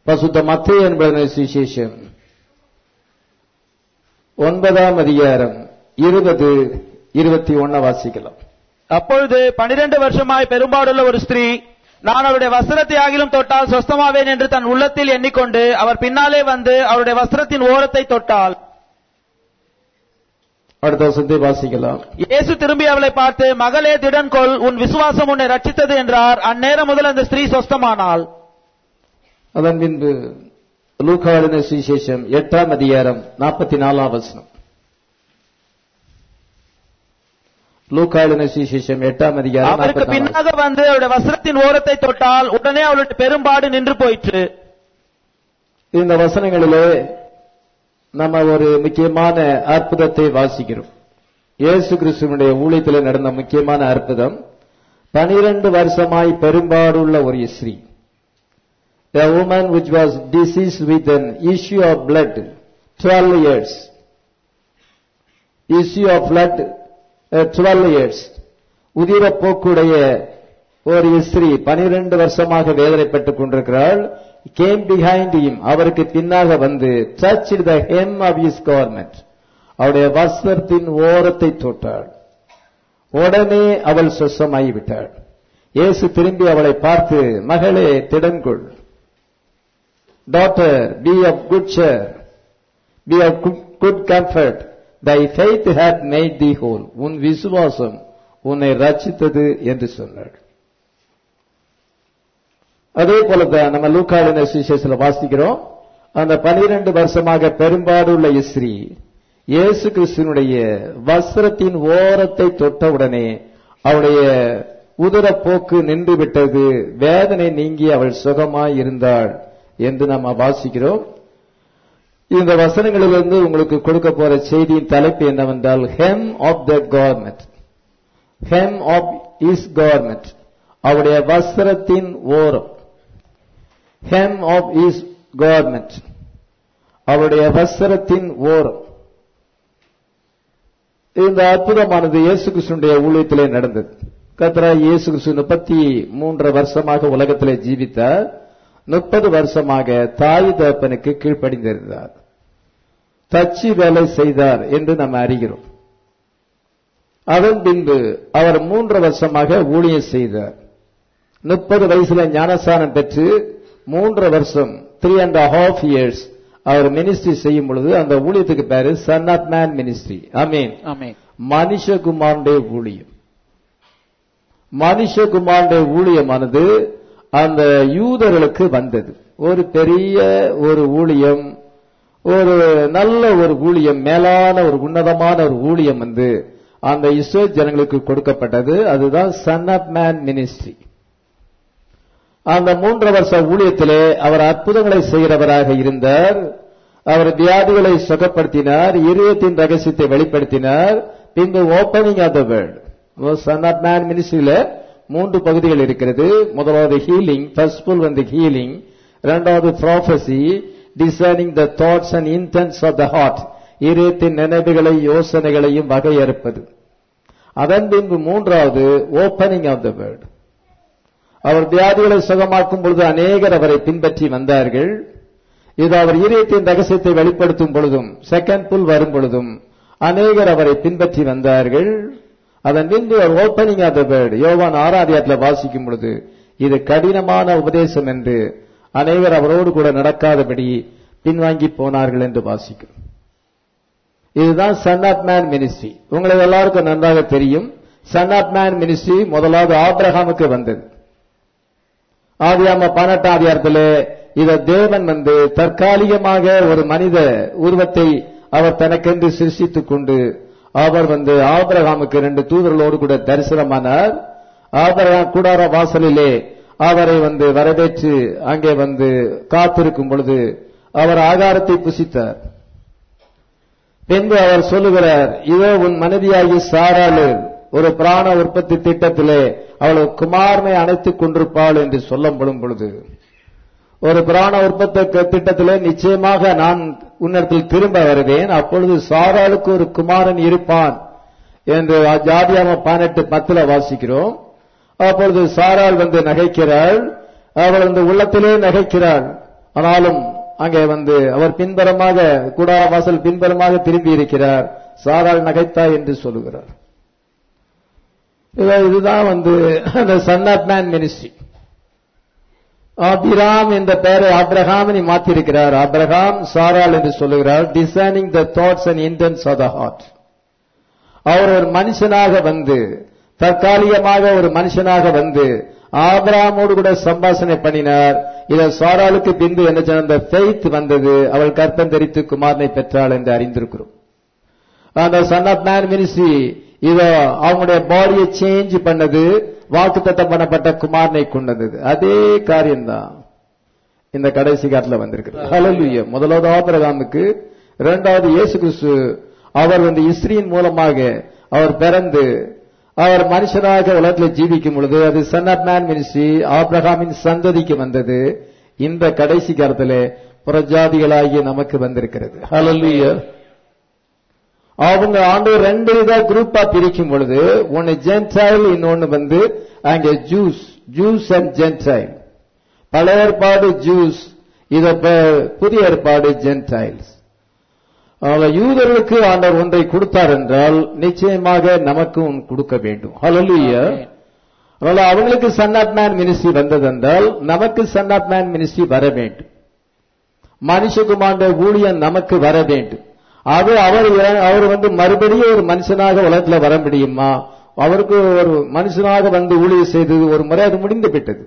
பசுத்த மத்திய என்பதனை சுவிசேஷம் ஒன்பதாம் அதிகாரம் இருபது இருபத்தி ஒன்ன வாசிக்கலாம் அப்பொழுது பனிரெண்டு வருஷமாய் பெரும்பாடுள்ள ஒரு ஸ்திரீ நான் அவருடைய வஸ்திரத்தை ஆகிலும் தொட்டால் சொஸ்தமாவேன் என்று தன் உள்ளத்தில் எண்ணிக்கொண்டு அவர் பின்னாலே வந்து அவருடைய வஸ்திரத்தின் ஓரத்தை தொட்டால் அடுத்த வசனத்தை வாசிக்கலாம் இயேசு திரும்பி அவளை பார்த்து மகளே திடன் கொள் உன் விசுவாசம் உன்னை ரட்சித்தது என்றார் அந்நேரம் முதல் அந்த ஸ்திரீ சொஸ்தமானாள் அதன் பின்பு லூக்காளின சுவிசேஷம் எட்டாம் அதிகாரம் நாற்பத்தி நாலாம் வசனம் லூக்காளின சுவிசேஷம் எட்டாம் அதிகாரம் அவருக்கு 44 பின்னாக வந்து அவருடைய வஸ்திரத்தின் ஓரத்தை தொட்டால் உடனே அவளுடைய பெரும்பாடு நின்று போயிற்று இந்த வசனங்களிலே நம்ம ஒரு முக்கியமான அற்புதத்தை வாசிக்கிறோம் இயேசு கிறிஸ்துவனுடைய ஊழியத்தில் நடந்த முக்கியமான அற்புதம் பனிரெண்டு வருஷமாய் பெரும்பாடுள்ள ஒரு Sri A woman which was diseased with an issue of blood 12 years. Issue of blood uh, 12 years. உதிரப்போக்குடைய ஒரு ஸ்திரீ பனிரெண்டு வருஷமாக வேதனைப்பட்டுக் கொண்டிருக்கிறாள் கேம் பிஹைண்ட் him அவருக்கு பின்னாக வந்து touch the hem of his garment அவருடைய வஸ்திரத்தின் ஓரத்தை தொட்டாள் உடனே அவள் சொசமாகிவிட்டாள் இயேசு திரும்பி அவளை பார்த்து மகளே திடன்கொள் daughter be of good cheer be of good comfort thy faith hath made thee whole உன் விசுவாசம் உன்னை ரட்சித்தது என்று சொன்னாள் அதே போலதான் நம்ம லூக்காவின சுவிசேஷத்தில் வாசிக்கிறோம் அந்த பனிரெண்டு வருஷமாக பெரும்பாடுள்ள இஸ்ரீ இயேசு கிறிஸ்துவனுடைய வஸ்திரத்தின் ஓரத்தை தொட்டவுடனே அவளுடைய உதரப்போக்கு நின்று விட்டது வேதனை நீங்கி அவள் சுகமாய் இருந்தாள் என்று நம்ம வாசிக்கிறோம் இந்த வசனங்களிலிருந்து உங்களுக்கு கொடுக்க போற செய்தியின் தலைப்பு என்னவென்றால் hem of the garment hem of his garment அவருடைய வஸ்திரத்தின் ஓரம் ஹெம் ஆஃப் இஸ் கவர்மெண்ட் அவருடைய வஸ்திரத்தின் ஓரம் இந்த அற்புதமானது இயேசு கிறிஸ்துடைய ஊழியத்திலே நடந்தது கத்ரா இயேசு கிறிஸ்து முப்பத்தி மூன்று வருஷமாக உலகத்திலே ஜீவித்தார் முப்பது வருஷமாக தாய் தகப்பனுக்கு கீழ்ப்படிந்திருந்தார் தச்சு வேலை செய்தார் என்று நாம் அறிகிறோம் அதன் பின்பு அவர் மூன்று வருஷமாக ஊழியம் செய்தார் முப்பது வயசுல ஞானஸ்தானம் பெற்று மூன்று வருஷம் த்ரீ அண்ட் ஹாஃப் இயர்ஸ் அவர் மினிஸ்ட்ரி செய்யும் பொழுது அந்த ஊழியத்துக்கு பேரு son of man ministry I mean ஆமென் மனுஷகுமாருடைய ஊழியம் மனுஷகுமாருடைய ஊழியமானது அந்த யூதர்களுக்கு வந்தது ஒரு பெரிய ஒரு ஊழியம் ஒரு நல்ல ஒரு ஊழியம் மேலான ஒரு உன்னதமான ஒரு ஊழியம் வந்து அந்த இஸ்ரோ ஜனங்களுக்கு கொடுக்கப்பட்டது அதுதான் சன் ஆஃப் மேன் மினிஸ்ட்ரி அந்த மூன்று வருஷ ஊழியத்திலே அவர் அற்புதங்களை செய்கிறவராக இருந்தார் அவர் வியாதிகளை சுகப்படுத்தினார் இருதயத்தின் ரகசியத்தை வெளிப்படுத்தினார் பின்பு opening of the world son of man மினிஸ்ட்ரியில மூன்று பகுதிகள் இருக்கிறது முதலாவது ஹீலிங் ஃபர்ஸ்ட் புல் வந்து ஹீலிங் இரண்டாவது prophecy discerning the thoughts and intents of the heart இதயத்தின் நினைவுகளை யோசனைகளையும் வகையறுப்பது அதன் பின்பு மூன்றாவது ஓப்பனிங் ஆஃப் த வேர்ல்ட் அவர் வியாதிகளை சுகமாக்கும் பொழுது அநேகர் அவரை பின்பற்றி வந்தார்கள் இது அவர் இதயத்தின் ரகசியத்தை வெளிப்படுத்தும் பொழுதும் செகண்ட் புல் வரும் பொழுதும் அநேகர் அவரை பின்பற்றி வந்தார்கள் அதன் பின்பு ஓப்பனிங் ஆஃப் த வேர்ட் யோவான் ஆராதியத்தில் வாசிக்கும் பொழுது இது கடினமான உபதேசம் என்று அநேகர் அவரோடு கூட நடக்காதபடி பின்வாங்கி போனார்கள் என்று வாசிக்கும் இதுதான் சன் ஆஃப் மேன் மினிஸ்ட்ரி உங்களுக்கு எல்லாருக்கும் நன்றாக தெரியும் சன் ஆஃப் மேன் மினிஸ்ட்ரி முதலாவது ஆபிரகாமுக்கு வந்தது ஆதியாம பன்னெண்டாம் அதிகாரத்தில் இத தேவன் வந்து தற்காலிகமாக ஒரு மனித உருவத்தை அவர் தனக்கென்று சிருஷ்டித்துக் கொண்டு அவர் வந்து ஆபிரகாமுக்கு ரெண்டு தூதர்களோடு கூட தரிசனமானார் ஆபிரகாம் கூடார வாசலிலே அவரை வந்து வரவேற்று அங்கே வந்து காத்திருக்கும் பொழுது அவர் ஆகாரத்தை புசித்தார் பின்பு அவர் சொல்லுகிறார் இதோ உன் மனைவியாகி சாராளு ஒரு பிராண உற்பத்தி திட்டத்திலே அவள் குமாரனை அணைத்துக் கொண்டிருப்பாள் என்று சொல்லப்படும் பொழுது ஒரு பிராண உற்பத்தி திட்டத்திலே நிச்சயமாக நான் உன்னிடத்தில் திரும்ப வருவேன் அப்பொழுது சாராளுக்கு ஒரு குமாரன் இருப்பான் என்று ஜாதியாம பதினெட்டு பத்துல வாசிக்கிறோம் அப்பொழுது சாராள் வந்து நகைக்கிறாள் அவள் வந்து உள்ளத்திலே நகைக்கிறாள் ஆனாலும் அங்கே வந்து அவர் பின்புறமாக கூடார வாசல் பின்புறமாக திரும்பி இருக்கிறார் சாராள் நகைத்தா என்று சொல்லுகிறார் இது- இதுதான் வந்து அந்த son of man ministry Abram என்ற பெயரை ஆப்ரஹாமினி மாற்றிருக்கிறார் ஆப்ரஹாம் சாராள் என்று சொல்லுகிறார் discerning the thoughts and intents of the heart அவர் ஒரு மனுஷனாக வந்து தற்காலிகமாக ஒரு மனுஷனாக வந்து ஆபிரகாமோடு கூட சம்பாஷணை பண்ணினார் இத சாராளுக்கு பின்பு என்ன சொன்ன அந்த ஃபெய்த் வந்தது அவள் கற்பம் தரித்து குமாரனை பெற்றாள் என்று அறிந்திருக்கிறோம் அந்த சன் ஆஃப் மேன் மினிஸ்ட்ரி இத அவங்களுடைய பாடியை சேஞ்ச் பண்ணது வாக்குத்தத்தம் பண்ணப்பட்ட குமாரனை கொண்டது அதே காரியம்தான் இந்த கடைசி காலத்துல வந்திருக்கு ஹalleluya முதலாவது ஆபிரகாமுக்கு இரண்டாவது இயேசு கிறிஸ்து அவர் வந்து இஸ்ரீன் மூலமாக அவர் பிறந்து அவர் மனுஷனாக உலகத்தில் ஜீவிக்கும் பொழுது அது சன் ஆஃப் மேன் மினிஸ்ட்ரி ஆபிரகாமின் சந்ததிக்கு வந்தது இந்த கடைசி காலத்திலே புறஜாதிகளாகிய நமக்கு வந்திருக்கிறது ஹalleluya அவங்க ஆண்டு ரெண்டு இதா குரூப்பா பிரிக்கும் பொழுது ஒன்னு ஜென்டைல் இன்னொன்னு வந்து அங்க ஜூஸ் ஜூஸ் அண்ட் ஜென்டைல் பழைய ஏற்பாடு ஜூஸ் இத ப- புதிய ஏற்பாடு ஜென்டைல்ஸ் யூதர்களுக்கு ஆண்டவர் ஒன்றை கொடுத்தார் என்றால் நிச்சயமாக நமக்கும் கொடுக்க வேண்டும் ஹalleluya அதனால அவங்களுக்கு சன் ஆஃப் மேன் மினிஸ்ட்ரி வந்ததென்றால் நமக்கு சன் ஆஃப் மேன் மினிஸ்ட்ரி வர வேண்டும் மனுஷகுமாண்ட ஊழியம் நமக்கு வர வேண்டும் அது அவர் இற- அவர் வந்து மறுபடியும் ஒரு மனுஷனாக உலகத்துல வர முடியுமா அவருக்கு ஒரு மனுஷனாக வந்து ஊழியம் செய்தது ஒரு முறை அது முடிந்து விட்டது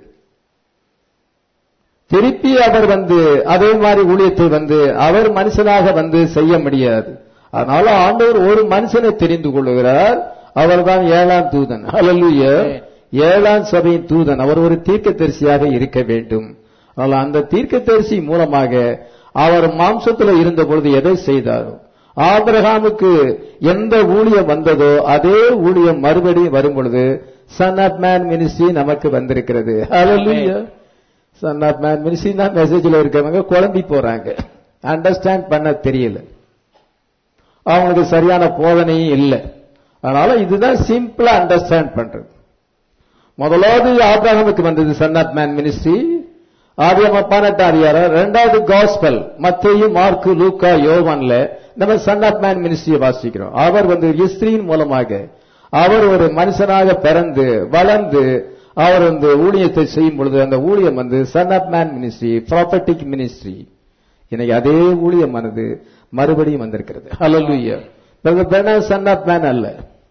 திருப்பி அவர் வந்து அதே மாதிரி ஊழியத்தை வந்து அவர் மனுஷனாக வந்து செய்ய முடியாது அதனால ஆண்டவர் ஒரு மனுஷனை தெரிந்து கொள்ளுகிறார் அவர்தான் ஏழாம் தூதன் ஹalleluya ஏழாம் சபையின் தூதன் அவர் ஒரு தீர்க்கதரிசியாக இருக்க வேண்டும் ஆனால் அந்த தீர்க்கதரிசி மூலமாக அவர் மாம்சத்தில் இருந்த பொழுது எதை செய்தாரோ ஆபிரகாமுக்கு எந்த ஊழியம் வந்ததோ அதே ஊழியம் மறுபடியும் வரும் பொழுது சன் ஆஃப் மேன் மினிஸ்ட்ரி நமக்கு வந்திருக்கிறது hallelujah son of man ministry தான் மெசேஜ்ல இருக்கவங்க குழம்பி போறாங்க அண்டர்ஸ்டாண்ட் பண்ண தெரியல அவங்களுக்கு சரியான போதனையும் இல்லை அதனால இதுதான் சிம்பிளா அண்டர்ஸ்டாண்ட் பண்றது முதலாவது ஆபிரகாமுக்கு வந்தது சன் ஆஃப் மேன் மினிஸ்ட்ரி ஆதியம பதினெட்டு அதிகாரம் ரெண்டாவது காஸ்பல் மத்தேயு மார்க்கு லூக்கா யோவான்ல நம்ம சன் ஆஃப் மேன் மினிஸ்ட்ரியை வாசிக்கிறோம் அவர் வந்து இஸ்திரியின் மூலமாக அவர் ஒரு மனுஷனாக பிறந்து வளர்ந்து அவர் வந்து ஊழியத்தை செய்யும் பொழுது அந்த ஊழியம் வந்து சன் ஆஃப் மேன் மினிஸ்ட்ரி ப்ராப்பர்ட்டிக் மினிஸ்ட்ரி இன்னைக்கு அதே ஊழியமானது மறுபடியும் வந்திருக்கிறது ஹalleluya சன் ஆஃப் மேன் அல்ல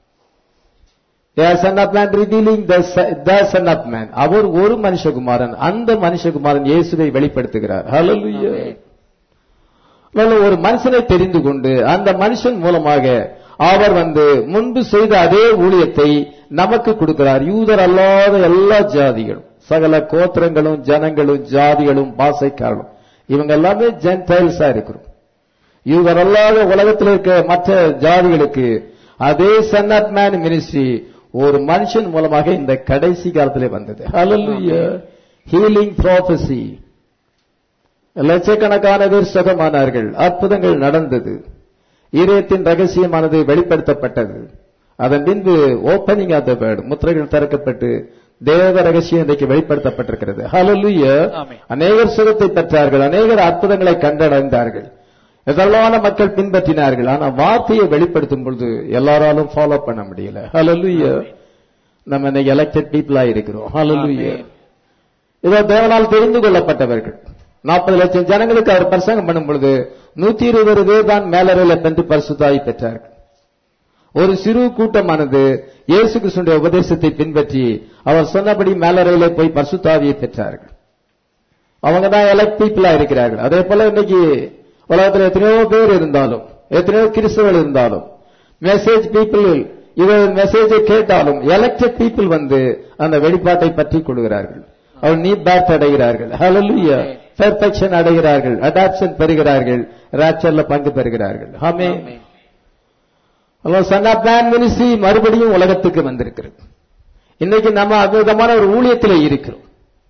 son of man revealing the son of man அவர் ஒரு மனுஷகுமாரன் அந்த மனுஷகுமாரன் இயேசுவை வெளிப்படுத்துகிறார் ஹalleluya நல்ல ஒரு மனுஷனை தெரிந்து கொண்டு அந்த மனுஷன் மூலமாக அவர் வந்து முன்பு செய்த அதே ஊழியத்தை நமக்கு கொடுக்கிறார் யூதர் அல்லாத எல்லா ஜாதிகளும் சகல கோத்திரங்களும் ஜனங்களும் ஜாதிகளும் பாசைக்காரர்களும் இவங்க எல்லாமே ஜென்டைல்ஸா இருக்கிறோம் யூதர் அல்லாத உலகத்தில் இருக்க மற்ற ஜாதிகளுக்கு அதே சன் ஆஃப் மேன் மினிஸ்ட்ரி ஒரு மனுஷன் மூலமாக இந்த கடைசி காலத்திலே வந்தது ஹalleluya ஹீலிங் ப்ராபசி லட்சக்கணக்கான பேர் சுகமானார்கள் அற்புதங்கள் நடந்தது ஈரத்தின் ரகசியமானது வெளிப்படுத்தப்பட்டது அதன் பின்பு ஓப்பனிங் ஆஃப் த வேர்ட் முத்திரைகள் திறக்கப்பட்டு தேவ ரகசியம் இன்றைக்கு வெளிப்படுத்தப்பட்டிருக்கிறது ஹalleluya ஆமென். அநேகர் சுகத்தை பெற்றார்கள் அநேகர் அற்புதங்களை கண்டடைந்தார்கள் எதெல்லான மக்கள் பின்பற்றினார்கள் ஆனா வார்த்தையை வெளிப்படுத்தும் பொழுது எல்லாராலும் ஃபாலோ பண்ண முடியல ஹalleluya நம்ம இன்னைக்கு எலெக்டட் பீப்புளா இருக்கிறோம் ஹalleluya ஆமென். இதோ தேவனால் தெரிந்து கொள்ளப்பட்டவர்கள் நாற்பது லட்சம் ஜனங்களுக்கு அவர் பிரசங்கம் பண்ணும் பொழுது நூத்தி இருபது பேர் தான் மேலறையில பெற்று பரிசுத்தாய் பெற்றார்கள் ஒரு சிறு கூட்டமானது இயேசு கிறிஸ்துடைய உபதேசத்தை பின்பற்றி அவர் சொன்னபடி மேலறையில போய் பரிசுத்தாவியை பெற்றார்கள் அவங்க தான் எலக்ட் பீப்புளா இருக்கிறார்கள் அதே போல இன்னைக்கு உலகத்தில் எத்தனையோ பேர் இருந்தாலும் எத்தனையோ கிறிஸ்தவர்கள் இருந்தாலும் மெசேஜ் பீப்புள் இவர் மெசேஜை கேட்டாலும் எலக்டட் பீப்புள் வந்து அந்த வெளிப்பாட்டை பற்றி கொள்கிறார்கள் அவர் நீ பேட் அடைகிறார்கள் ஹalleluya பெர்ஃபெக்ஷன் அடைகிறார்கள் அடாப்ஷன் பெறுகிறார்கள் ராப்சர்ல பங்கு பெறுகிறார்கள் ஆமே ஆமென். சன் ஆஃப் மேன் மினிஸ்ட்ரி மறுபடியும் உலகத்துக்கு வந்திருக்கிறது இன்னைக்கு நம்ம அற்புதமான ஒரு ஊழியத்தில் இருக்கிறோம்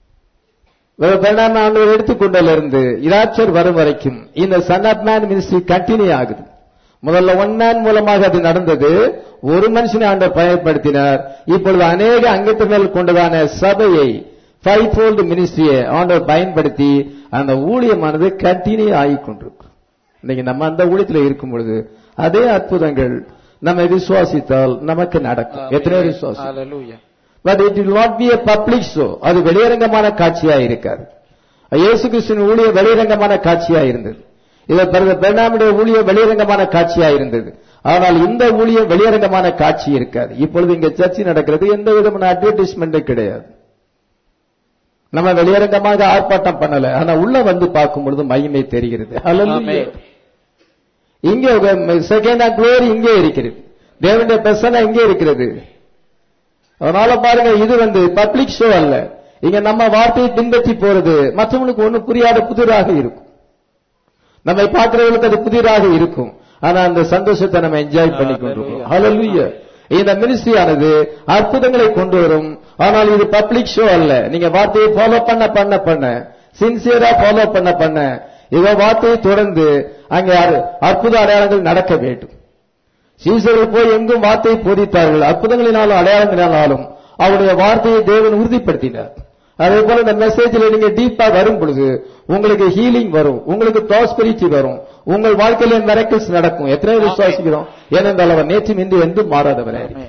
ஆண்டவர் எடுத்துக்கொண்டல இருந்து இராட்சர் வரும் வரைக்கும் இந்த son of man ministry continue ஆகுது முதல்ல ஒன் மேன் மூலமாக அது நடந்தது ஒரு மனுஷனை ஆண்டவர் பயன்படுத்தினார் இப்பொழுது அநேக அங்கத்தினர் கொண்டதான சபையை ஃபைவ் ஃபோல்டு மினிஸ்ட்ரியை ஆண்டவர் பயன்படுத்தி அந்த ஊழியமானது கண்டினியூ ஆகிக் கொண்டிருக்கும் இன்னைக்கு நம்ம அந்த ஊழியத்தில் இருக்கும் பொழுது அதே அற்புதங்கள் நம்ம விசுவாசித்தால் நமக்கு நடக்கும் எத்தனை விசுவாசம் Hallelujah. But it will not be a public show அது வெளியரங்கமான காட்சியா இருக்காது இயேசு கிறிஸ்துவின் ஊழிய வெளியரங்கமான காட்சியா இருந்தது இதை பிறகு பெர்னாமுடைய ஊழிய வெளியரங்கமான காட்சியா இருந்தது ஆனால் இந்த ஊழியம் வெளியரங்கமான காட்சி இருக்காது இப்பொழுது இங்க சர்ச்சை நடக்கிறது எந்த விதமான அட்வர்டைஸ்மெண்ட் கிடையாது நம்ம வெளியரங்கமாக ஆர்ப்பாட்டம் பண்ணல ஆனா உள்ள வந்து பார்க்கும் பொழுது மகிமை தெரிகிறது Hallelujah. Amen. இங்கே செகண்ட் குளோரி இங்கே இருக்கிறது தேவனுடைய பிரசனை இங்கே இருக்கிறது அதனால பாருங்க இது வந்து பப்ளிக் ஷோ அல்ல இங்க நம்ம வார்த்தையை பின்பற்றி போறது மற்றவங்களுக்கு ஒண்ணு புரியாத புதிராக இருக்கும் நம்மை பார்க்கிறவர்களுக்கு அது புதிராக இருக்கும் ஆனா அந்த சந்தோஷத்தை நம்ம என்ஜாய் பண்ணி கொண்டிருக்கோம் Hallelujah. இந்த மினிஸ்ட்ரி ஆனது அற்புதங்களை கொண்டு வரும் ஆனால் இது பப்ளிக் ஷோ அல்ல நீங்க வார்த்தையை ஃபாலோ பண்ண பண்ண பண்ண சின்சியரா ஃபாலோ பண்ண பண்ண இவ வார்த்தையை தொடர்ந்து அங்கே அற்ப- அற்புத அடையாளங்கள் நடக்க வேண்டும் சீசர்கள் போய் எங்கும் வார்த்தையை போதித்தார்கள் அற்புதங்களினாலும் அடையாளங்களினாலும் அவருடைய வார்த்தையை தேவன் உறுதிப்படுத்தினார் அதே போல இந்த மெசேஜ்ல நீங்க டீப்பா வரும் பொழுது உங்களுக்கு ஹீலிங் வரும் உங்களுக்கு ப்ராஸ்பெரிட்டி வரும் உங்கள் வாழ்க்கையில மிரக்கல்ஸ் நடக்கும் எத்தனை பேர் விசுவாசிக்கிறோம் ஏனென்றால் அவர் நேற்று இன்று என்றும் மாறாதவரே Amen.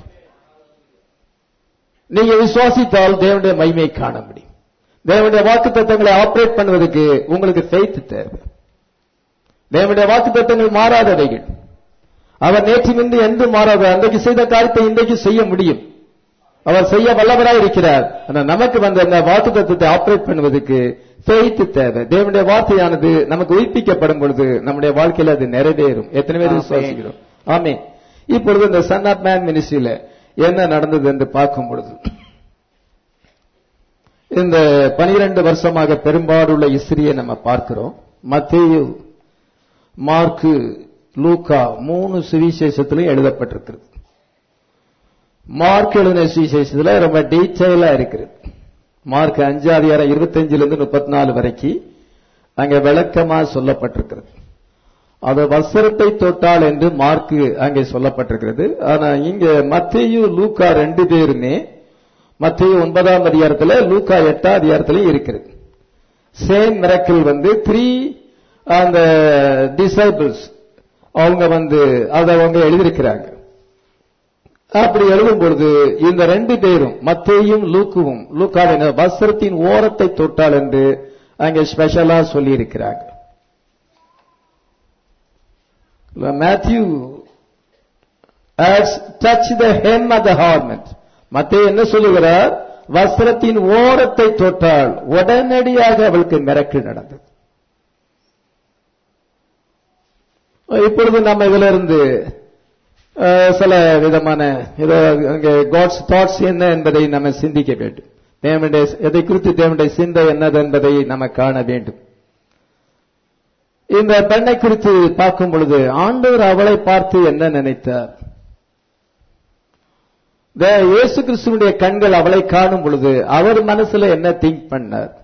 நீங்க விசுவாசித்தால் தேவனுடைய மகிமையை காண முடியும் தேவனுடைய வாக்கு தத்தங்களை ஆபரேட் பண்ணுவதற்கு உங்களுக்கு ஃபெய்த் தேவை தேவனுடைய வாக்கு தத்தங்கள் மாறாதவைகள் அவர் நேற்று முன்பு என்று மாறாத அன்றைக்கு செய்த காரியத்தை இன்றைக்கு செய்ய முடியும் அவர் செய்ய வல்லவராய் இருக்கிறார் ஆனா நமக்கு வந்த அந்த வாக்கு தத்துவத்தை ஆபரேட் பண்ணுவதற்கு ஃபெய்த் தேவை தேவனுடைய வார்த்தையானது நமக்கு உயிர்ப்பிக்கப்படும் பொழுது நம்முடைய வாழ்க்கையில அது நிறைவேறும் எத்தனை பேர் Amen. விசுவாசிக்கிறோம் ஆமே இப்பொழுது இந்த சன் ஆப் மேன் மினிஸ்ட்ரியில என்ன நடந்தது என்று பார்க்கும் பொழுது இந்த பனிரெண்டு வருஷமாக பெரும்பாடுள்ள இஸ்ரியை நம்ம பார்க்கிறோம் மத்தேயு மார்க்கு லூக்கா மூணு சுவிசேஷத்திலும் எழுதப்பட்டிருக்கிறது மார்க் எழுதின சுவிசேஷத்துல ரொம்ப டீட்டெயிலா இருக்கிறது மார்க் அஞ்சு அதிகாரம் இருபத்தஞ்சுல இருந்து முப்பத்தி நாலு வரைக்கும் அங்க விளக்கமா சொல்லப்பட்டிருக்கிறது அது வஸ்திரத்தை தொட்டால் என்று மார்க்கு அங்கே சொல்லப்பட்டிருக்கிறது ஆனா இங்க மத்தேயு லூக்கா ரெண்டு பேருமே மத்தேயு ஒன்பதாம் அதிகாரத்துல லூக்கா எட்டாம் அதிகாரத்திலையும் இருக்கிறது சேம் மிரக்கிள் வந்து த்ரீ அந்த டிசைபிள்ஸ் அவங்க வந்து அதை அவங்க எழுதியிருக்கிறாங்க அப்படி எழுதும் பொழுது இந்த ரெண்டு பேரும் மத்தேயும் லூக்குவும் லூக்காவின் வஸ்திரத்தின் ஓரத்தை தொட்டால் என்று அங்கே ஸ்பெஷலா சொல்லி இருக்கிறாங்க Matthew adds touch the hem of the garment மத்தேயு என்ன சொல்லுகிறார் வஸ்திரத்தின் ஓரத்தை தொட்டால் உடனடியாக அவளுக்கு மிரக்கல் நடந்தது இப்பொழுது நம்ம இதுல இருந்து அஹ், சில விதமான ஏதோ அங்கே காட்ஸ் தாட்ஸ் என்ன என்பதை நம்ம சிந்திக்க வேண்டும் தேவனுடைய எதை குறித்து தேவனுடைய சிந்தை என்னது என்பதை நம்ம காண வேண்டும் இந்த பெண்ணை குறித்து பார்க்கும் பொழுது ஆண்டவர் அவளை பார்த்து என்ன நினைத்தார் தே- இயேசு கிறிஸ்துவனுடைய கண்கள் அவளை காணும் பொழுது அவர் மனசுல என்ன திங்க் பண்ணார்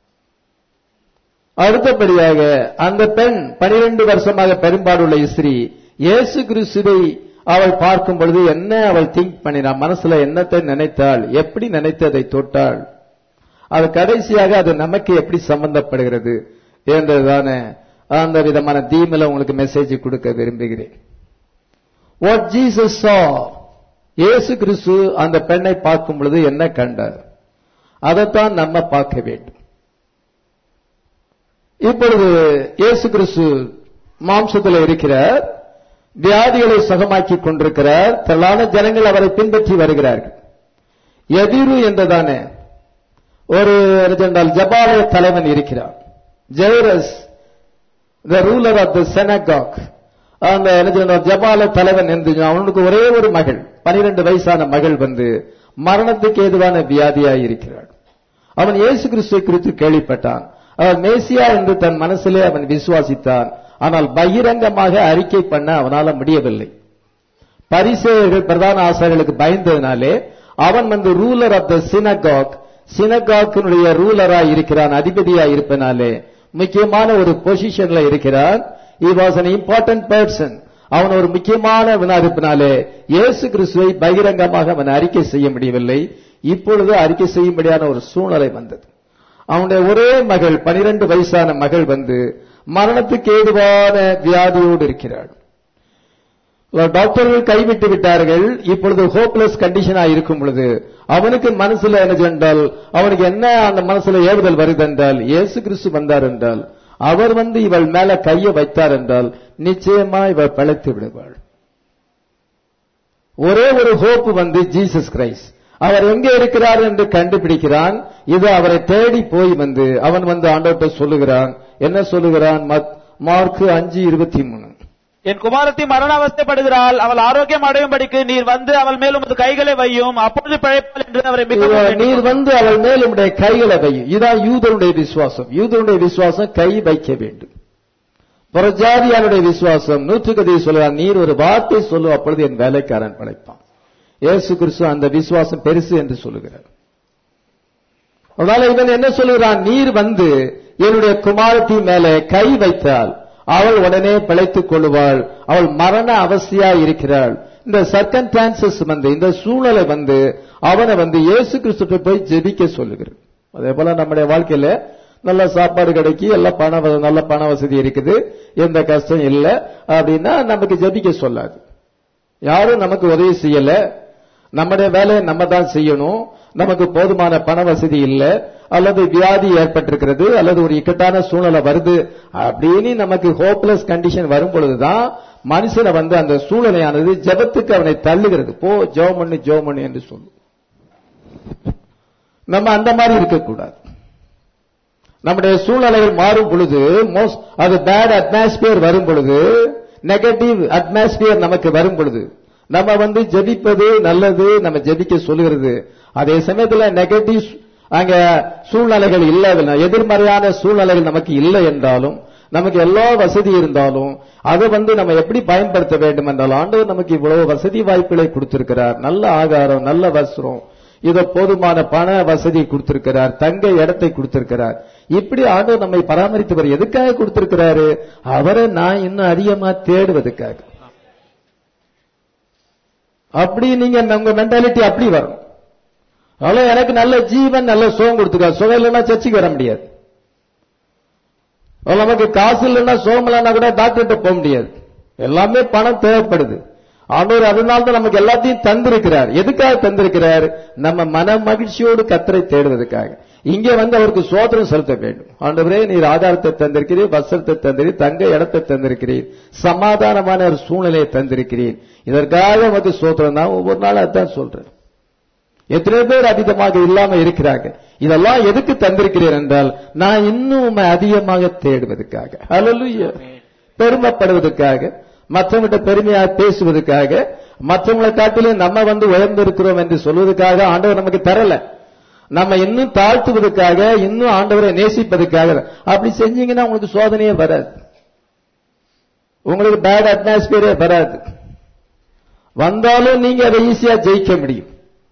அடுத்தபடியாக அந்த பெண் பனிரெண்டு வருஷமாக பெரும்பாடுள்ள இஸ்ரீ இயேசு கிறிஸ்துவை அவள் பார்க்கும் பொழுது என்ன அவள் திங்க் பண்ணினாள் மனசுல என்னத்தை நினைத்தாள் எப்படி நினைத்து அதை தொட்டாள் அது கடைசியாக அது நமக்கு எப்படி சம்பந்தப்படுகிறது என்றதான அந்த விதமான தீமில உங்களுக்கு மெசேஜ் கொடுக்க விரும்புகிறேன் வாட் ஜீசஸ் saw இயேசு கிறிஸ்து அந்த பெண்ணை பார்க்கும் பொழுது என்ன கண்டார் அதைத்தான் நம்ம பார்க்க வேண்டும் இப்பொழுது இயேசு கிறிஸ்து மாம்சத்தில் இருக்கிறார் வியாதிகளை சுகமாக்கிக் கொண்டிருக்கிறார் திரளான ஜனங்கள் அவரை பின்பற்றி வருகிறார்கள் எதிரு என்றதான ஒரு என்றால் ஜபாலய தலைவன் இருக்கிறார் ஜெயரஸ் த ரூலர் ஆஃப் த செனகாக் அந்த என்ன சொல்றார், ஜபால தலைவன் என்று அவனுக்கு ஒரே ஒரு மகள் பனிரெண்டு வயசான மகள் வந்து மரணத்துக்கு ஏதுவான வியாதியாய் இருக்கிறாள் அவன் இயேசு கிறிஸ்துவை குறித்து கேள்விப்பட்டான் அவன் மேசியா என்று தன் மனசிலே அவன் விசுவாசித்தான் ஆனால் பகிரங்கமாக அறிக்கை பண்ண அவனால முடியவில்லை பரிசேயர்கள் பிரதான ஆசாரியர்களுக்கு பயந்ததினாலே அவன் வந்து ரூலர் ஆஃப் த சினகாக் சினகாக்கினுடைய ரூலரா இருக்கிறான் அதிபதியா இருப்பனாலே முக்கியமான ஒரு பொசிஷன்ல இருக்கிறான் he was an important person அவன் ஒரு முக்கியமானவனா இருப்பனாலே இயேசு கிறிஸ்துவை பகிரங்கமாக அவன் அறிக்கை செய்ய முடியவில்லை இப்பொழுது அறிக்கை செய்யும்படியான ஒரு சூழ்நிலை வந்தது அவனுடைய ஒரே மகள் பனிரெண்டு வயசான மகள் வந்து மரணத்துக்கு ஏதுவான வியாதியோடு இருக்கிறாள் டாக்டர்கள் கைவிட்டு விட்டார்கள் இப்பொழுது ஹோப்லெஸ் கண்டிஷனா இருக்கும் பொழுது அவனுக்கு மனசுல என்ன சென்றால் அவனுக்கு என்ன அந்த மனசுல ஏவுதல் வருது என்றால் இயேசு கிறிஸ்து வந்தார் என்றால் அவர் வந்து இவள் மேல கையை வைத்தார் என்றால் நிச்சயமா இவள் பிழைத்து விடுவாள் ஒரே ஒரு ஹோப் வந்து ஜீசஸ் கிரைஸ்ட் அவர் எங்கே இருக்கிறார் என்று கண்டுபிடிக்கிறான் இது அவரை தேடி போய் வந்து அவன் வந்து ஆண்டவர்கிட்ட சொல்லுகிறான் என்ன சொல்லுகிறான் மார்க் அஞ்சு இருபத்தி மூணு என் குமாரத்தி மரண அவஸ்தைப்படுகிறாள் அவள் ஆரோக்கியம் அடையும்படிக்கு நீர் வந்து அவள் மேல் உமது கைகளை வையும் அப்பொழுது பிழைப்பாள் என்று அவரை மிகவும் வேண்டிக் நீர் வந்து அவள் மேல் உடைய கைகளை வையும் இதான் யூதருடைய விசுவாசம் யூதருடைய விசுவாசம் கை வைக்க வேண்டும் புறஜாதியானுடைய விசுவாசம் நூற்றுக்கதை சொல்லுவான் நீர் ஒரு வார்த்தை சொல்லு அப்பொழுது என் வேலைக்காரன் படைப்பான் இயேசு கிறிஸ்து அந்த விசுவாசம் பெருசு என்று சொல்லுகிறார் அதனால இவன் என்ன சொல்லுகிறான் நீர் வந்து என்னுடைய குமாரத்தி மேலே கை வைத்தால் அவள் உடனே பிழைத்துக் கொள்ளுவாள் அவள் மரண அவசியா இருக்கிறாள் இந்த சர்க்கன்டான்சஸ் வந்து இந்த சூழ்நிலை வந்து அவனை வந்து இயேசு கிறிஸ்துட்ட போய் ஜெபிக்க சொல்லுகிறது அதே போல நம்முடைய வாழ்க்கையில நல்ல சாப்பாடு கிடைக்கி எல்லாம் பண வ- நல்ல பண வசதி இருக்குது எந்த கஷ்டம் இல்லை அப்படின்னா நமக்கு ஜெபிக்க சொல்லாது யாரும் நமக்கு உதவி செய்யல நம்முடைய வேலையை நம்ம தான் செய்யணும் நமக்கு போதுமான பண வசதி இல்ல அல்லது வியாதி ஏற்பட்டிருக்கிறது அல்லது ஒரு இக்கட்டான சூழ்நிலை வருது அப்படின்னு நமக்கு ஹோப்லெஸ் கண்டிஷன் வரும் பொழுதுதான் மனுஷனை வந்து அந்த சூழ்நிலையானது ஜெபத்துக்கு அவனை தள்ளுகிறது போ ஜெபம் பண்ணு ஜெபம் பண்ணு என்று சொல்லும் நம்ம அந்த மாதிரி இருக்கக்கூடாது நம்முடைய சூழ்நிலைகள் மாறும் பொழுது மோஸ்ட் அது பேட் அட்மாஸ்பியர் வரும் பொழுது நெகட்டிவ் அட்மாஸ்பியர் நமக்கு வரும் பொழுது நம்ம வந்து ஜெபிப்பது நல்லது நம்ம ஜெபிக்க சொல்லுகிறது அதே சமயத்துல நெகட்டிவ் அங்க சூழ்நிலைகள் இல்லை எதிர்மறையான சூழ்நிலைகள் நமக்கு இல்லை என்றாலும் நமக்கு எல்லா வசதி இருந்தாலும் அதை வந்து நம்ம எப்படி பயன்படுத்த வேண்டும் என்றால் ஆண்டவர் நமக்கு இவ்வளவு வசதி வாய்ப்புகளை கொடுத்திருக்கிறார் நல்ல ஆகாரம் நல்ல வஸ்திரம் இத போதுமான பண வசதி கொடுத்திருக்கிறார் தங்க இடத்தை கொடுத்திருக்கிறார் இப்படி ஆண்டவர் நம்மை பராமரித்தவர் எதுக்காக கொடுத்திருக்கிறாரு அவரை நான் இன்னும் அதிகமா தேடுவதற்காக அப்படி நீங்க உங்க மென்டாலிட்டி அப்படி வரணும் அதனால எனக்கு நல்ல ஜீவன் நல்ல சுகம் கொடுத்துருக்காரு சுகம் இல்லைன்னா சர்ச்சுக்கு வர முடியாது அதனால நமக்கு காசு இல்லைன்னா சுகம் இல்லைன்னா கூட டாக்டர்கிட்ட போக முடியாது எல்லாமே பணம் தேவைப்படுது ஆண்டவர் அதனால தான் நமக்கு எல்லாத்தையும் தந்திருக்கிறார் எதுக்காக தந்திருக்கிறார் நம்ம மன மகிழ்ச்சியோடு கத்தரை தேடுவதற்காக இங்கே வந்து அவருக்கு சோதனம் செலுத்த வேண்டும் ஆண்டவரே நீர் ஆதாரத்தை தந்திருக்கிறீர் வஸ்திரத்தை தந்திரீர் தங்க இடத்தை தந்திருக்கிறீர் சமாதானமான ஒரு சூழ்நிலையை தந்திருக்கிறீர் இதற்காக நமக்கு சோதனம் தான் ஒவ்வொரு நாளும் அதான் சொல்றேன் எத்தனை பேர் அதிகமாக இல்லாம இருக்கிறாங்க இதெல்லாம் எதுக்கு தந்திருக்கிறேன் என்றால் நான் இன்னும் உம்மை அதிகமாக தேடுவதற்காக ஹalleluya பெருமைப்படுவதற்காக மற்றவங்கிட்ட பெருமையாக பேசுவதற்காக மற்றவங்களை காட்டிலும் நம்ம வந்து உயர்ந்திருக்கிறோம் என்று சொல்வதற்காக ஆண்டவர் நமக்கு தரல நம்ம இன்னும் தாழ்த்துவதற்காக இன்னும் ஆண்டவரை நேசிப்பதற்காக அப்படி செஞ்சீங்கன்னா உங்களுக்கு சோதனையே வராது உங்களுக்கு பேட் அட்மாஸ்பியரே வராது வந்தாலும் நீங்க அதை ஈஸியா ஜெயிக்க முடியும்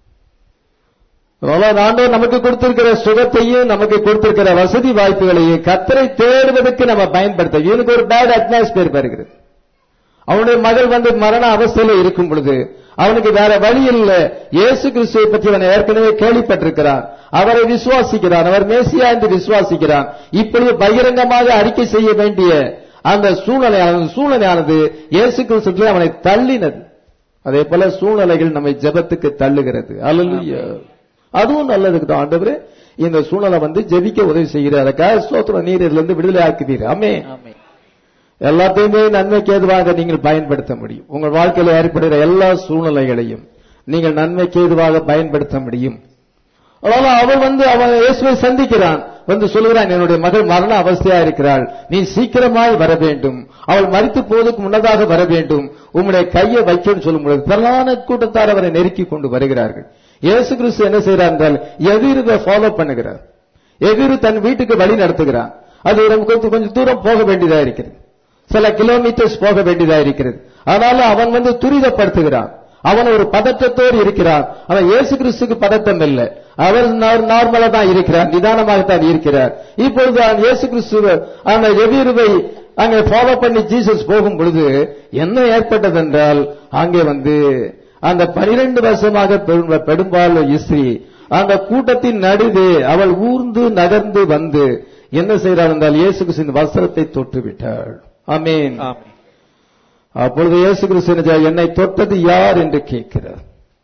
அதனால ஆண்டவர் நமக்கு கொடுத்திருக்கிற சுகத்தையும் நமக்கு கொடுத்திருக்கிற வசதி வாய்ப்புகளையும் கத்தரை தேடுவதற்கு நம்ம பயன்படுத்த இவனுக்கு ஒரு பேட் அட்மாஸ்பியர் வருகிறது அவனுடைய மகள் வந்து மரண அவஸ்தையில இருக்கும் பொழுது அவனுக்கு வேற வழி இல்ல இயேசு கிறிஸ்துவை பற்றி அவன் ஏற்கனவே கேள்விப்பட்டிருக்கிறான் அவரை விசுவாசிக்கிறான் அவர் மேசியா என்று விசுவாசிக்கிறான் இப்பொழுது பகிரங்கமாக அறிக்கை செய்ய வேண்டிய அந்த சூழ்நிலை அந்த சூழ்நிலையானது இயேசு கிறிஸ்துவை அவனை தள்ளினது அதே போல சூழ்நிலைகள் நம்மை ஜெபத்துக்கு தள்ளுகிறது அல்லேலூயா அதுவும் நல்லதுக்கு தான் ஆண்டவரே இந்த சூழ்நிலை வந்து ஜெபிக்க உதவி செய்கிறார் அதுக்காக ஸ்தோத்திர நீர் இதுல இருந்து விடுதலை ஆக்குவீர் ஆமே ஆமென். எல்லாத்தையுமே நன்மைக்கு ஏதுவாக நீங்கள் பயன்படுத்த முடியும் உங்கள் வாழ்க்கையில் ஏற்படுகிற எல்லா சூழ்நிலைகளையும் நீங்கள் நன்மைக்கு ஏதுவாக பயன்படுத்த முடியும் அதனால அவள் வந்து அவன் இயேசுவை சந்திக்கிறான் வந்து சொல்லுகிறான் என்னுடைய மகள் மரண அவஸ்தையா இருக்கிறாள் நீ சீக்கிரமாய் வர வேண்டும் அவள் மறித்து போவதற்கு முன்னதாக வர வேண்டும் உம்முடைய கையை வைக்கன்னு சொல்லும் பொழுது பிரதான கூட்டத்தார் அவரை நெருக்கி கொண்டு வருகிறார்கள் இயேசு கிறிஸ்து என்ன செய்கிறார் என்றால் எதிர்வை ஃபாலோ பண்ணுகிறார் எதிர் தன் வீட்டுக்கு வழி நடத்துகிறான் அது நமக்கு கொஞ்சம் கொஞ்சம் தூரம் போக வேண்டியதா இருக்கிறது சில கிலோமீட்டர்ஸ் போக வேண்டியதா இருக்கிறது அதனால அவன் வந்து துரிதப்படுத்துகிறான் அவன் ஒரு பதற்றத்தோடு இருக்கிறான் அவன் இயேசு கிறிஸ்துக்கு பதட்டம் இல்லை அவர் நார்மலா தான் இருக்கிறார் நிதானமாகத்தான் இருக்கிறார் இப்பொழுது அவன் இயேசு கிறிஸ்துவ அந்த எதிர்வை அங்கே ஃபாலோ பண்ணி ஜீசஸ் போகும் பொழுது என்ன ஏற்பட்டது என்றால் அங்கே வந்து அந்த பனிரெண்டு வருஷமாக பெரும்- பெரும்பாலும் இஸ்ரீ அந்த கூட்டத்தின் நடுவே அவள் ஊர்ந்து நகர்ந்து வந்து என்ன செய்கிறாள் என்றால் இயேசு கிறிஸ்துவின் வஸ்திரத்தை தொட்டு விட்டாள் ஆமென் ஆமென். அப்பொழுது இயேசு கிறிஸ்து என்ன செய்தார்? என்னை தொட்டது யார் என்று கேட்கிறார்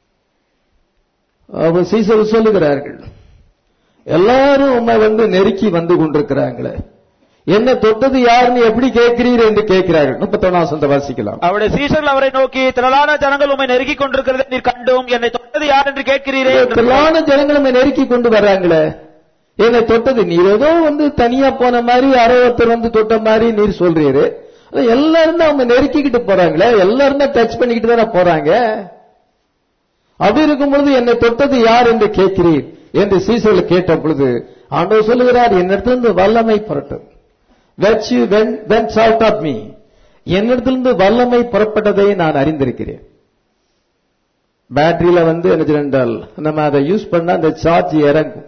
அவர் சீசர் சொல்லுகிறார்கள் எல்லாரும் உண்மை வந்து நெருக்கி வந்து கொண்டிருக்கிறாங்களே என்ன தொட்டது யாருன்னு எப்படி கேட்கிறீர் என்று கேட்கிறார்கள் முப்பத்தொன்னாம் சொந்த வாசிக்கலாம் அவருடைய சீஷர்கள் அவரை நோக்கி திரளான ஜனங்கள் உம்மை நெருக்கிக் கொண்டிருக்கிறதை நீர் கண்டும் என்னை தொட்டது யார் என்று கேட்கிறீரே என்று திரளான ஜனங்களும் நெருக்கி கொண்டு வர்றாங்களே என்னை தொட்டது நீர் ஏதோ வந்து தனியா போன மாதிரி யாரோ ஒருத்தர் வந்து தொட்ட மாதிரி நீர் சொல்றீரு ஆனா எல்லாரும் தான் அவங்க நெருக்கிக்கிட்டு போறாங்களே எல்லாரும் தான் டச் பண்ணிக்கிட்டு தானே போறாங்க அப்படி இருக்கும் பொழுது என்னை தொட்டது யார் என்று கேட்கிறீர் என்று சீசர்கள் கேட்ட பொழுது ஆண்டவர் சொல்லுகிறார் என்னிடத்திலிருந்து வல்லமை புரட்டும் which you when went out of me என்னிடத்திலிருந்து வல்லமை புறப்பட்டதை நான் அறிந்திருக்கிறேன் பேட்டரியில வந்து என்ன செய்யறால் நம்ம அதை யூஸ் பண்ணா அந்த சார்ஜ் இறங்கும்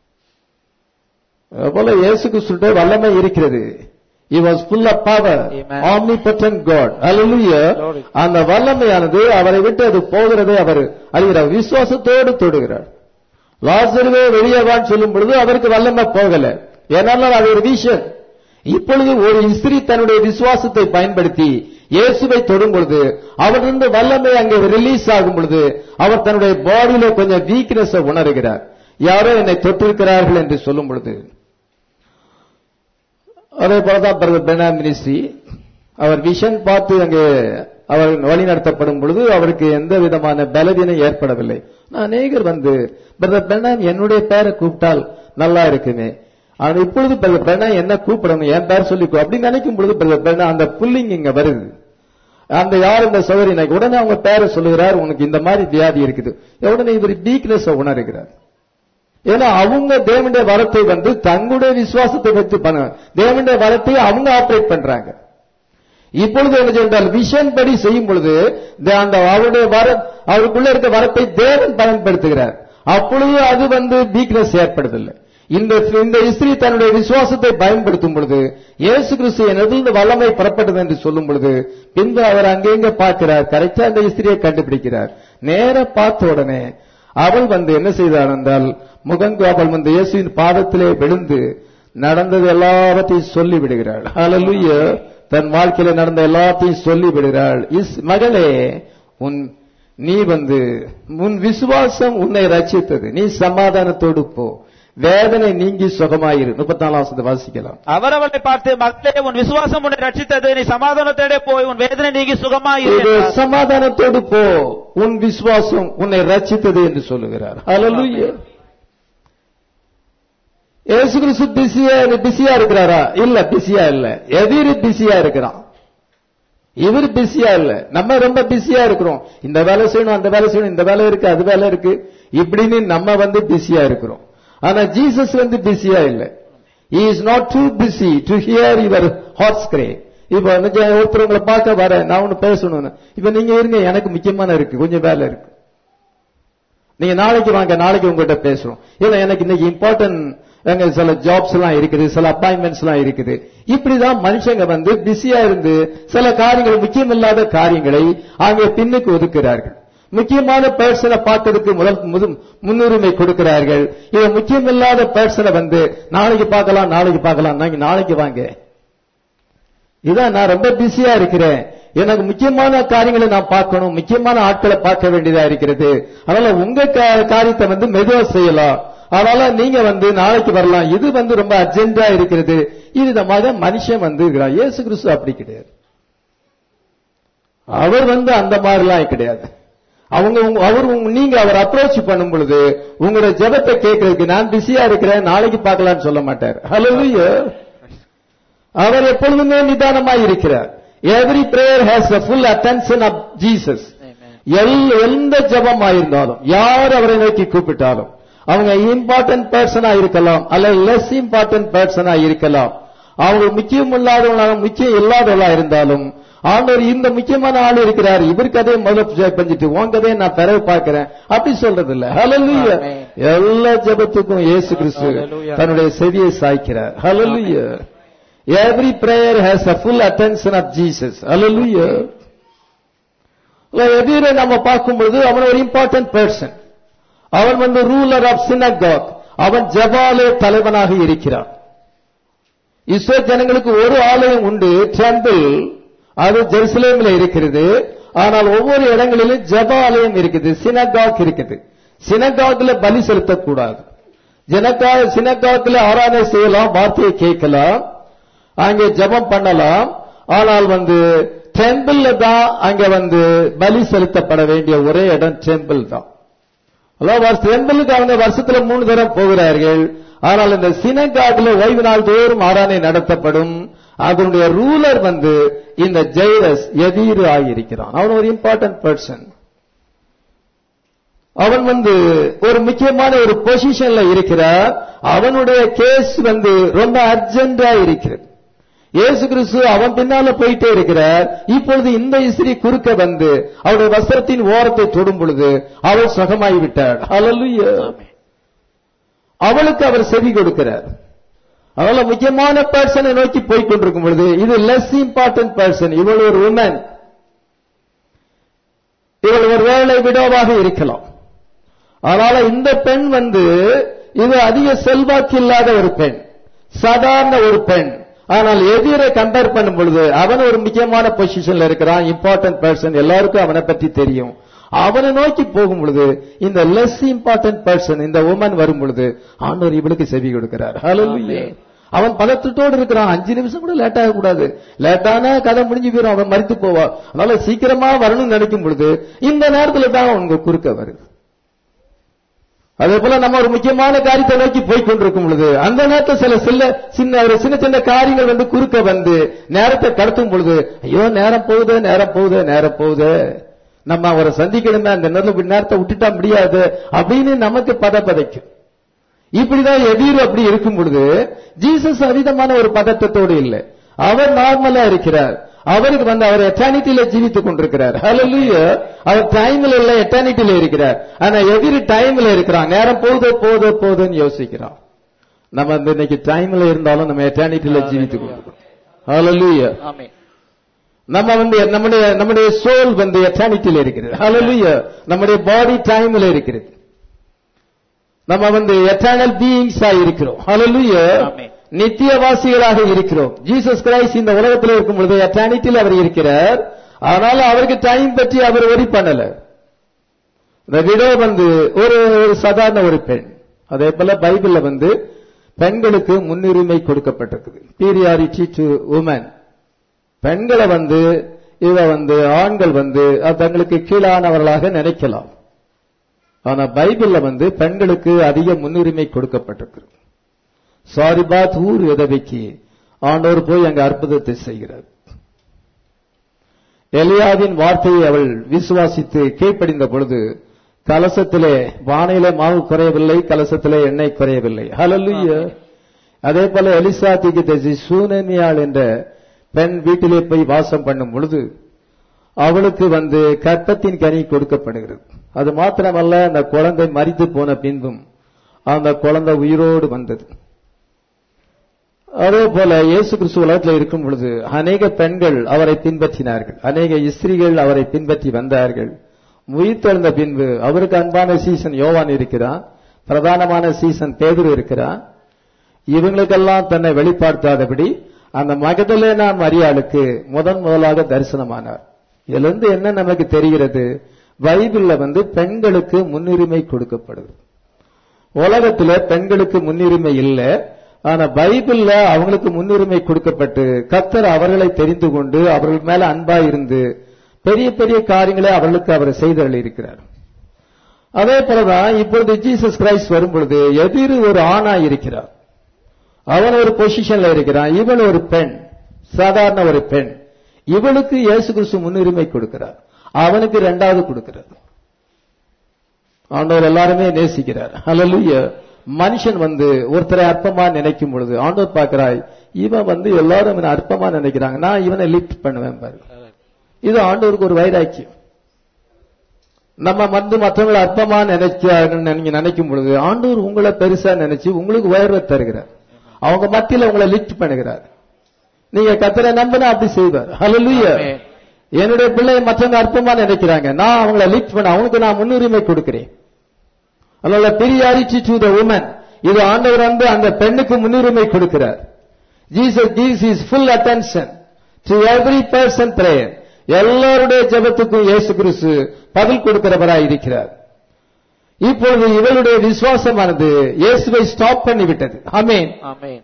போல இயேசு கிறிஸ்துட்ட வல்லமை இருக்கிறது He was full of power, Amen. omnipotent God. Hallelujah. Glory. அந்த வல்லமையானது அவரை விட்டு அது போகிறதை அவர் அறிகிறார் விசுவாசத்தோடு தொடுகிறார் லாசருவே வெளியே வான்னு சொல்லும் பொழுது அவருக்கு வல்லமை போகல ஏனால் அது ஒரு விஷன் இப்பொழுது ஒரு இஸ்திரி தன்னுடைய விசுவாசத்தை பயன்படுத்தி இயேசுவை தொடும் பொழுது அவரிருந்து வல்லமை அங்கே ரிலீஸ் ஆகும் பொழுது அவர் தன்னுடைய பாடியில கொஞ்சம் வீக்னஸ் உணர்கிறார் யாரோ என்னை தொட்டிருக்கிறார்கள் என்று சொல்லும் பொழுது அதே போலதான் பிரதர் பெனா மினிஸ்ட்ரி அவர் விஷன் பார்த்து அங்கே அவர் வழி நடத்தப்படும் பொழுது அவருக்கு எந்த விதமான பலவீனம் ஏற்படவில்லை நான் அநேகர் வந்து பிரதர் பெனாம் என்னுடைய பேரை கூப்பிட்டால் நல்லா இருக்குமே ஆனா இப்பொழுது பிரதர் பெனா என்ன கூப்பிடணும் என் பேர் சொல்லி கூ- அப்படி நினைக்கும் பொழுது பிரதர் பெனா அந்த புல்லிங் இங்க வருது அந்த யார் இந்த சௌகரி உடனே அவங்க பேரை சொல்லுகிறார் உனக்கு இந்த மாதிரி வியாதி இருக்குது உடனே இவர் வீக்னஸ் உணர்கிறார் ஏன்னா அவங்க தேவனுடைய வரத்தை வந்து தங்களுடைய விசுவாசத்தை வச்சு பண்ண தேவனுடைய வரத்தை அவங்க ஆபரேட் பண்றாங்க இப்பொழுது என்ன சொன்னால் விஷன் படி செய்யும் பொழுது தே- அந்த அவருடைய வர அவருக்குள்ள இருக்க வரத்தை தேவன் பயன்படுத்துகிறார் அப்பொழுது அது வந்து வீக்னஸ் ஏற்படுதில்லை இந்த இந்த இஸ்திரி தன்னுடைய விசுவாசத்தை பயன்படுத்தும் பொழுது இயேசு கிறிஸ்து என்னிலிருந்து வல்லமை புறப்பட்டது என்று சொல்லும் பொழுது பின்பு அவர் அங்கெங்க பார்க்கிறார் கரெக்டா அந்த இஸ்திரியை கண்டுபிடிக்கிறார் நேர பார்த்த உடனே அவள் வந்து என்ன செய்தாள் என்றால் முகங்கு அவள் வந்து இயேசுவின் பாதத்திலே விழுந்து நடந்தது எல்லாவற்றையும் சொல்லி விடுகிறாள் ஹalleluya தன் வாழ்க்கையில நடந்த எல்லாத்தையும் சொல்லி விடுகிறாள் இஸ் மகளே உன் நீ வந்து உன் விசுவாசம் உன்னை ரட்சித்தது நீ சமாதானத்தோடு போ வேதனை நீங்கி சுகமாயிரு முப்பத்தி நாலாம் வசனத்தை வாசிக்கலாம் அவர் அவளை பார்த்து மகளே உன் விசுவாசம் உன்னை ரட்சித்தது நீ சமாதானத்தோட போய் உன் வேதனை நீங்கி சுகமாயிரு இது என்றார். சமாதானத்தோடு போ உன் விசுவாசம் உன்னை ரட்சித்தது என்று சொல்லுகிறார் ஹalleluya இயேசு கிறிஸ்து பிஸியா பிஸியா இருக்கிறாரா இல்ல பிஸியா இல்ல எதிரி பிஸியா இருக்கிறான் இவர் பிஸியா இல்ல நம்ம ரொம்ப பிஸியா இருக்கிறோம் இந்த வேலை செய்யணும் அந்த வேலை செய்யணும் இந்த வேலை இருக்கு அது வேலை இருக்கு இப்படின்னு நம்ம வந்து பிஸியா இருக்கிறோம் ஆனா ஜீசஸ் வந்து பிஸியா இல்ல he is not too busy to hear your heart's cry இப்ப நிஜம் ஒருத்தர் உங்களை பார்க்க வர நான் ஒண்ணு பேசணும்னு இப்ப நீங்க இருங்க எனக்கு முக்கியமான இருக்கு கொஞ்சம் வேலை இருக்கு நீங்க நாளைக்கு வாங்க நாளைக்கு உங்ககிட்ட பேசுறோம் இல்ல எனக்கு இன்னைக்கு இம்பார்ட்டன்ட் எங்க சில ஜாப்ஸ் எல்லாம் இருக்குது சில அப்பாயின்மெண்ட்ஸ் எல்லாம் இருக்குது இப்படிதான் மனுஷங்க வந்து பிஸியா இருந்து சில காரியங்கள் முக்கியமில்லாத காரியங்களை அங்கே பின்னுக்கு ஒதுக்குறார்கள் முக்கியமான பர்சனை பார்க்கறதுக்கு முதல் முது- முன்னுரிமை கொடுக்கிறார்கள் இவன் முக்கியமில்லாத பர்சனை வந்து நாளைக்கு பார்க்கலாம் நாளைக்கு பார்க்கலாம் நாங்க நாளைக்கு வாங்க இதான் நான் ரொம்ப பிஸியா இருக்கிறேன் எனக்கு முக்கியமான காரியங்களை நான் பார்க்கணும் முக்கியமான ஆட்களை பார்க்க வேண்டியதா இருக்கிறது அதனால உங்க கா- காரியத்தை வந்து மெதுவா செய்யலாம் அதனால நீங்க வந்து நாளைக்கு வரலாம் இது வந்து ரொம்ப அர்ஜென்டா இருக்கிறது இது விதமாக மனுஷன் வந்து இருக்கிறார் இயேசு கிறிஸ்து அப்படி கிடையாது அவர் வந்து அந்த மாதிரிலாம் கிடையாது அவங்க உங்க- அவர் உங்க- நீங்க அவர் அப்ரோச் பண்ணும் பொழுது உங்களோட ஜெபத்தை கேட்கறதுக்கு நான் பிஸியா இருக்கிறேன் நாளைக்கு பார்க்கலாம்னு சொல்ல மாட்டார் ஹalleluya அவர் எப்பொழுதுமே நிதானமாய் இருக்கிறார் every prayer has the full attention of Jesus எல்- எந்த ஜபமாயிருந்தாலும் யார் அவரை நோக்கி கூப்பிட்டாலும் அவங்க இம்பார்ட்டன்ட் பர்சனா இருக்கலாம் அல்லது லெஸ் இம்பார்ட்டன்ட் பர்சனா இருக்கலாம் அவங்க முக்கியம் இல்லாதவங்களாக முக்கியம் இல்லாதவங்களா இருந்தாலும் ஆண்டவர் இந்த முக்கியமான ஆள் இருக்கிறார் இவர் கதையை முதல்ல பஞ்சிட்டு உன் கதையை நான் பிறகு பார்க்கிறேன் அப்படி சொல்றது இல்ல ஹalleluya Amen. எல்லா ஜெபத்துக்கும் இயேசு கிறிஸ்து Hallelujah. தன்னுடைய செவியை சாய்க்கிறார் ஹalleluya every prayer has a full attention of jesus hallelujah எதிர நம்ம பார்க்கும் பொழுது அவன் ஒரு இம்பார்ட்டன்ட் பர்சன் அவன் வந்து ரூலர் ஆஃப் சினகாக் அவன் ஜபாலே தலைவனாக இருக்கிறான் இஸ்ரேல் ஜனங்களுக்கு ஒரு ஆலயம் உண்டு டெம்பிள் அது ஜெருசலேமில் இருக்கிறது ஆனால் ஒவ்வொரு இடங்களிலும் ஜப ஆலயம் இருக்குது சினகாக் இருக்குது சினகாக்ல பலி செலுத்தக்கூடாது ஜனகா சினகாக்ல ஆராதனை செய்யலாம் வார்த்தையை கேட்கலாம் அங்கே ஜெபம் பண்ணலாம் ஆனால் வந்து டெம்பிள்ல தான் அங்க வந்து பலி செலுத்தப்பட வேண்டிய ஒரே இடம் டெம்பிள் தான் டெம்பிளுக்கு அவங்க வருஷத்துல மூணு தரம் போகிறார்கள் ஆனால் இந்த சினகாக்ல ஓய்வு நாள் தோறும் ஆராதனை நடத்தப்படும் அதனுடைய ரூலர் வந்து இந்த ஜெயரஸ் எதிர் ஆகியிருக்கிறான் அவன் ஒரு இம்பார்ட்டன்ட் பர்சன் அவன் வந்து ஒரு முக்கியமான ஒரு பொசிஷன்ல இருக்கிறார் அவனுடைய கேஸ் வந்து ரொம்ப அர்ஜென்டா இருக்கிறது இயேசு கிறிஸ்து அவன் பின்னால போயிட்டே இருக்கிறார் இப்பொழுது இந்த இஸ்ரீ குறுக்க வந்து அவருடைய வஸ்திரத்தின் ஓரத்தை தொடும் பொழுது அவள் சுகமாகி விட்டாள் ஹalleluya அவளுக்கு அவர் செவி கொடுக்கிறார் அவள முக்கியமான பர்சனை நோக்கி போய் கொண்டிருக்கும் பொழுது இது லெஸ் இம்பார்ட்டன்ட் பர்சன் இவள் ஒரு உமன் இவள் ஒரு வேலை விடோவாக இருக்கலாம் அதனால இந்த பெண் வந்து இது அதிக செல்வாக்கு இல்லாத ஒரு பெண் சாதாரண ஒரு பெண் ஆனால் எதிரை கம்பேர் பண்ணும் பொழுது அவன் ஒரு முக்கியமான பொசிஷன்ல இருக்கிறான் இம்பார்ட்டன்ட் பர்சன் எல்லாருக்கும் அவனை பற்றி தெரியும் அவனை நோக்கி போகும் பொழுது இந்த லெஸ் இம்பார்ட்டன்ட் பர்சன் இந்த உமன் வரும் பொழுது ஆண்டவர் இவளுக்கு செவி கொடுக்கிறார் ஹalleluya அவன் பதற்றத்தோடு இருக்கிறான் அஞ்சு நிமிஷம் கூட லேட் ஆக கூடாது லேட்டானா கதை முடிஞ்சு போயிடும் அவன் மறித்து போவா அதனால சீக்கிரமா வரணும்னு நினைக்கும் பொழுது இந்த நேரத்துல தான் உங்க குறுக்க வருது அதே போல நம்ம ஒரு முக்கியமான காரியத்தை நோக்கி போய் கொண்டிருக்கும் பொழுது அந்த நேரத்தில் சில சில சின்ன ஒரு சின்ன சின்ன காரியங்கள் வந்து குறுக்க வந்து நேரத்தை கடத்தும் பொழுது ஐயோ நேரம் போகுது நேரம் போகுது நேரம் போகுது நம்ம அவரை சந்திக்கணுமே அந்த நேரத்தில் நேரத்தை விட்டுட்டா முடியாது அப்படின்னு நமக்கு பதப்பதைக்கும் இப்படிதான் எதிர் அப்படி இருக்கும் பொழுது ஜீசஸ் அதீதமான ஒரு பதட்டத்தோடு இல்லை அவர் நார்மலா இருக்கிறார் அவருக்கு வந்து அவர் எட்டர்னிட்டியில ஜீவித்துக் கொண்டிருக்கிறார் ஹalleluya அவர் டைம்ல இல்ல எட்டர்னிட்டியில இருக்கிறார் ஆனா எதிரி டைம்ல இருக்கிறான் நேரம் போகுது போகுது போகுதுன்னு யோசிக்கிறான் நம்ம வந்து இன்னைக்கு டைம்ல இருந்தாலும் நம்ம எட்டர்னிட்டியில ஜீவித்துக் கொண்டிருக்கிறோம் ஹalleluya ஆமென் நம்ம வந்து நம்முடைய நம்முடைய சோல் வந்து எட்டர்னிட்டியில இருக்கிறது ஹalleluya நம்முடைய பாடி டைம்ல இருக்கிறது நம்ம வந்து எட்டர்னல் பீயிங்ஸா இருக்கிறோம் ஹalleluya ஆமென். நித்தியவாசிகளாக இருக்கிறோம் ஜீசஸ் கிரைஸ்ட் இந்த உலகத்தில் இருக்கும் பொழுது எட்டர்னிட்டியில் அவர் இருக்கிறார் அதனால அவருக்கு டைம் பற்றி அவர் ஒரி பண்ணல இந்த விடோ வந்து ஒரு ஒரு சாதாரண ஒரு பெண் அதே போல பைபிள்ல வந்து பெண்களுக்கு முன்னுரிமை கொடுக்கப்பட்டிருக்குது பீரியாரிட்டி டு உமன் பெண்களை வந்து இவ வந்து ஆண்கள் வந்து அது தங்களுக்கு கீழானவர்களாக நினைக்கலாம் ஆனா பைபிள்ல வந்து பெண்களுக்கு அதிக முன்னுரிமை கொடுக்கப்பட்டிருக்கு சாரிபாத் ஊர் விதவைக்கு ஆண்டவர் போய் அங்க அற்புதத்தை செய்கிறார் எலியாவின் வார்த்தையை அவள் விசுவாசித்து கீழ்ப்படிந்த பொழுது கலசத்திலே வானையில மாவு குறையவில்லை கலசத்திலே எண்ணெய் குறையவில்லை ஹalleluya அதே போல எலிசா தீர்க்கதரிசி சூனமியாள் என்ற பெண் வீட்டிலே போய் வாசம் பண்ணும் பொழுது அவளுக்கு வந்து கற்பத்தின் கனி கொடுக்கப்படுகிறது அது மாத்திரமல்ல அந்த குழந்தை மரித்து போன பின்பும் அந்த குழந்தை உயிரோடு வந்தது அதே போல இயேசு கிறிஸ்து உலகத்தில் இருக்கும் பொழுது அநேக பெண்கள் அவரை பின்பற்றினார்கள் அநேக இஸ்திரிகள் அவரை பின்பற்றி வந்தார்கள் உயிர்த்தெழுந்த பின்பு அவருக்கு அன்பான சீசன் யோவான் இருக்கிறான் பிரதானமான சீசன் பேதுரு இருக்கிறான் இவங்களுக்கெல்லாம் தன்னை வெளிப்படுத்தாதபடி அந்த மகதலேனா மரியாளுக்கு முதன் முதலாக தரிசனமானார் இதுல இருந்து என்ன நமக்கு தெரிகிறது பைபிள்ல வந்து பெண்களுக்கு முன்னுரிமை கொடுக்கப்படுது உலகத்துல பெண்களுக்கு முன்னுரிமை இல்லை ஆனா பைபிள்ல அவங்களுக்கு முன்னுரிமை கொடுக்கப்பட்டு கத்தர் அவர்களை தெரிந்து கொண்டு அவர்கள் மேல அன்பா இருந்து பெரிய பெரிய காரியங்களை அவர்களுக்கு அவர் செய்தருள் இருக்கிறார் அதே போலதான் இப்பொழுது ஜீசஸ் கிரைஸ்ட் வரும் பொழுது எதிர் ஒரு ஆணா இருக்கிறார் அவன் ஒரு பொசிஷன்ல இருக்கிறான் இவள் ஒரு பெண் சாதாரண ஒரு பெண் இவளுக்கு இயேசு கிறிஸ்து முன்னுரிமை கொடுக்கிறார் அவனுக்கு ரெண்டாவது கொடுக்கிறார் ஆண்டவர் எல்லாருமே நேசிக்கிறார் ஹalleluya மனுஷன் வந்து ஒருத்தரை அற்பமா நினைக்கும் பொழுது ஆண்டவர் பார்க்கிறாய் இவன் வந்து எல்லாரும் இவனை அற்பமா நினைக்கிறாங்க நான் இவனை லிஃப்ட் பண்ணுவேன் பாரு இது ஆண்டவருக்கு ஒரு வைராக்கியம் நம்ம வந்து மற்றவங்களை அற்பமா நினைக்க நீங்க நினைக்கும் பொழுது ஆண்டவர் உங்களை பெருசா நினைச்சு உங்களுக்கு உயர்வை தருகிறார் அவங்க மத்தியில உங்களை லிஃப்ட் பண்ணுகிறார் நீங்க கத்தரை நம்பினா அப்படி செய்வார் ஹalleluya ஆமென். என்னுடைய பிள்ளை மற்றவங்க அற்பமா நினைக்கிறாங்க நான் அவங்கள லிஃப்ட் பண்ண அவனுக்கு நான் முன்னுரிமை கொடுக்கிறேன் அதனால பிரியாரிட்டி டு த உமன் இது ஆண்டவர் வந்து அந்த பெண்ணுக்கு முன்னுரிமை கொடுக்கிறார் Jesus gives his full attention to every person prayer எல்லாருடைய ஜெபத்துக்கும் இயேசு கிறிஸ்து பதில் கொடுக்கிறவராய் இருக்கிறார் இப்பொழுது இவளுடைய விசுவாசமானது இயேசுவை ஸ்டாப் பண்ணிவிட்டது ஆமென் ஆமென்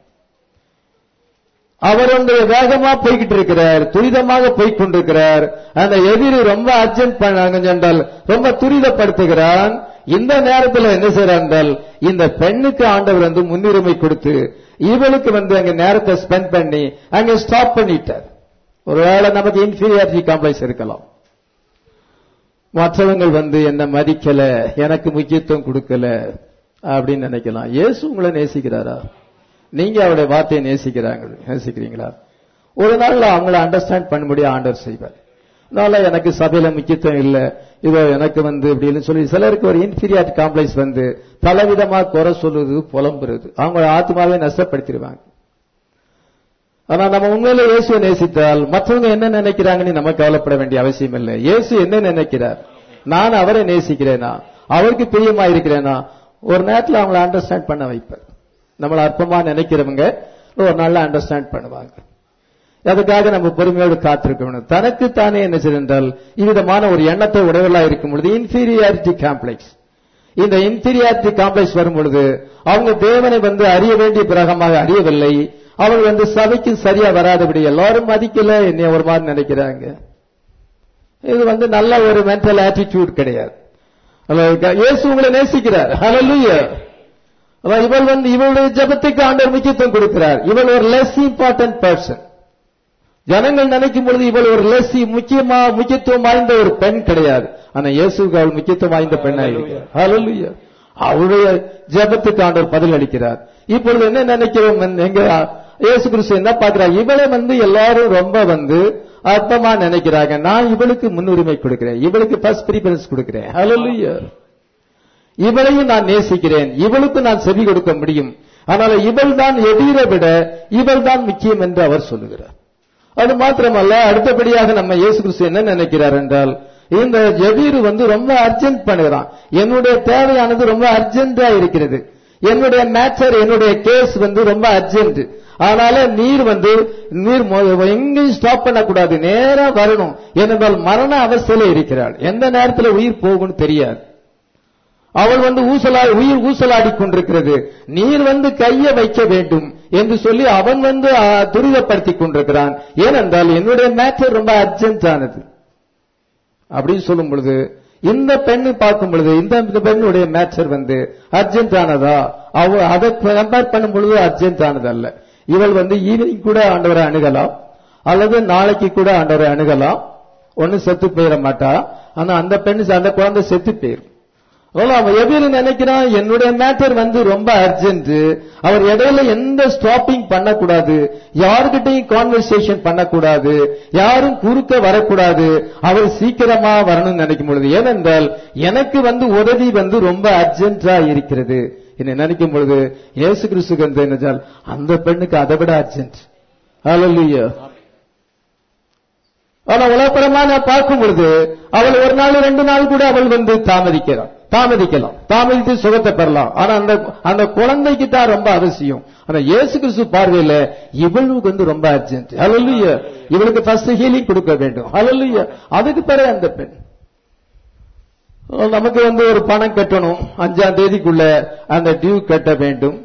அவர் வந்து வேகமா போய்கிட்டு இருக்கிறார் துரிதமாக போய்க் கொண்டிருக்கிறார் அந்த எதிரி ரொம்ப அர்ஜென்ட் பண்ணாங்க என்றால் ரொம்ப துரிதப்படுத்துகிறான் இந்த நேரத்தில் என்ன செய்யறார் என்றால் இந்த பெண்ணுக்கு ஆண்டவர் வந்து முன்னுரிமை கொடுத்து இவளுக்கு வந்து அங்க நேரத்தை ஸ்பெண்ட் பண்ணி அங்க ஸ்டாப் பண்ணிட்டார் ஒருவேளை நமக்கு இன்ஃபீரியாரிட்டி காம்ப்ளெக்ஸ் இருக்கலாம் மற்றவங்க வந்து என்ன மதிக்கல எனக்கு முக்கியத்துவம் கொடுக்கல அப்படின்னு நினைக்கலாம் இயேசு உங்களை நேசிக்கிறாரா நீங்க அவருடைய வார்த்தையை நேசிக்கிறாங்க நேசிக்கிறீங்களா ஒரு நாள்ல அவங்கள அண்டர்ஸ்டாண்ட் பண்ண முடியும் ஆண்டவர் செய்வார் அதனால எனக்கு சபையில முக்கியத்துவம் இல்ல இதோ எனக்கு வந்து இப்படின்னு சொல்லி சிலருக்கு ஒரு இன்ஃபீரியாரிட்டி காம்ப்ளெக்ஸ் வந்து பலவிதமா குறை சொல்லுது புலம்புறது அவங்க ஆத்மாவே நஷ்டப்படுத்திடுவாங்க ஆனா நம்ம உண்மையில இயேசுவை நேசித்தால் மற்றவங்க என்ன நினைக்கிறாங்கன்னு நம்ம கவலைப்பட வேண்டிய அவசியம் இல்லை இயேசு என்ன நினைக்கிறார் நான் அவரை நேசிக்கிறேனா அவருக்கு பிரியமா இருக்கிறேனா ஒரு நேரத்துல அவங்கள அண்டர்ஸ்டாண்ட் பண்ண வைப்பார் நம்மள அற்பமா நினைக்கிறவங்க ஒரு நாள்ல அண்டர்ஸ்டாண்ட் பண்ணுவாங்க அதுக்காக நம்ம பொறுமையோடு காத்திருக்கணும் தனக்கு தானே என்ன செய்தால் இவ்விதமான ஒரு எண்ணத்தை உடையவர்களா இருக்கும் பொழுது இன்ஃபீரியாரிட்டி காம்ப்ளெக்ஸ் இந்த இன்ஃபீரியாரிட்டி காம்ப்ளெக்ஸ் வரும் பொழுது அவங்க தேவனை வந்து அறிய வேண்டிய பிறகமாக அறியவில்லை அவங்க வந்து சபைக்கு சரியா வராதபடி எல்லாரும் மதிக்கல என்னைய ஒரு மாதிரி நினைக்கிறாங்க இது வந்து நல்ல ஒரு மென்டல் ஆட்டிடியூட் கிடையாது அல்ல, இயேசு உங்களை நேசிக்கிறார் ஹalleluya அதான் இவள் வந்து இவளுடைய ஜெபத்துக்கு ஆண்டவர் முக்கியத்துவம் கொடுக்கிறார் இவள் ஒரு லெஸ் இம்பார்ட்டன்ட் பர்சன் ஜனங்கள் நினைக்கும் பொழுது இவள் ஒரு லெஸ் முக்கியமா முக்கியத்துவம் வாய்ந்த ஒரு பெண் கிடையாது ஆனா இயேசுக்கு அவள் முக்கியத்துவம் வாய்ந்த பெண்ணா இருக்கிறார் ஹalleluya அவளுடைய ஜெபத்துக்கு ஆண்டவர் பதில் அளிக்கிறார் இப்பொழுது என்ன நினைக்கிறோம் எங்க இயேசு கிறிஸ்து என்ன பார்க்கிறார் இவளை வந்து எல்லாரும் ரொம்ப வந்து அர்த்தமா நினைக்கிறாங்க நான் இவளுக்கு முன்னுரிமை கொடுக்கிறேன் இவளுக்கு ஃபர்ஸ்ட் ப்ரிஃபரன்ஸ் கொடுக்கிறேன் ஹalleluya இவளையும் நான் நேசிக்கிறேன் இவளுக்கு நான் செவி கொடுக்க முடியும் ஆனால் இவள் தான் எதிரை விட இவள் தான் முக்கியம் என்று அவர் சொல்லுகிறார் அது மாத்திரமல்ல அடுத்தபடியாக நம்ம இயேசு கிறிஸ்து என்ன நினைக்கிறார் என்றால் இந்த ஜபீர் வந்து ரொம்ப அர்ஜென்ட் பண்ணுகிறான் என்னுடைய தேவையானது ரொம்ப அர்ஜென்டா இருக்கிறது என்னுடைய மேட்டர் என்னுடைய கேஸ் வந்து ரொம்ப அர்ஜென்ட் அதனால நீர் வந்து நீர் மொ- எங்கேயும் ஸ்டாப் பண்ணக்கூடாது நேரா வரணும் ஏனென்றால் மரண அவஸ்தையில இருக்கிறாள் எந்த நேரத்துல உயிர் போகும்னு தெரியாது அவள் வந்து ஊசலா உயிர் ஊசலாடி கொண்டிருக்கிறது நீர் வந்து கையை வைக்க வேண்டும் என்று சொல்லி அவன் வந்து ஆ, துரிதப்படுத்திக் கொண்டிருக்கிறான் ஏனென்றால் என்னுடைய மேட்டர் ரொம்ப அர்ஜென்ட் ஆனது அப்படின்னு சொல்லும் பொழுது இந்த பெண்ணு பார்க்கும் பொழுது இந்த இந்த பெண்ணுடைய மேட்டர் வந்து அர்ஜென்ட் ஆனதா அவ அதை கம்பேர் பண்ணும் பொழுது அர்ஜென்ட் ஆனது அல்ல இவள் வந்து ஈவினிங் கூட ஆண்டவரை அணுகலாம் அல்லது நாளைக்கு கூட ஆண்டவரை அணுகலாம் ஒண்ணு செத்து போயிட மாட்டா ஆனா அந்த பெண்ணு அந்த குழந்தை செத்து போயிரும் அதனால அவன் எப்படி நினைக்கிறான் என்னுடைய மேட்டர் வந்து ரொம்ப அர்ஜென்ட் அவர் இடையில எந்த ஸ்டாப்பிங் பண்ணக்கூடாது யாருக்கிட்டையும் கான்வர்சேஷன் பண்ணக்கூடாது யாரும் குறுக்க வரக்கூடாது அவர் சீக்கிரமா வரணும்னு நினைக்கும் பொழுது ஏனென்றால் எனக்கு வந்து உதவி வந்து ரொம்ப அர்ஜென்டா இருக்கிறது என்ன நினைக்கும் பொழுது இயேசு கிறிஸ்துக்கு வந்து என்னச்சால் அந்த பெண்ணுக்கு அதை விட அர்ஜென்ட் ஹalleluya ஆனா உலகப்பரமா நான் பார்க்கும் பொழுது அவள் ஒரு நாள் ரெண்டு நாள் கூட அவள் வந்து தாமதிக்கிறான் தாமதிக்கலாம் தாமதித்து சுகத்தை பெறலாம் ஆனா அந்த அந்த குழந்தைக்கு தான் ரொம்ப அவசியம் ஆனா இயேசு கிறிஸ்து பார்வையில இவளுக்கு வந்து ரொம்ப அர்ஜென்ட் ஹalleluya இவளுக்கு ஃபர்ஸ்ட் ஹீலிங் கொடுக்க வேண்டும் ஹalleluya அதுக்கு பிறகு அந்த பெண் நமக்கு வந்து ஒரு பணம் கட்டணும் அஞ்சாம் தேதிக்குள்ள அந்த டியூ கட்ட வேண்டும்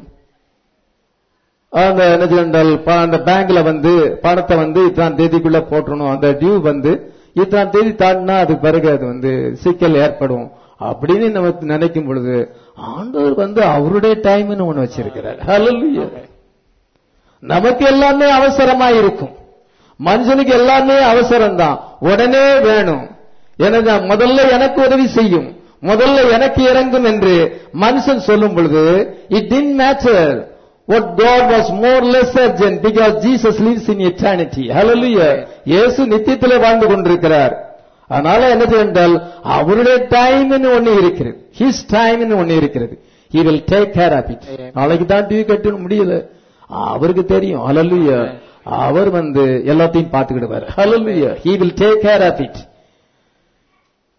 அந்த என்ன சொன்னால் ப- அந்த பேங்க்ல வந்து பணத்தை வந்து இத்தனாம் தேதிக்குள்ள போட்டணும் அந்த டியூ வந்து இத்தனாம் தேதி தாண்டினா அது பிறகு அது வந்து சிக்கல் ஏற்படும் அப்படின்னு நமக்கு நினைக்கும் பொழுது ஆண்டவர் வந்து அவருடைய டைம்னு ஒண்ணு வச்சிருக்கிறார் ஹalleluya நமக்கு எல்லாமே அவசரமா இருக்கும் மனுஷனுக்கு எல்லாமே அவசரம் தான் உடனே வேணும் எனக்கு முதல்ல எனக்கு உதவி செய்யும் முதல்ல எனக்கு இறங்கும் என்று மனுஷன் சொல்லும் பொழுது it didn't matter what God was more less urgent because Jesus lives in eternity. Hallelujah. இயேசு நித்தியத்திலே வாழ்ந்து கொண்டிருக்கிறார் அதனால என்ன என்றால் அவருடைய டைம்னு ஒண்ணு இருக்கிறது ஹிஸ் டைம்னு ஒண்ணு இருக்கிறது he will take care of it நாளைக்கு தான் டிவி கட்டணும் முடியல அவருக்கு தெரியும் ஹalleluya அவர் வந்து எல்லாத்தையும் பார்த்துக்கிடுவார் ஹalleluya he will take care of it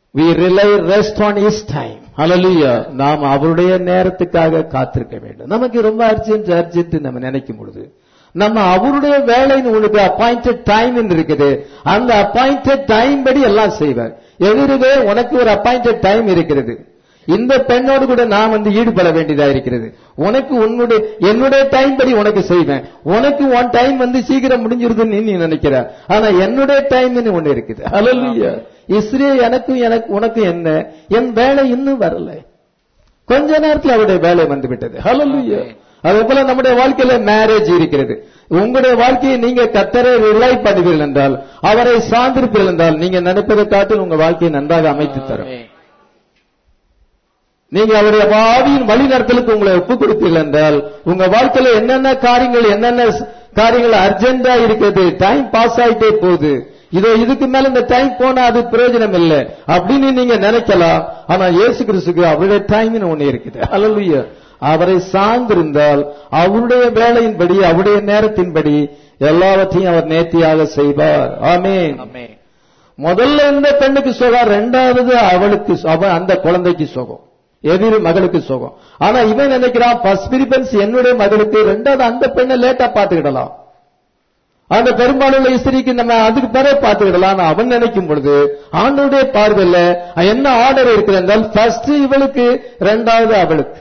we rely rest on his time hallelujah நாம் அவருடைய நேரத்துக்காக காத்திருக்க வேண்டும் நமக்கு ரொம்ப அர்ஜென்ட் அர்ஜென்ட் நம்ம நினைக்கும் பொழுது நம்ம அவருடைய வேலைன்னு உங்களுக்கு அப்பாயிண்டட் டைம் இருக்குது அந்த அப்பாயிண்டட் டைம் படி எல்லாம் செய்வார் எதிரவே உனக்கு ஒரு அப்பாயிண்டட் டைம் இருக்கிறது இந்த பெண்ணோடு கூட நான் வந்து ஈடுபட வேண்டியதா இருக்கிறது உனக்கு உன்னுடைய என்னுடைய டைம் படி உனக்கு செய்வேன் உனக்கு உன் டைம் வந்து சீக்கிரம் முடிஞ்சிருதுன்னு நீ நினைக்கிற ஆனா என்னுடைய டைம் ஒண்ணு இருக்குது ஹalleluya இஸ்ரே எனக்கும் எனக்கு உனக்கு என்ன என் வேலை இன்னும் வரல கொஞ்ச நேரத்தில் அவருடைய வேலை வந்து விட்டது ஹalleluya அதே போல நம்முடைய வாழ்க்கையில மேரேஜ் இருக்கிறது உங்களுடைய வாழ்க்கையை நீங்க கத்தரை ரிலை பண்ணுவீர்கள் என்றால் அவரை சார்ந்திருப்பீர்கள் என்றால் நீங்க நினைப்பதை காட்டில் உங்க வாழ்க்கையை நன்றாக அமைத்து தரும் ஆமென். நீங்க அவருடைய ஆவியின் வழிநடத்தலுக்கு உங்களை ஒப்புக் கொடுப்பீர்கள் என்றால் உங்க வாழ்க்கையில என்னென்ன காரியங்கள் என்னென்ன ஸ்- காரியங்கள் அர்ஜென்டா இருக்கிறது டைம் பாஸ் ஆயிட்டே போகுது இதோ இதுக்கு மேல இந்த டைம் போனா அது பிரயோஜனம் இல்லை அப்படின்னு நீங்க நினைக்கலாம் ஆனா இயேசு கிறிஸ்துக்கு அவருடைய டைம் ஒண்ணு இருக்குது அல்லலுயா அவரை சார்ந்திருந்தால் அவருடைய வேலையின்படி அவருடைய நேரத்தின்படி எல்லாவற்றையும் அவர் நேர்த்தியாக செய்வார் ஆமென் ஆமென். முதல்ல இந்த பெண்ணுக்கு சுகம் ரெண்டாவது அவளுக்கு சு- அவ அந்த குழந்தைக்கு சுகம் எதிர் மகளுக்கு சுகம் ஆனா இவன் நினைக்கிறான் ஃபர்ஸ்ட் ப்ரிஃபரன்ஸ் என்னுடைய மகளுக்கு ரெண்டாவது அந்த பெண்ணை லேட்டா பாத்துக்கிடலாம் அந்த பெரும்பாலுள்ள இஸ்திரிக்கு நம்ம அதுக்கு பிறகு பாத்துக்கிடலாம் ஆனா அவன் நினைக்கும் பொழுது ஆண்டோடைய பார்வையில என்ன ஆர்டர் இருக்கிறது என்றால் ஃபர்ஸ்ட் இவளுக்கு ரெண்டாவது அவளுக்கு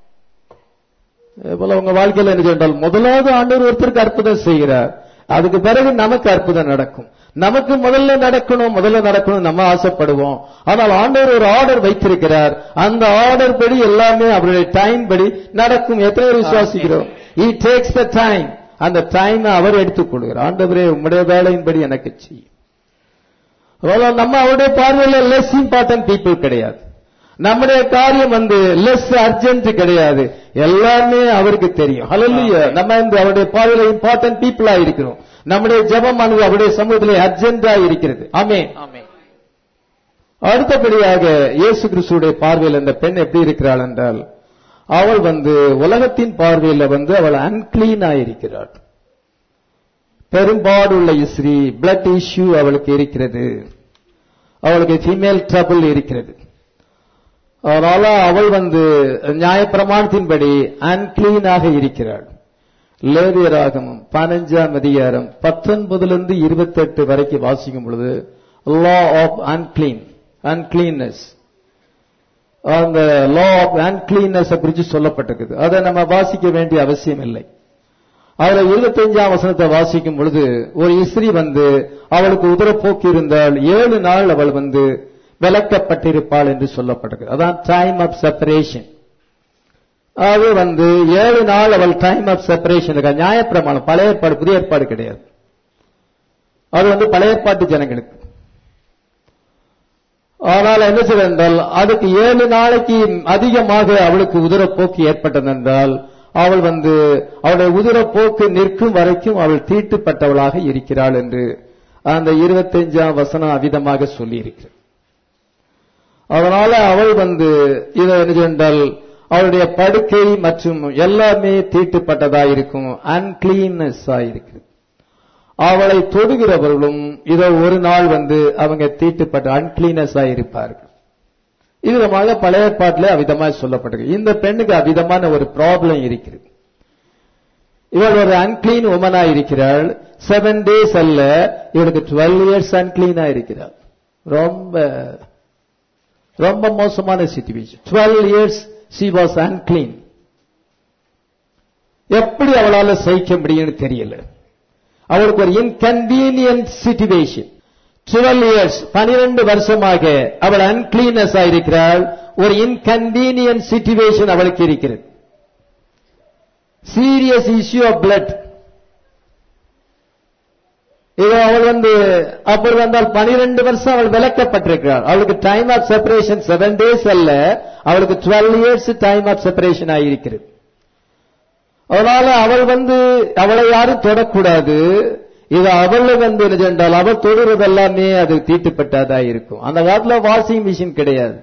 போல உங்க வாழ்க்கையில என்ன சொன்னால் முதலாவது ஆண்டவர் ஒருத்தருக்கு அற்புதம் செய்கிறார் அதுக்கு பிறகு நமக்கு அற்புதம் நடக்கும் நமக்கு முதல்ல நடக்கணும் முதல்ல நடக்கணும் நம்ம ஆசைப்படுவோம் ஆனால் ஆண்டவர் ஒரு ஆர்டர் வைத்திருக்கிறார் அந்த ஆர்டர் படி எல்லாமே அவருடைய டைம் படி நடக்கும் எத்தனை பேர் விசுவாசிக்கிறோம் he டேக்ஸ் த டைம் அந்த டைம் அவர் எடுத்துக் கொள்கிறார் ஆண்டவரே உம்முடைய வேலையின்படி எனக்கு செய்யும் அவ்வளவு நம்ம அவருடைய பார்வையில லெஸ் இம்பார்ட்டன்ட் பீப்புள் கிடையாது நம்முடைய காரியம் வந்து லெஸ் அர்ஜென்ட் கிடையாது எல்லாமே அவருக்கு தெரியும் ஹalleluya நம்ம இந்த அவருடைய பார்வையில இம்பார்ட்டன்ட் பீப்புளா இருக்கிறோம் நம்முடைய ஜெபமானது அவருடைய சமூகத்திலே அர்ஜென்டா இருக்கிறது ஆமென் ஆமென். அடுத்தபடியாக இயேசு கிறிஸ்துடைய பார்வையில் இந்த பெண் எப்படி இருக்கிறாள் என்றால் அவள் வந்து உலகத்தின் பார்வையில வந்து அவள் அன்கிளீனா இருக்கிறாள் பெரும்பாடுள்ள இஸ்ரீ பிளட் இஷ்யூ அவளுக்கு இருக்கிறது அவளுக்கு ஃபீமேல் ட்ரபிள் இருக்கிறது அதனால அவள் வந்து நியாயப்பிரமாணத்தின்படி அன்கிளீனாக இருக்கிறாள் லேவியராகமம் பதினஞ்சாம் அதிகாரம் பத்தொன்பதிலிருந்து இருபத்தெட்டு வரைக்கும் வாசிக்கும் பொழுது லா ஆஃப் அன்கிளீன் அன்கிளீன்னஸ் அந்த லா ஆஃப் அன்கிளீன்னஸ் குறித்து சொல்லப்பட்டிருக்குது அதை நம்ம வாசிக்க வேண்டிய அவசியம் இல்லை அதுல இருபத்தஞ்சாம் வசனத்தை வாசிக்கும் பொழுது ஒரு இஸ்ரீ வந்து அவளுக்கு உதரப்போக்கு இருந்தால் ஏழு நாள் அவள் வந்து விலக்கப்பட்டிருப்பாள் என்று சொல்லப்பட்டிருக்கு அதான் டைம் ஆஃப் செப்பரேஷன் அது வந்து ஏழு நாள் அவள் டைம் ஆஃப் செப்பரேஷன் இருக்கா நியாயப்பிரமாணம் பழைய ஏற்பாடு புதிய ஏற்பாடு கிடையாது அது வந்து பழைய ஏற்பாட்டு ஜனங்களுக்கு ஆனால் என்ன செய்வது என்றால் அதுக்கு ஏழு நாளைக்கு அதிகமாக அவளுக்கு உதிரப்போக்கு ஏற்பட்டது என்றால் அவள் வந்து அவளுடைய உதிரப்போக்கு நிற்கும் வரைக்கும் அவள் தீட்டுப்பட்டவளாக இருக்கிறாள் என்று அந்த இருபத்தஞ்சாம் வசனம் அவிதமாக சொல்லி இருக்கிறது அதனால அவள் வந்து இதை என்ன சொன்னால் அவளுடைய படுக்கை மற்றும் எல்லாமே தீட்டுப்பட்டதா இருக்கும் அன்கிளீன்னஸ் இருக்கிறது அவளை தொடுகிறவர்களும் இதோ ஒரு நாள் வந்து அவங்க தீட்டுப்பட்ட அன்கிளீனஸ் இருப்பார்கள் இது விதமாக பழைய ஏற்பாட்டில் அவிதமாக சொல்லப்பட்டிருக்கு இந்த பெண்ணுக்கு அவிதமான ஒரு ப்ராப்ளம் இருக்கிறது இவள் ஒரு அன்கிளீன் உமனா இருக்கிறாள் செவன் டேஸ் அல்ல இவளுக்கு டுவெல் இயர்ஸ் அன்கிளீனா இருக்கிறாள் ரொம்ப ரொம்ப மோசமான situation twelve years she was unclean எப்படி அவளால சகிக்க முடியும்னு தெரியல அவளுக்கு ஒரு இன்கன்வீனியன்ட் சிச்சுவேஷன் டுவெல் இயர்ஸ் பனிரெண்டு வருஷமாக அவள் அன்கிளீனஸ் ஆயிருக்கிறாள் ஒரு இன்கன்வீனியன்ட் சிச்சுவேஷன் அவளுக்கு இருக்கிறது சீரியஸ் இஷ்யூ ஆஃப் பிளட் இது அவள் வந்து அப்படி வந்தால் பனிரெண்டு வருஷம் அவள் விளக்கப்பட்டிருக்கிறாள் அவளுக்கு time of separation seven days அல்ல அவளுக்கு twelve years time of separation ஆகியிருக்கிறது அதனால அவள் வந்து அவளை யாரும் தொடக்கூடாது இது அவள் வந்து என்ன சென்றால் அவள் தொடுறது எல்லாமே அது தீட்டுப்பட்டதா இருக்கும் அந்த காலத்துல வாஷிங் மிஷின் கிடையாது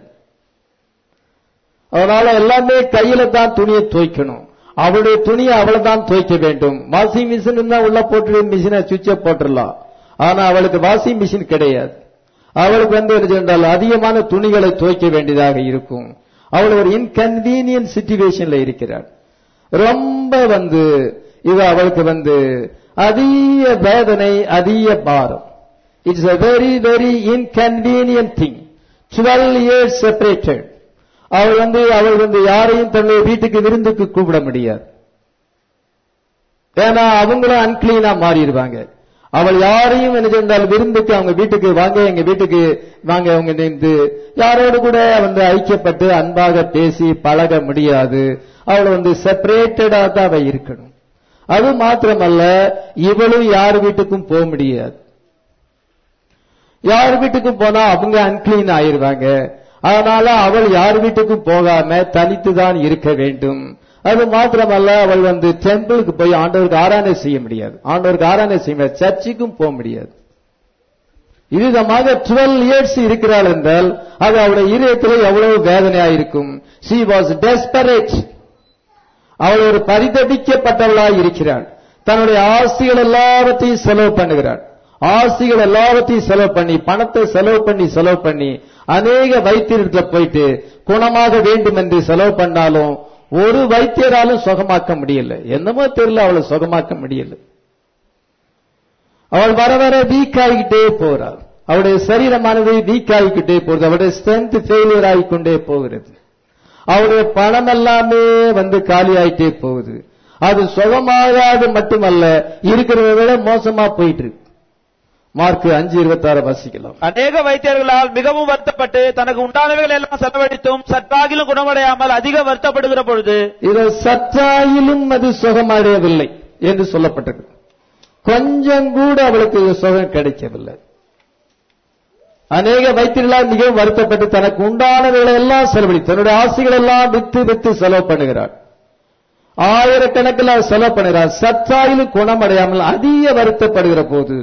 அதனால எல்லாமே கையில தான் துணியை துவைக்கணும் அவளுடைய துணியை அவளை தான் துவைக்க வேண்டும் வாஷிங் மிஷின் தான் உள்ள போட்டு மிஷினை சுவிட்ச போட்டுடலாம் ஆனா அவளுக்கு வாஷிங் மிஷின் கிடையாது அவளுக்கு வந்து என்ன சொன்னால் அதிகமான துணிகளை துவைக்க வேண்டியதாக இருக்கும் அவள் ஒரு இன்கன்வீனியன்ட் சிச்சுவேஷன்ல இருக்கிறாள் ரொம்ப வந்து இது அவளுக்கு வந்து அதிக வேதனை அதிக பாரம் it's a very very inconvenient thing twelve years separated அவள் வந்து அவள் வந்து யாரையும் தன்னுடைய வீட்டுக்கு விருந்துக்கு கூப்பிட முடியாது ஏன்னா அவங்களும் அன்கிளீனா மாறிடுவாங்க அவள் யாரையும் என்ன செஞ்சால் விருந்துக்கு அவங்க வீட்டுக்கு வாங்க எங்க வீட்டுக்கு வாங்க அவங்க நின்று யாரோடு கூட வந்து ஐக்கியப்பட்டு அன்பாக பேசி பழக முடியாது அவள் வந்து செப்பரேட்டடா தான் அவ இருக்கணும் அது மாத்திரமல்ல இவளும் யார் வீட்டுக்கும் போக முடியாது யார் வீட்டுக்கும் போனா அவங்க அன்கிளீன் ஆயிருவாங்க அதனால அவள் யார் வீட்டுக்கும் போகாம தனித்து தான் இருக்க வேண்டும் அது மாத்திரமல்ல அவள் வந்து டெம்பிளுக்கு போய் ஆண்டவருக்கு ஆராதனை செய்ய முடியாது ஆண்டவருக்கு ஆராதனை செய்ய முடியாது சர்ச்சுக்கும் போக முடியாது இதுதமாக டுவெல் இயர்ஸ் இருக்கிறாள் என்றால் அது அவளுடைய இதயத்தில் எவ்வளவு வேதனையா இருக்கும் சி வாஸ் டெஸ்பரேட் அவள் ஒரு பரிதபிக்கப்பட்டவளாய் இருக்கிறாள் தன்னுடைய ஆசைகள் எல்லாவற்றையும் செலவு பண்ணுகிறாள் ஆசைகள் எல்லாவற்றையும் செலவு பண்ணி பணத்தை செலவு பண்ணி செலவு பண்ணி அநேக வைத்தியர்கிட்ட போயிட்டு குணமாக வேண்டும் என்று செலவு பண்ணாலும் ஒரு வைத்தியராலும் சுகமாக்க முடியல என்னமோ தெரியல அவளை சுகமாக்க முடியல அவள் வர வர வீக் ஆகிக்கிட்டே போறாள் அவளுடைய சரீரமானது வீக் ஆகிக்கிட்டே போகுது அவளுடைய ஸ்ட்ரென்த் ஃபெயிலியர் ஆகிக்கொண்டே போகிறது அவருடைய பணம் எல்லாமே வந்து காலி ஆயிட்டே போகுது அது சுகமாகாது மட்டுமல்ல இருக்கிறத விட மோசமா போயிட்டு இருக்கு மார்க் அஞ்சு இருபத்தாறு வாசிக்கலாம் அநேக வைத்தியர்களால் மிகவும் வருத்தப்பட்டு தனக்கு உண்டானவைகள் எல்லாம் செலவழித்தும் சற்றாகிலும் குணமடையாமல் அதிக வருத்தப்படுகிற பொழுது இதை சற்றாயிலும் அது சுகமடையவில்லை என்று சொல்லப்பட்டது கொஞ்சம் கூட அவளுக்கு சுகம் கிடைக்கவில்லை அநேக வைத்தியர்களால் மிகவும் வருத்தப்பட்டு தனக்கு உண்டானவைகளை எல்லாம் செலவழி தன்னுடைய ஆசைகள் எல்லாம் வித்து வித்து செலவு பண்ணுகிறார் ஆயிரக்கணக்கில் அவர் செலவு பண்ணுகிறார் சற்றாயிலும் குணமடையாமல் அதிக வருத்தப்படுகிற போது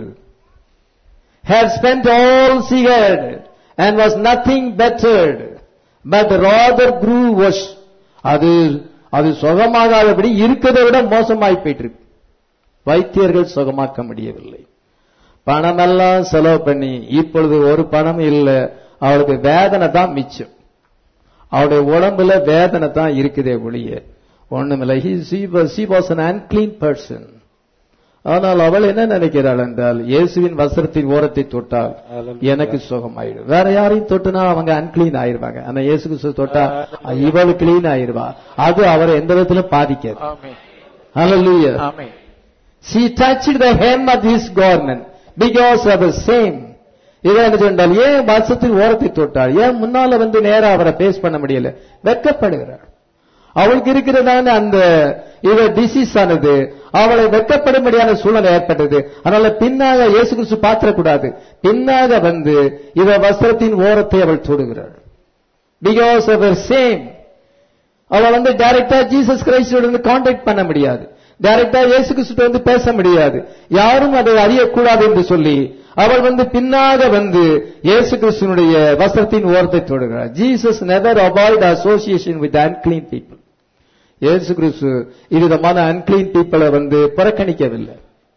had spent all she had and was nothing bettered but rather grew worse அது அது சுகமாகாதபடி இருக்கிறதை விட மோசமாய் போயிட்டு இருக்கு வைத்தியர்கள் சுகமாக்க முடியவில்லை பணமெல்லாம் செலவு பண்ணி இப்பொழுது ஒரு பணம் இல்ல அவளுக்கு வேதனை தான் மிச்சம் அவளுடைய உடம்புல வேதனை தான் இருக்குதே ஒழிய ஒண்ணுமில்லை she was un unclean person ஆனால் அவள் என்ன நினைக்கிறாள் என்றால் இயேசுவின் வஸ்திரத்தின் ஓரத்தை தொட்டால் எனக்கு சுகமாயிடும் வேற யாரையும் தொட்டுனா அவங்க அன்கிளீன் ஆயிருவாங்க ஆனா இயேசு கிறிஸ்து தொட்டா இவள் கிளீன் ஆயிருவா அது அவரை எந்த விதத்திலும் பாதிக்காது Hallelujah. She touched the hem of his garment because of the same. இதை என்ன சொன்னால் ஏன் வசத்தின் ஓரத்தை தொட்டாள் ஏன் முன்னால வந்து நேரா அவரை பேஸ் பண்ண முடியல வெட்கப்படுகிறாள் அவளுக்கு இருக்கிறதான அந்த இவ டிசீஸ் ஆனது அவளை வெட்டப்படும்படியான சூழ்நிலை ஏற்பட்டது அதனால பின்னாக இயேசு கிறிஸ்து பாத்திரக்கூடாது பின்னாக வந்து இவ வஸ்திரத்தின் ஓரத்தை அவள் தொடுகிறாள் பிகாஸ் அவர் சேம் அவள் வந்து டைரக்டா ஜீசஸ் கிரைஸ்டோட வந்து கான்டாக்ட் பண்ண முடியாது டைரக்டா இயேசு கிறிஸ்து வந்து பேச முடியாது யாரும் அதை அறியக்கூடாது என்று சொல்லி அவள் வந்து பின்னாக வந்து இயேசு கிறிஸ்துனுடைய வஸ்திரத்தின் ஓரத்தை தொடுகிறார் Jesus never avoid association with unclean people இயேசு கிறிஸ்து இவ்விதமான அன்கிளீன் பீப்புளை வந்து புறக்கணிக்கவில்லை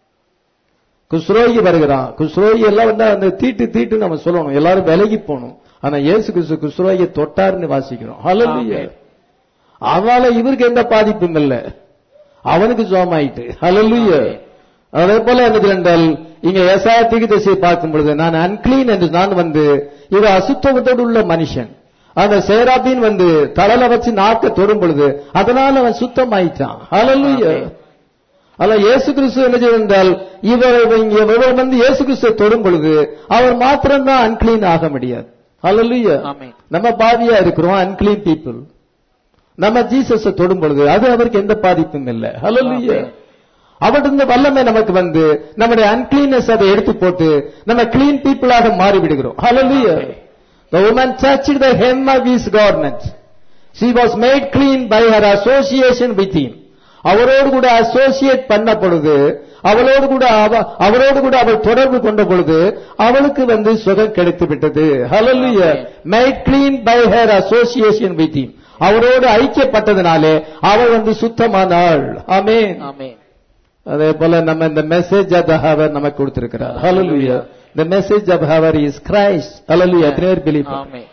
குஸ்ரோகி வருகிறான் குஸ்ரோகி எல்லாம் வந்து அந்த தீட்டு தீட்டு நம்ம சொல்லணும் எல்லாரும் விலகி போகணும் ஆனா இயேசு கிறிஸ்து குஸ்ரோகியை தொட்டாருன்னு வாசிக்கிறோம் ஹalleluya அவனால இவருக்கு எந்த பாதிப்பும் இல்ல அவனுக்கு சுகமாயிட்டு ஹalleluya அதே போல என்ன என்றால் இங்க எசாயத்துக்கு திசையை பார்க்கும் பொழுது நான் அன்கிளீன் என்று நான் வந்து இது அசுத்தத்தோடு உள்ள மனுஷன் அந்த சேராபின் வந்து தலையில வச்சு நாக்க தொடும் பொழுது அதனால அவன் சுத்தமாயிட்டான் ஹalleluya அல்ல இயேசு கிறிஸ்து என்ன செய்தால் இவர் இவர் வந்து இயேசு கிறிஸ்துவை தொடும் பொழுது அவர் மாத்திரம்தான் அன்கிளீன் ஆக முடியாது ஹalleluya ஆமென். நம்ம பாவியா இருக்கிறோம் அன்கிளீன் பீப்புள் நம்ம ஜீசஸ தொடும் பொழுது அது அவருக்கு எந்த பாதிப்பும் இல்லை ஹalleluya ஆமென். அவர்கிட்ட வல்லமை நமக்கு வந்து நம்முடைய அன்கிளீனஸ் அதை எடுத்து போட்டு நம்ம கிளீன் பீப்புளாக மாறி விடுகிறோம் ஹalleluya the woman touched the hem of his garment she was made clean by her association with him அவரோடு கூட அசோசியேட் பண்ண பொழுது அவளோடு கூட அவ- அவரோடு கூட அவள் தொடர்பு கொண்ட பொழுது அவளுக்கு வந்து சுகம் கிடைத்து விட்டது ஹalleluya made clean by her association with him அவரோடு ஐக்கியப்பட்டதினாலே அவள் வந்து சுத்தமானாள் ஆமென் ஆமென் அதே போல நம்ம இந்த மெசேஜ் அவர் நமக்கு கொடுத்திருக்கிறார் ஹalleluya the message of hour is Christ hallelujah எத்தனை பேர் believe பண்றீங்க? ஆமென்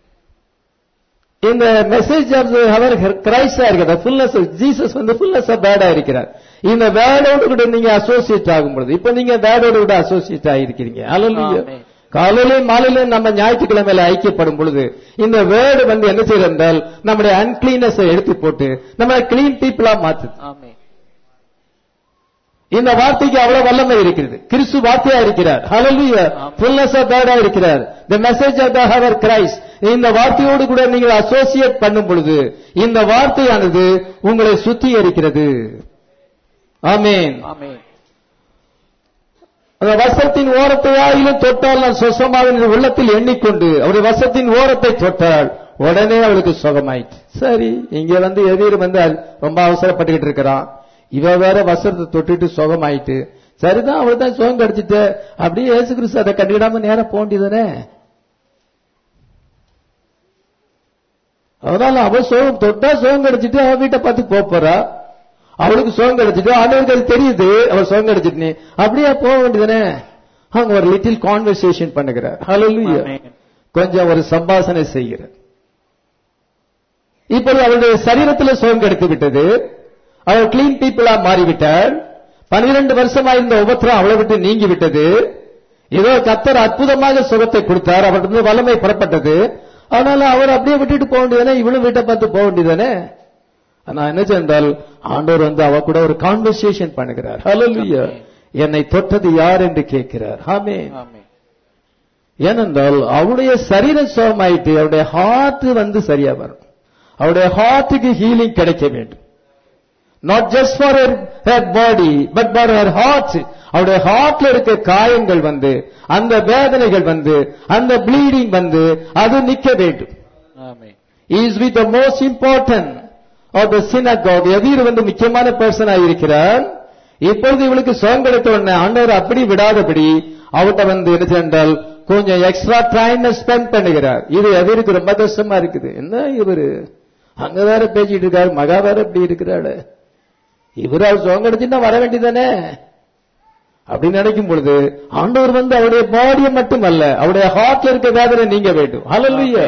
இந்த மெசேஜ் ஆஃப் அவர் கிரைஸ்டா இருக்கிறார் ஃபுல்னஸ் ஜீசஸ் வந்து ஃபுல்னஸ் ஆஃப் பேடா இருக்கிறார் இந்த வேர்டோடு கூட நீங்க அசோசியேட் ஆகும் பொழுது இப்ப நீங்க வேர்டோடு கூட அசோசியேட் ஆகிருக்கிறீங்க ஹalleluya ஆமென். காலையிலும் மாலையிலும் நம்ம ஞாயிற்றுக்கிழமையில ஐக்கியப்படும் பொழுது இந்த வேர்டு வந்து என்ன செய்யறது என்றால் நம்முடைய அன்கிளீனஸ் எடுத்து போட்டு நம்ம கிளீன் பீப்புளா மாத்துது ஆமென் இந்த வார்த்தைக்கு அவ்வளவு வல்லமை இருக்கிறது கிறிஸ்து வார்த்தையா இருக்கிறார் ஹalleluya ஆமென். ஃபுல்னஸ் ஆஃப் காடா இருக்கிறார் the message of the hour Christ இந்த வார்த்தையோடு கூட நீங்கள் அசோசியேட் பண்ணும் பொழுது இந்த வார்த்தையானது உங்களை சுத்திகரிக்கிறது ஆமென் ஆமென் அந்த வசத்தின் ஓரத்தை ஆயிலும் தொட்டால் நான் சொசமாக என் உள்ளத்தில் எண்ணிக்கொண்டு அவருடைய வசத்தின் ஓரத்தை தொட்டால் உடனே அவளுக்கு சுகமாயிட்டு சரி இங்க வந்து எதிர் வந்து அது ரொம்ப அவசரப்பட்டுக்கிட்டு இருக்கிறான் இவ வேற வசத்தை தொட்டுட்டு சுகமாயிட்டு சரிதான் அவள் தான் சுகம் கிடைச்சிட்டு அப்படியே இயேசு கிறிஸ்து அதை கண்டிடாம நேரம் போண்டிதானே அதனால அவ சுகம் தொட்டா சுகம் கிடைச்சிட்டு அவ வீட்டை பார்த்து போப் போறா அவளுக்கு சுகம் கிடைச்சிட்டு ஆண்டவருக்கு அது தெரியுது அவள் சுகம் கிடைச்சிட்டு அப்படியே போக வேண்டியதானே அவங்க ஒரு லிட்டில் கான்வர்சேஷன் பண்ணுகிறார் ஹalleluya ஆமென் கொஞ்சம் ஒரு சம்பாஷணை செய்கிறார் இப்பொழுது அவளுடைய சரீரத்தில் சுகம் கிடைத்து விட்டது அவள் கிளீன் பீப்புளா மாறிவிட்டாள் பனிரெண்டு வருஷமா இருந்த உபத்திரம் அவளை விட்டு நீங்கி விட்டது ஏதோ கத்தர் அற்புதமாக சுகத்தை கொடுத்தார் அவரிடந்து வல்லமை புறப்பட்டது அதனால அவர் அப்படியே விட்டுட்டு போக வேண்டியதானே இவளும் வீட்டை பார்த்து போக வேண்டியதானே ஆனா என்ன சென்றால் ஆண்டவர் வந்து அவ கூட ஒரு கான்வர்சேஷன் பண்ணுகிறார் ஹalleluya என்னை தொட்டது யார் என்று கேட்கிறார் ஆமென் ஆமென் ஏனென்றால் அவருடைய சரீரம் சுகமாயிட்டு அவருடைய ஹார்ட் வந்து சரியா வரும் அவருடைய ஹார்ட்டுக்கு ஹீலிங் கிடைக்க வேண்டும் not just for her body but for her heart அவருடைய ஹார்ட்ல இருக்க காயங்கள் வந்து அந்த வேதனைகள் வந்து அந்த ப்ளீடிங் வந்து அது நிக்க வேண்டும் ஆமென் is with the most important of the synagogue எதிர் வந்து முக்கியமான பர்சனா இருக்கிறார் இப்பொழுது இவளுக்கு சுகம் கிடைத்த உடனே ஆண்டவர் அப்படி விடாதபடி அவட்ட வந்து என்ன சென்றால் கொஞ்சம் எக்ஸ்ட்ரா டைம் ஸ்பெண்ட் பண்ணுகிறார் இது எதிருக்கு ரொம்ப கஷ்டமா இருக்குது என்ன இவரு அங்க வேற பேசிட்டு இருக்காரு மகா வேற இப்படி இருக்கிறாரு இவரால் சுகம் கிடைச்சுன்னா வர வேண்டியதானே அப்படின்னு நினைக்கும் பொழுது ஆண்டவர் வந்து அவருடைய பாடியை மட்டுமல்ல அவருடைய ஹார்ட்ல இருக்க வேதனை நீங்க வேண்டும் ஹalleluya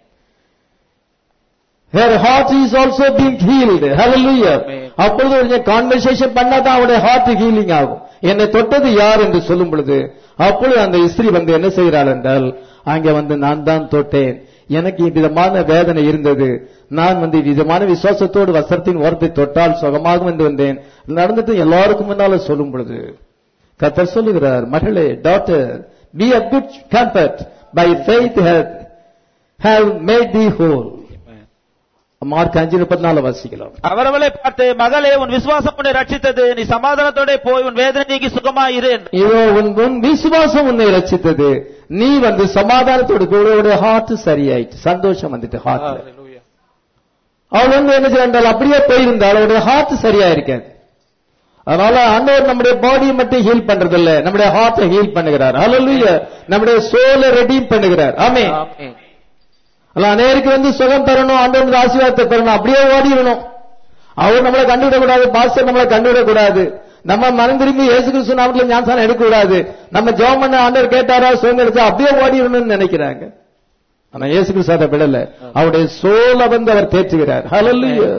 her heart is also being healed hallelujah Amen. அப்பொழுது கொஞ்சம் கான்வர்சேஷன் பண்ணாதான் அவருடைய ஹார்ட் ஹீலிங் ஆகும் என்னை தொட்டது யார் என்று சொல்லும் பொழுது அப்பொழுது அந்த இஸ்திரி வந்து என்ன செய்கிறாள் என்றால் அங்க வந்து நான் தான் தொட்டேன் எனக்கு விதமான வேதனை இருந்தது நான் வந்து விதமான விசுவாசத்தோடு வஸ்திரத்தின் ஓரத்தை தொட்டால் சுகமாகும் என்று வந்தேன் நடந்துட்டு எல்லாருக்கும் முன்னால சொல்லும் பொழுது கத்தர் சொல்லுகிறார் மகளே daughter be a good comfort by faith have made thee whole Mark அஞ்சு முப்பத்தி நாலு வாசிக்கலாம் அவர் அவளை பார்த்து மகளே உன் விசுவாசம் உன்னை ரட்சித்தது நீ சமாதானத்தோட போய் உன் வேதனை நீங்கி சுகமாயிரு என்றார். இதோ உன் உன் விசுவாசம் உன்னை ரட்சித்தது நீ வந்து சமாதானத்தோடு கூட ஹார்ட் சரியாயிட்டு சந்தோஷம் வந்துட்டு ஹார்ட்ல Hallelujah. அவள் வந்து என்ன செய்தால் அப்படியே போயிருந்தால் அவருடைய ஹார்ட் சரியா இருக்காது அதனால ஆண்டவர் நம்முடைய பாடியை மட்டும் ஹீல் பண்றதில்ல நம்முடைய ஹார்ட்டை ஹீல் பண்ணுகிறார் ஹalleluya நம்முடைய சோலை ரெடீம் பண்ணுகிறார் ஆமென் ஆமென். அல்ல அநேருக்கு வந்து சுகம் பெறணும் ஆண்டவர் வந்து ஆசீர்வாதத்தை பெறணும் அப்படியே ஓடிடணும் அவர் நம்மளை கண்டுவிடக்கூடாது பாஸ்டர் நம்மளை கண்டுவிடக்கூடாது நம்ம மனம் திரும்பி இயேசு கிறிஸ்து நாமத்துல ஞானசானம் எடுக்கக்கூடாது நம்ம ஜெபம் பண்ண ஆண்டவர் கேட்டாரா சுகம் எடுத்தா அப்படியே ஓடிடணும்னு நினைக்கிறாங்க ஆனா இயேசு கிறிஸ்து அதை விடல அவருடைய சோலை வந்து அவர் தேற்றுகிறார் ஹalleluya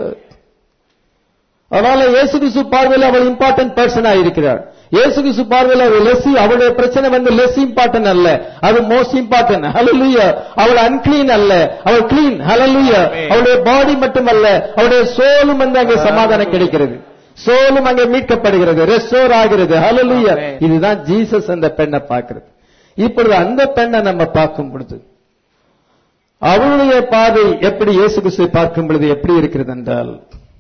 அதனால இயேசு கிறிஸ்து பார்வையில் அவள் இம்பார்ட்டன்ட் பர்சனா இருக்கிறார் இயேசு கிறிஸ்து பார்வையில் அவள் லெஸ் அவளுடைய பிரச்சனை வந்து லெஸ் இம்பார்ட்டன்ட் அல்ல அது மோஸ்ட் இம்பார்ட்டன்ட் ஹalleluya அவள் அன்கிளீன் அல்ல அவள் கிளீன் ஹalleluya Amen. அவளுடைய பாடி மட்டுமல்ல அவளுடைய சோலும் வந்து அங்கே சமாதானம் கிடைக்கிறது சோலும் அங்கே மீட்கப்படுகிறது ரெஸ்டோர் ஆகிறது ஹalleluya Amen. இதுதான் ஜீசஸ் அந்த பெண்ணை பார்க்கிறது இப்பொழுது அந்த பெண்ணை நம்ம பார்க்கும் பொழுது அவளுடைய பாதை எப்படி இயேசு கிறிஸ்துவை பார்க்கும் பொழுது எப்படி இருக்கிறது என்றால்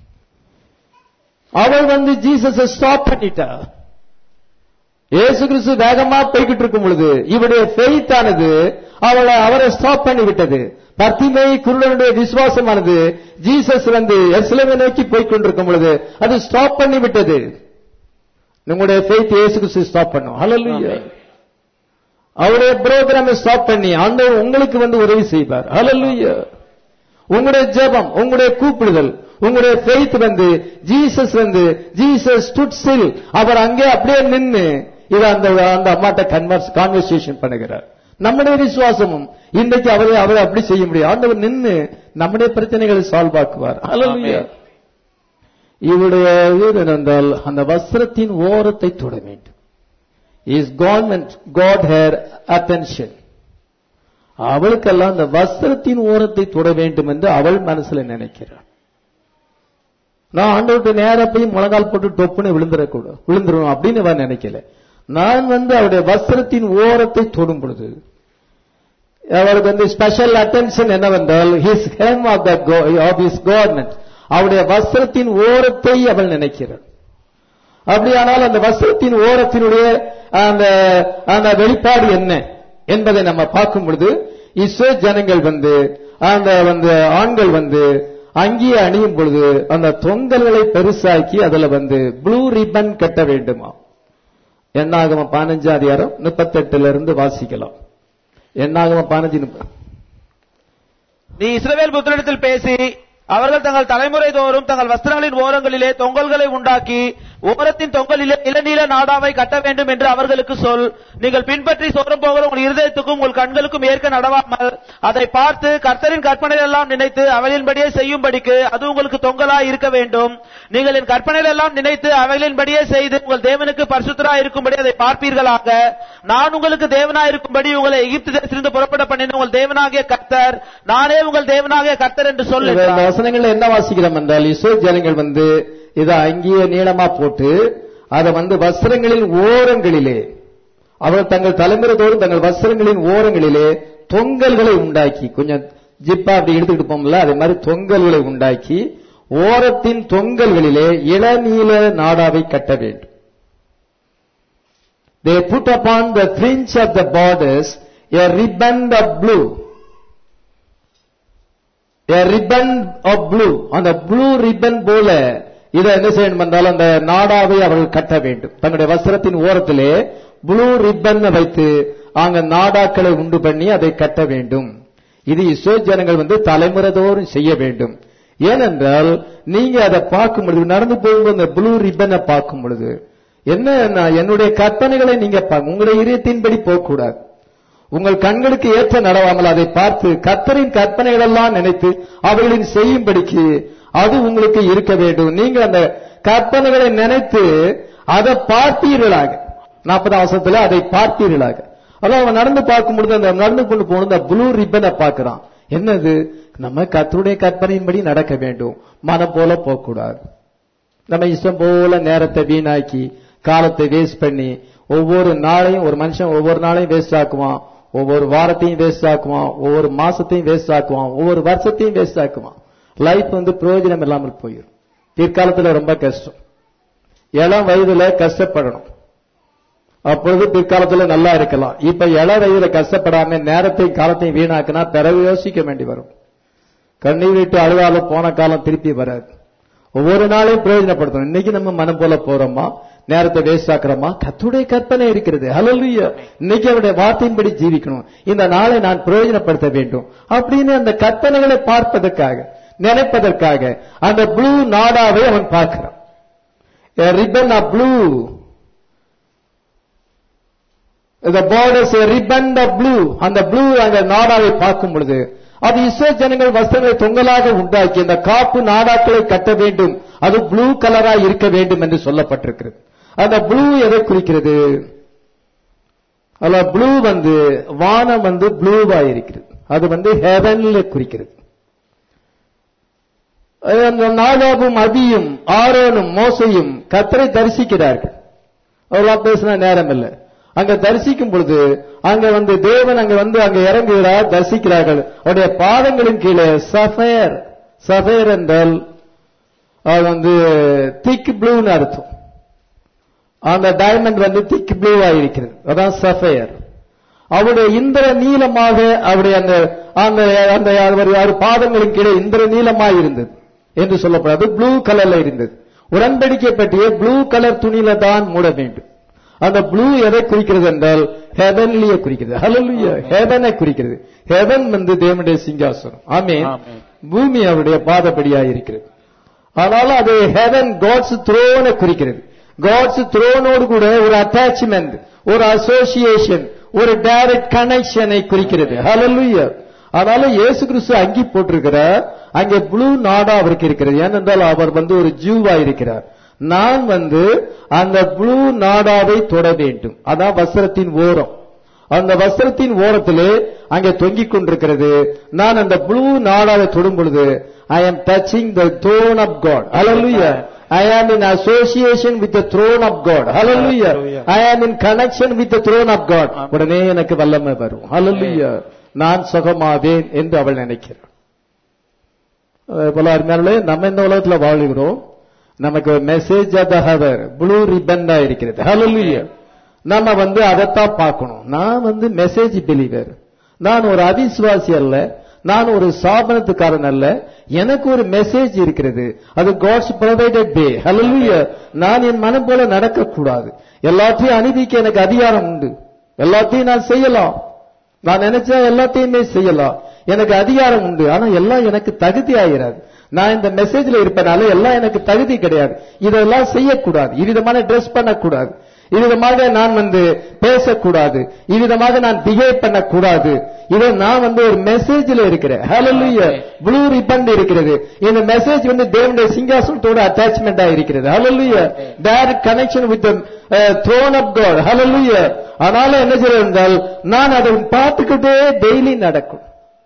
அவள் வந்து ஜீசஸை ஸ்டாப் பண்ணிட்டா இயேசு கிறிஸ்து வேகமா போய்கிட்டு இருக்கும் பொழுது இவருடைய ஃபெய்த் ஆனது அவளை அவரை ஸ்டாப் பண்ணி விட்டது பத்திமை குருடனுடைய விசுவாசமானது ஜீசஸ் வந்து எஸ்லமை நோக்கி போய்க் கொண்டிருக்கும் பொழுது அது ஸ்டாப் பண்ணி விட்டது உங்களுடைய ஃபெய்த் இயேசு கிறிஸ்து ஸ்டாப் பண்ணும் ஹalleluya Amen. அவருடைய புரோகிராமை ஸ்டாப் பண்ணி ஆண்டவர் உங்களுக்கு வந்து உதவி செய்வார் ஹalleluya உங்களுடைய ஜெபம் உங்களுடைய கூப்பிடுதல் உங்களுடைய ஃபெய்த் வந்து ஜீசஸ் வந்து ஜீசஸ் ஸ்டுட் ஸ்டில் அவர் அங்கே அப்படியே நின்னு இது அந்த அந்த அம்மாட்ட கன்வர்ஸ் கான்வர்சேஷன் பண்ணுகிறார் நம்முடைய விசுவாசமும் இன்றைக்கு அவரை அவரை அப்படி செய்ய முடியும் ஆண்டவர் நின்னு நம்முடைய பிரச்சனைகளை சால்வ் ஆக்குவார் Hallelujah. ஆமென். இவருடைய இது என்னவென்றால் அந்த வஸ்திரத்தின் ஓரத்தை தொட வேண்டும் his garment got her attention அவளுக்கெல்லாம் அந்த வஸ்திரத்தின் ஓரத்தை தொட வேண்டும் என்று அவள் மனசுல நினைக்கிறாள் நான் ஆண்டவர்கிட்ட நேரா போய் முழங்கால் போட்டு டொப்புன்னு விழுந்துடக்கூடாது விழுந்துரும் அப்படின்னு அவன் நினைக்கல நான் வந்து அவருடைய வஸ்திரத்தின் ஓரத்தை தொடும் பொழுது அவளுக்கு வந்து ஸ்பெஷல் அட்டென்ஷன் என்னவென்றால் his hem of the of his garment அவருடைய வஸ்திரத்தின் ஓரத்தை அவள் நினைக்கிறாள் அப்படியானால் அந்த வஸ்திரத்தின் ஓரத்தினுடைய அந்த அந்த வெளிப்பாடு என்ன என்பதை நம்ம பார்க்கும் பொழுது இஸ்ரோ ஜனங்கள் வந்து அந்த வந்து ஆண்கள் வந்து அங்கேயே அணியும் பொழுது அந்த தொங்கல்களை பெருசாக்கி அதுல வந்து ப்ளூ ரிப்பன் கட்ட வேண்டுமா என்னாகம பதினஞ்சு அதிகாரம் முப்பத்தெட்டுல இருந்து வாசிக்கலாம் என்னாகம பதினஞ்சு முப்ப- நீ இஸ்ரவேல் புத்திரத்தில் பேசி அவர்கள் தங்கள் தலைமுறை தோறும் தங்கள் வஸ்திரங்களின் ஓரங்களிலே தொங்கல்களை உண்டாக்கி ஓரத்தின் தொங்கலிலே இளநீல நாடாவை கட்ட வேண்டும் என்று அவர்களுக்கு சொல் நீங்கள் பின்பற்றி சோரம் போகிற உங்கள் இருதயத்துக்கும் உங்கள் கண்களுக்கும் ஏற்க நடவாமல் அதை பார்த்து கர்த்தரின் கற்பனைகள் எல்லாம் நினைத்து அவளின்படியே செய்யும்படிக்கு அது உங்களுக்கு தொங்கலாய் இருக்க வேண்டும் நீங்கள் என் கற்பனைகள் எல்லாம் நினைத்து அவைகளின்படியே செய்து உங்கள் தேவனுக்கு பரிசுத்தராய் இருக்கும்படி அதை பார்ப்பீர்களாக நான் உங்களுக்கு தேவனாய் இருக்கும்படி உங்களை எகிப்து தேசத்திலிருந்து புறப்பட பண்ணின உங்கள் தேவனாகிய கர்த்தர் நானே உங்கள் தேவனாகிய கர்த்தர் என்று சொல் இந்த என்றார். வசனங்கள்ல என்ன வாசிக்கிறோம் என்றால் இஸ்ரோ ஜனங்கள் வந்து இதை அங்கேயே நீளமா போட்டு அதை வந்து வஸ்திரங்களின் ஓரங்களிலே அவர்கள் தங்கள் தலைமுறை தோறும் தங்கள் வஸ்திரங்களின் ஓரங்களிலே தொங்கல்களை உண்டாக்கி கொஞ்சம் ஜிப்பா அப்படி எடுத்துக்கிட்டு போம்ல அதே மாதிரி தொங்கல்களை உண்டாக்கி ஓரத்தின் தொங்கல்களிலே இளநீல நாடாவை கட்ட வேண்டும் They put upon the fringe of the borders a riband of blue a ribbon of blue அந்த ப்ளூ ரிப்பன் போல இதை என்ன செய்யணும் என்றால் அந்த நாடாவை அவர்கள் கட்ட வேண்டும் தங்களுடைய வஸ்திரத்தின் ஓரத்திலே ப்ளூ ரிப்பன் வைத்து அங்க நாடாக்களை உண்டு பண்ணி அதை கட்ட வேண்டும் இது இஸ்ரோ ஜனங்கள் வந்து தலைமுறை தோறும் செய்ய வேண்டும் ஏனென்றால் நீங்க அதை பார்க்கும் பொழுது நடந்து போகும்போது அந்த ப்ளூ ரிப்பனை பார்க்கும் பொழுது என்ன நான் என்னுடைய கற்பனைகளை நீங்க பாருங்க உங்களுடைய இதயத்தின்படி போகக்கூடாது உங்கள் கண்களுக்கு ஏற்ற நடவாமல் அதை பார்த்து கர்த்தரின் கற்பனைகள் எல்லாம் நினைத்து அவைகளின் செய்யும்படிக்கு அது உங்களுக்கு இருக்க வேண்டும் நீங்க அந்த கற்பனைகளை நினைத்து அதை பார்த்தீர்களாக நாற்பதாம் வருஷத்துல அதை பார்த்தீர்களாக அதான் அவன் நடந்து பார்க்கும் பொழுது அந்த நடந்து கொண்டு போன அந்த ப்ளூ ரிப்பனை பார்க்கிறான் என்னது நம்ம கர்த்தருடைய கற்பனையின்படி நடக்க வேண்டும் மனம் போல போகக்கூடாது நம்ம இஷ்டம் போல நேரத்தை வீணாக்கி காலத்தை வேஸ்ட் பண்ணி ஒவ்வொரு நாளையும் ஒரு மனுஷன் ஒவ்வொரு நாளையும் வேஸ்ட் ஆக்குவான் ஒவ்வொரு வாரத்தையும் வேஸ்ட் ஆக்குவான் ஒவ்வொரு மாசத்தையும் வேஸ்ட் ஆக்குவான் ஒவ்வொரு வருஷத்தையும் வேஸ்ட் ஆக்குவான் லைஃப் வந்து பிரயோஜனம் இல்லாமல் போயிடும் பிற்காலத்துல ரொம்ப கஷ்டம் இளம் வயதுல கஷ்டப்படணும் அப்பொழுது பிற்காலத்துல நல்லா இருக்கலாம் இப்ப இள வயதுல கஷ்டப்படாம நேரத்தையும் காலத்தையும் வீணாக்குனா பிறகு யோசிக்க வேண்டி வரும் கண்ணீர் விட்டு அழுதாலும் போன காலம் திருப்பி வராது ஒவ்வொரு நாளையும் பிரயோஜனப்படுத்தணும் இன்னைக்கு நம்ம மனம் போல போறோமா நேரத்தை வேஸ்ட் ஆக்குறோமா கத்துடைய கற்பனை இருக்கிறது ஹalleluya இன்னைக்கு அவருடைய வார்த்தையின்படி ஜீவிக்கணும் இந்த நாளை நான் பிரயோஜனப்படுத்த வேண்டும் அப்படின்னு அந்த கற்பனைகளை பார்ப்பதற்காக நினைப்பதற்காக அந்த ப்ளூ நாடாவை அவன் பார்க்கிறான் ribbon of blue the borders a ribbon of blue அந்த ப்ளூ அந்த நாடாவை பார்க்கும் பொழுது அது இஸ்ரோ ஜனங்கள் வஸ்திரங்களை தொங்கலாக உண்டாக்கி அந்த காப்பு நாடாக்களை கட்ட வேண்டும் அது ப்ளூ கலரா இருக்க வேண்டும் என்று சொல்லப்பட்டிருக்கிறது அந்த ப்ளூ எதை குறிக்கிறது அல்ல ப்ளூ வந்து வானம் வந்து ப்ளூவா இருக்கிறது அது வந்து ஹெவன்ல குறிக்கிறது அந்த நாகாபும் அபியும் ஆரோனும் மோசையும் கத்தரை தரிசிக்கிறார்கள் அவர்களாம் பேசின நேரம் இல்லை அங்க தரிசிக்கும் பொழுது அங்க வந்து தேவன் அங்க வந்து அங்க இறங்குகிறார் தரிசிக்கிறார்கள் அவருடைய பாதங்களின் கீழே சஃபயர் சஃபயர் என்றால் அது வந்து திக் ப்ளூன்னு அர்த்தம் அந்த டைமண்ட் வந்து திக் ப்ளூவா இருக்கிறது அதான் சஃபயர் அவருடைய இந்திர நீளமாக அவருடைய அந்த அந்த அந்த அவர் அவர் பாதங்களின் கீழே இந்திர நீளமாக இருந்தது என்று சொல்லப்படாது ப்ளூ கலர்ல இருந்தது உடன்படிக்கை பற்றிய ப்ளூ கலர் துணியில தான் மூட வேண்டும் அந்த ப்ளூ எதை குறிக்கிறது என்றால் ஹெவன்லிய குறிக்கிறது ஹalleluya ஹெவனை குறிக்கிறது ஹெவன் வந்து தேவனுடைய சிங்காசனம் ஆமென் ஆமென். பூமி அவருடைய பாதப்படியா இருக்கிறது ஆனால் அது ஹெவன் காட்ஸ் த்ரோனை குறிக்கிறது காட்ஸ் த்ரோனோடு கூட ஒரு அட்டாச்மெண்ட் ஒரு அசோசியேஷன் ஒரு டைரக்ட் கனெக்ஷனை குறிக்கிறது ஹalleluya அதனால இயேசு கிறிஸ்து அங்கி போட்டிருக்கிறார் அங்கே ப்ளூ நாடா அவருக்கு இருக்கிறது ஏனென்றால் அவர் வந்து ஒரு ஜூவா இருக்கிறார் நான் வந்து அந்த ப்ளூ நாடாவை தொட வேண்டும் அதான் வஸ்திரத்தின் ஓரம் அந்த வஸ்திரத்தின் ஓரத்திலே அங்கே தொங்கிக் கொண்டிருக்கிறது நான் அந்த ப்ளூ நாடாவை தொடும் பொழுது I am touching the throne of God hallelujah I am in association with the throne of God hallelujah Hallelujah. I am in connection with the throne of God உடனே எனக்கு வல்லமை வரும் hallelujah நான் சுகமாவேன் என்று அவள் நினைக்கிறாள் அதே போல அருமையானே நம்ம இந்த உலகத்துல வாழுகிறோம் நமக்கு message of the hour blue ribbon இருக்கிறது ஹalleluya நம்ம வந்து அதைத்தான் பார்க்கணும் நான் வந்து மெசேஜ் பிலீவர் நான் ஒரு அவிசுவாசி அல்ல நான் ஒரு சாபனத்துக்காரன் அல்ல எனக்கு ஒரு மெசேஜ் இருக்கிறது அது காட்ஸ் ப்ரொவைடட் டே ஹalleluya நான் என் மனம் போல நடக்க கூடாது எல்லாத்தையும் அனுபவிக்க எனக்கு அதிகாரம் உண்டு எல்லாத்தையும் நான் செய்யலாம் நான் நினைச்சா எல்லாத்தையுமே செய்யலாம் எனக்கு அதிகாரம் உண்டு ஆனா எல்லாம் எனக்கு தகுதி ஆகிறாது நான் இந்த மெசேஜ்ல இருப்பனால எல்லாம் எனக்கு தகுதி கிடையாது இதெல்லாம் செய்யக்கூடாது இவ்விதமான ட்ரெஸ் பண்ணக்கூடாது இவ்விதமாக நான் வந்து பேசக்கூடாது இவ்விதமாக நான் பிஹேவ் பண்ணக்கூடாது இதை நான் வந்து ஒரு மெசேஜ்ல இருக்கிறேன் ஹalleluya ப்ளூ ரிப்பன் இருக்கிறது இந்த மெசேஜ் வந்து தேவனுடைய சிங்காசனத்தோட அட்டாச்மெண்டா இருக்கிறது hallelujah direct connection with throne of God hallelujah அதனால என்ன செய்ய என்றால் நான் அதை பார்த்துக்கிட்டே டெய்லி நடக்கும்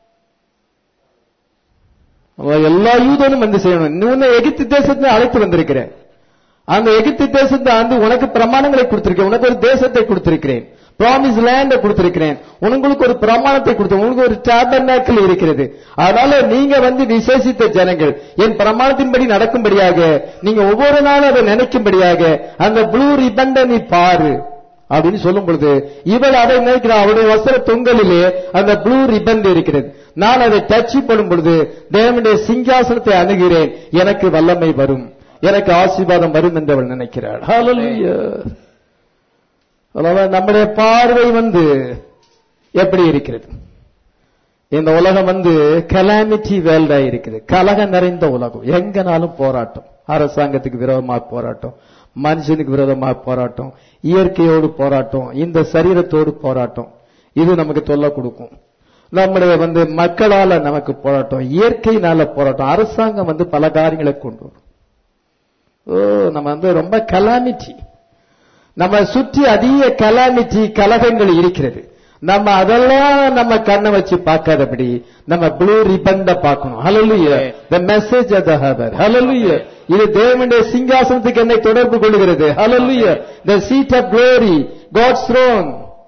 அவன் எல்லா யூதனும் வந்து செய்யணும் இன்னொன்னு எகிப்து தேசத்துல அழைத்து வந்திருக்கிறேன் அந்த எகிப்து தேசத்தை ஆண்டு உனக்கு பிரமாணங்களை கொடுத்திருக்கேன் உனக்கு ஒரு தேசத்தை கொடுத்திருக்கிறேன் ப்ராமிஸ் லேண்ட கொடுத்திருக்கிறேன் உங்களுக்கு ஒரு பிரமாணத்தை கொடுத்து உங்களுக்கு ஒரு டேபர்னாக்கிள் இருக்கிறது அதனால நீங்க வந்து விசேஷித்த ஜனங்கள் என் பிரமாணத்தின்படி நடக்கும்படியாக நீங்க ஒவ்வொரு நாளும் அதை நினைக்கும்படியாக அந்த ப்ளூ ரிபண்ட நீ பாரு அப்படின்னு சொல்லும் பொழுது இவள் அதை நினைக்கிறான் அவருடைய வஸ்திர தொங்கலிலே அந்த ப்ளூ ரிபன் இருக்கிறது நான் அதை டச் பண்ணும் பொழுது தேவனுடைய சிங்காசனத்தை அணுகிறேன் எனக்கு வல்லமை வரும் எனக்கு ஆசீர்வாதம் வரும் என்று அவள் நினைக்கிறாள் Hallelujah. அதனால நம்முடைய பார்வை வந்து எப்படி இருக்கிறது இந்த உலகம் வந்து கலாமிட்டி வேல்டா இருக்குது கலகம் நிறைந்த உலகம் எங்கனாலும் போராட்டம் அரசாங்கத்துக்கு விரோதமா போராட்டம் மனுஷனுக்கு விரோதமா போராட்டம் இயற்கையோடு போராட்டம் இந்த சரீரத்தோடு போராட்டம் இது நமக்கு தொல்லை கொடுக்கும் நம்முடைய வந்து மக்களால நமக்கு போராட்டம் இயற்கையினால போராட்டம் அரசாங்கம் வந்து பல காரியங்களை கொண்டு வரும் ஓ நம்ம வந்து ரொம்ப கலாமிட்டி நம்ம சுற்றி அதிக கலாமிட்டி கலகங்கள் இருக்கிறது நம்ம அதெல்லாம் நம்ம கண்ணை வச்சு பார்க்காதபடி நம்ம ப்ளூ ரிபண்ட பார்க்கணும் ஹalleluya the message of the hour hallelujah இது தேவனுடைய சிங்காசனத்துக்கு என்னை தொடர்பு கொள்கிறது hallelujah the seat of glory god's throne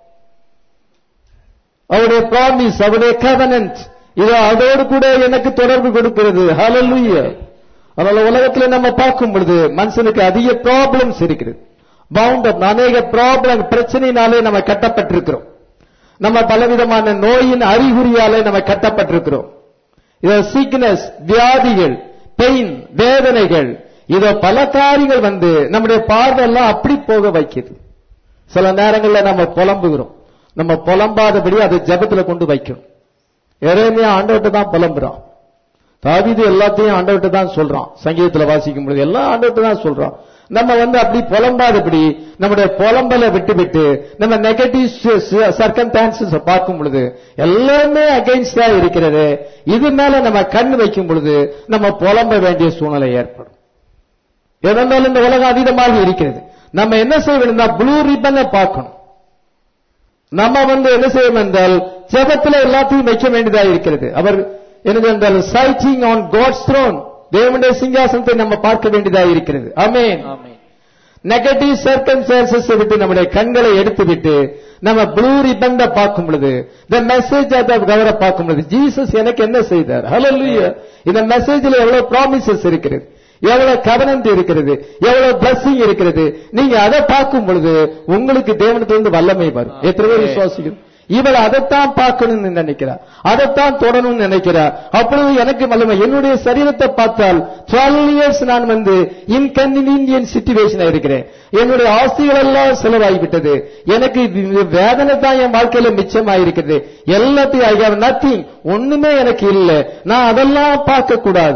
அவருடைய ப்ராமிஸ் அவருடைய covenant இது அதோடு கூட எனக்கு தொடர்பு கொடுக்கிறது hallelujah அதனால உலகத்துல நம்ம பார்க்கும் பொழுது மனுஷனுக்கு அதிக ப்ராப்ளம்ஸ் இருக்கிறது பவுண்ட் அநேக ப்ராப்ளம் பிரச்சனையினாலே நம்ம கட்டப்பட்டிருக்கிறோம் நம்ம பலவிதமான நோயின் அறிகுறியாலே நம்ம கட்டப்பட்டிருக்கிறோம் இதோ சீக்னஸ் வியாதிகள் பெயின் வேதனைகள் இதோ பல காரியங்கள் வந்து நம்முடைய பார்வையெல்லாம் அப்படி போக வைக்குது சில நேரங்கள்ல நம்ம புலம்புகிறோம் நம்ம புலம்பாதபடி அதை ஜெபத்துல கொண்டு வைக்கணும் எரேமியா ஆண்டவர்கிட்ட தான் புலம்புறான் தாவீது எல்லாத்தையும் ஆண்டவர்கிட்ட தான் சொல்றான் சங்கீதத்துல வாசிக்கும் பொழுது எல்லாம் ஆண்டவர்கிட்ட தான் சொல்றான் நம்ம வந்து அப்படி புலம்பாதபடி நம்முடைய புலம்பலை விட்டு விட்டு நம்ம நெகட்டிவ் சர்க்கம்டான்சஸ் பார்க்கும் பொழுது எல்லாமே அகைன்ஸ்டா இருக்கிறது இது மேல நம்ம கண் வைக்கும் பொழுது நம்ம புலம்ப வேண்டிய சூழ்நிலை ஏற்படும் ஏனென்றால் இந்த உலகம் அதீதமாக இருக்கிறது நம்ம என்ன செய்ய வேண்டும்னா ப்ளூ ரிப்பனை பார்க்கணும் நம்ம வந்து என்ன செய்ய என்றால் ஜெபத்துல எல்லாத்தையும் வைக்க வேண்டியதா இருக்கிறது அவர் என்ன என்றால் சைட்டிங் ஆன் காட்ஸ் த்ரோன் தேவனுடைய சிங்காசனத்தை நம்ம பார்க்க வேண்டியதா இருக்கிறது ஆமென் ஆமென் நெகட்டிவ் சர்க்கம்சான்சஸ் விட்டு நம்முடைய கண்களை எடுத்து விட்டு நம்ம ப்ளூ ரிபண்ட பார்க்கும் பொழுது இந்த மெசேஜ் கவரை பார்க்கும் பொழுது ஜீசஸ் எனக்கு என்ன செய்தார் ஹalleluya இந்த மெசேஜ்ல எவ்வளவு ப்ராமிசஸ் இருக்கிறது எவ்வளவு கவனந்த் இருக்கிறது எவ்வளவு blessing இருக்கிறது நீங்க அதை பார்க்கும் பொழுது உங்களுக்கு தேவனத்திலிருந்து வல்லமை வரும் எத்தனை பேர் விசுவாசிக்கிறோம் இவள் அதைத்தான் பார்க்கணும்னு நினைக்கிறார் அதைத்தான் தொடணும்னு நினைக்கிறார் அப்பொழுது எனக்கு வல்லமை என்னுடைய சரீரத்தை பார்த்தால் 12 இயர்ஸ் நான் வந்து இன்கன்வீனியன்ட் சிச்சுவேஷன் இருக்கிறேன் என்னுடைய ஆஸ்திகள் எல்லாம் செலவாகிவிட்டது எனக்கு வி- வேதனை தான் என் வாழ்க்கையில மிச்சமாயிருக்கிறது எல்லாத்தையும் ஐ ஹவ் நத்திங் ஒண்ணுமே எனக்கு இல்லை நான் அதெல்லாம் பார்க்க கூடாது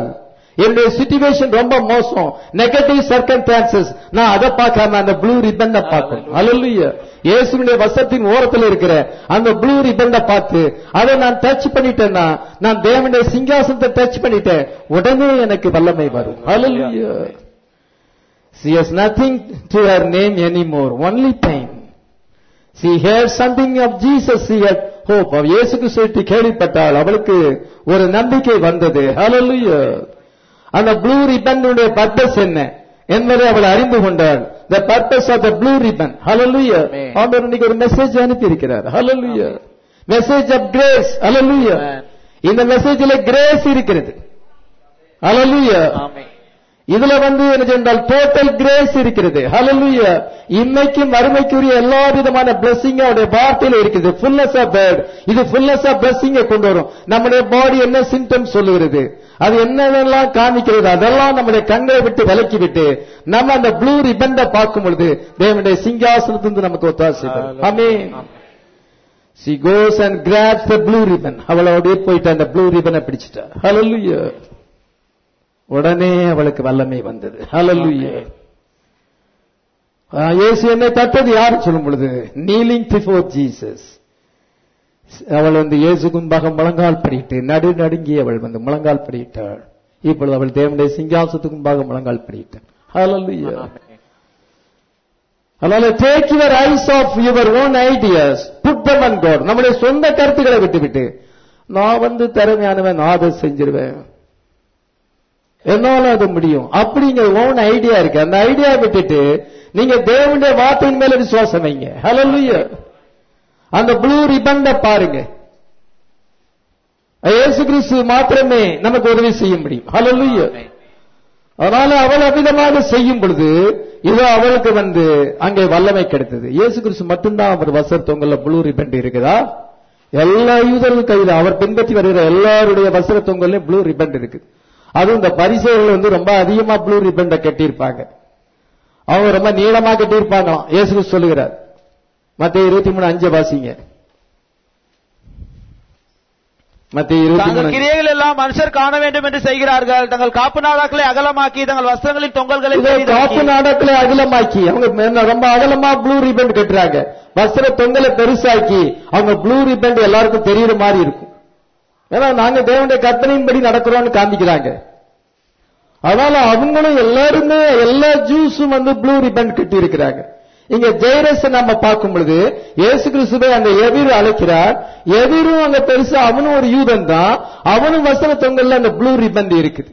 என்னுடைய சுச்சுவேஷன் ரொம்ப மோசம் நெகட்டிவ் சர்க்கம்டான்சஸ் நான் அதை பார்க்காம அந்த ப்ளூ ரிப்பன் பார்க்கணும் அல்ல இயேசுடைய வசத்தின் ஓரத்தில் இருக்கிற அந்த ப்ளூ ரிப்பன் பார்த்து அதை நான் டச் பண்ணிட்டேன்னா நான் தேவனுடைய சிங்காசனத்தை டச் பண்ணிட்டேன் உடனே எனக்கு வல்லமை வரும் அல்ல She has nothing to her name anymore, only pain. She heard something of Jesus, she had hope. அவ இயேசு கிறிஸ்துவை கேள்விப்பட்டாள் அவளுக்கு ஒரு நம்பிக்கை வந்தது Hallelujah. அந்த ப்ளூ ரிப்பனுடைய பர்பஸ் என்ன என்பதை அவள் அறிந்து கொண்டாள் the purpose of the blue ribbon hallelujah Amen. ஆண்டவர் இன்னைக்கு ஒரு மெசேஜ் அனுப்பி இருக்கிறார் hallelujah message of grace hallelujah Amen. இந்த மெசேஜில் கிரேஸ் இருக்கிறது hallelujah ஆமென் இதுல வந்து என்ன சொன்னால் டோட்டல் கிரேஸ் இருக்கிறது ஹalleluya இன்னைக்கும் மறுமைக்குரிய எல்லா விதமான blessing அவருடைய வார்த்தையில இருக்குது ஃபுல்னஸ் ஆஃப் பேர்ட் இது ஃபுல்னஸ் ஆஃப் blessing கொண்டு வரும் நம்முடைய பாடி என்ன சிம்டம்ஸ் சொல்லுகிறது அது என்னென்னலாம் காமிக்கிறது அதெல்லாம் நம்முடைய கண்களை விட்டு விலக்கி விட்டு நம்ம அந்த ப்ளூ ரிப்பன்ட பார்க்கும் பொழுது தேவனுடைய சிங்காசனத்திலிருந்து நமக்கு ஒத்தாசை வரும். ஆமென் She goes and grabs the blue ribbon. அவளோட போயிட்டு அந்த ப்ளூ ரிப்பனை பிடிச்சிட்டா Hallelujah. உடனே அவளுக்கு வல்லமை வந்தது Hallelujah. ஆ, இயேசு என்னை தட்டது யாரு சொல்லும் பொழுது நீலிங் பிஃபோர் ஜீசஸ் அவள் வந்து இயேசு முன்பாக முழங்கால் படிட்டு நடு நடுங்கி அவள் வந்து முழங்கால் படியிட்டாள் இப்பொழுது அவள் தேவனுடைய சிங்காசத்துக்கு முன்பாக முழங்கால் படியிட்டாள் Hallelujah. அதனால take your eyes off your own ideas put them and God நம்முடைய சொந்த கருத்துக்களை விட்டுவிட்டு நான் வந்து திறமையானவன் நான் அதை செஞ்சிருவேன் என்னால அது முடியும் அப்படிங்கிற ஓன் ஐடியா இருக்கு அந்த ஐடியா விட்டுட்டு நீங்க தேவனுடைய வார்த்தையின் மேல விசுவாசம் வைங்க ஹalleluya அந்த ப்ளூ ரிப்பன்ட பாருங்க இயேசு கிறிஸ்து மாத்திரமே நமக்கு உதவி செய்ய முடியும் ஹalleluya அதனால அவள் அவ்விதமாக செய்யும் பொழுது இதோ அவளுக்கு வந்து அங்கே வல்லமை கிடைத்தது இயேசு கிறிஸ்து மட்டும்தான் அவர் வசரத்தொங்கல்ல ப்ளூ ரிப்பன் இருக்குதா எல்லா யூதர்கள் கையில் அவர் பின்பற்றி வருகிற எல்லாருடைய வசரத்தொங்கல்லையும் ப்ளூ ரிப்பன் இருக்கு அதுவும் இந்த பரிசைகள் வந்து ரொம்ப அதிகமா ப்ளூ ரிப்பன் கட்டியிருப்பாங்க அவங்க ரொம்ப நீளமா கட்டியிருப்பாங்களாம் இயேசு கிறிஸ்து சொல்லுகிறார் மத்திய இருபத்தி மூணு அஞ்சு வாசிங்க மத்திய இருபத்தி தங்கள் மூணு கிரியைகள் எல்லாம் மனுஷர் காண வேண்டும் என்று செய்கிறார்கள் தங்கள் காப்பு நாடாக்களை அகலமாக்கி தங்கள் வஸ்திரங்களின் தொங்கல்களை இதோ காப்பு பெரிதாக்கி, நாடக்களை அகலமாக்கி அவங்க மேல ரொம்ப அகலமா ப்ளூ ரிப்பன் கட்டுறாங்க வஸ்திர தொங்கலை பெருசாக்கி அவங்க ப்ளூ ரிப்பன் எல்லாருக்கும் தெரியுற மாதிரி இருக்கும் ஏன்னா நாங்க தேவனுடைய கற்பனையின்படி நடக்கிறோம்னு காமிக்கிறாங்க அதனால அவங்களும் எல்லாருமே எல்லா ஜூஸும் வந்து ப்ளூ ரிப்பன் கட்டி இருக்கிறாங்க இங்க ஜெயரஸ் நம்ம பார்க்கும் பொழுது இயேசு கிறிஸ்துவை அந்த எதிர் அழைக்கிறார் எதிரும் அங்க பெருசா அவனும் ஒரு யூதன் தான் அவனும் வஸ்திர தொங்கல்ல அந்த ப்ளூ ரிப்பன் இருக்குது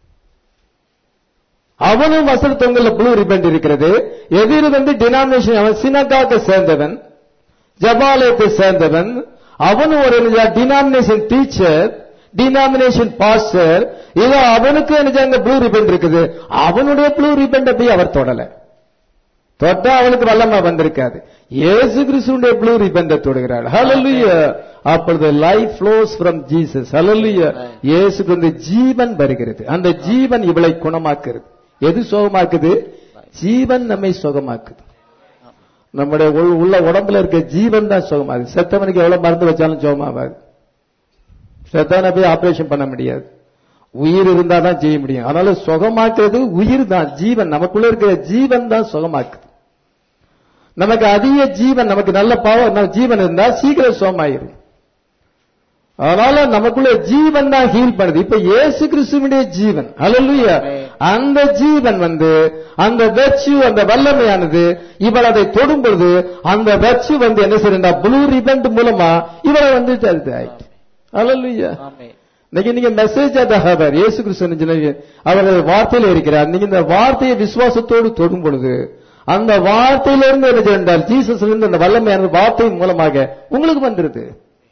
அவனும் வசன தொங்கல்ல ப்ளூ ரிப்பன் இருக்கிறது எதிர் வந்து டினாமினேஷன் அவன் சினகாக சேர்ந்தவன் ஜபாலயத்தை சேர்ந்தவன் அவனும் ஒரு டினாமினேஷன் டீச்சர் டினாமினேஷன் பாஸ்டர் இதோ அவனுக்கு என்ன அங்க ப்ளூ ரிப்பன் இருக்குது அவனுடைய ப்ளூ ரிப்பன் போய் அவர் தொடல தொட்டா அவனுக்கு வல்லமா வந்திருக்காது இயேசு கிறிஸ்துடைய ப்ளூ ரிப்பன் தொடுகிறாள் ஹalleluya அப்பொழுது லைஃப் ஃப்ளோஸ் ஃப்ரம் ஜீசஸ் ஹalleluya இயேசுக்கு வந்து ஜீவன் வருகிறது அந்த ஜீவன் இவளை குணமாக்குறது எது சுகமாக்குது ஜீவன் நம்மை சுகமாக்குது நம்முடைய உள்- உள்ள உடம்புல இருக்க ஜீவன் தான் சுகமாகுது செத்தவனுக்கு எவ்வளவு மருந்து வச்சாலும் சுகமாகாது செத்தவனை போய் ஆபரேஷன் பண்ண முடியாது உயிர் இருந்தா தான் செய்ய முடியும் அதனால சுகமாக்குறது உயிர் தான் ஜீவன் நமக்குள்ள இருக்கிற ஜீவன் தான் சுகமாக்குது நமக்கு அதிக ஜீவன் நமக்கு நல்ல பவர் ஜீவன் இருந்தா சீக்கிரம் சுகமாயிரும் அதனால நமக்குள்ள ஜீவன் தான் ஹீல் பண்ணுது இப்ப இயேசு கிறிஸ்துவனுடைய ஜீவன் அல்லேலூயா அந்த ஜீவன் வந்து அந்த வெச்சு அந்த வல்லமையானது இவள் அதை தொடும் பொழுது அந்த வெச்சு வந்து என்ன செய்யறா ப்ளூ ரிபன் மூலமா இவளை வந்து ஆயிட்டு அல்லேலூயா ஆமென். இன்னைக்கு நீங்க மெசேஜ் அத ஹவர் இயேசு கிறிஸ்து அவர் வார்த்தையில இருக்கிறார் நீங்க இந்த வார்த்தையை விசுவாசத்தோடு தொடும் பொழுது அந்த வார்த்தையிலிருந்து என்ன செய்தால் ஜீசஸ்ல இருந்து அந்த வல்லமையான வார்த்தையின் மூலமாக உங்களுக்கு வந்துருது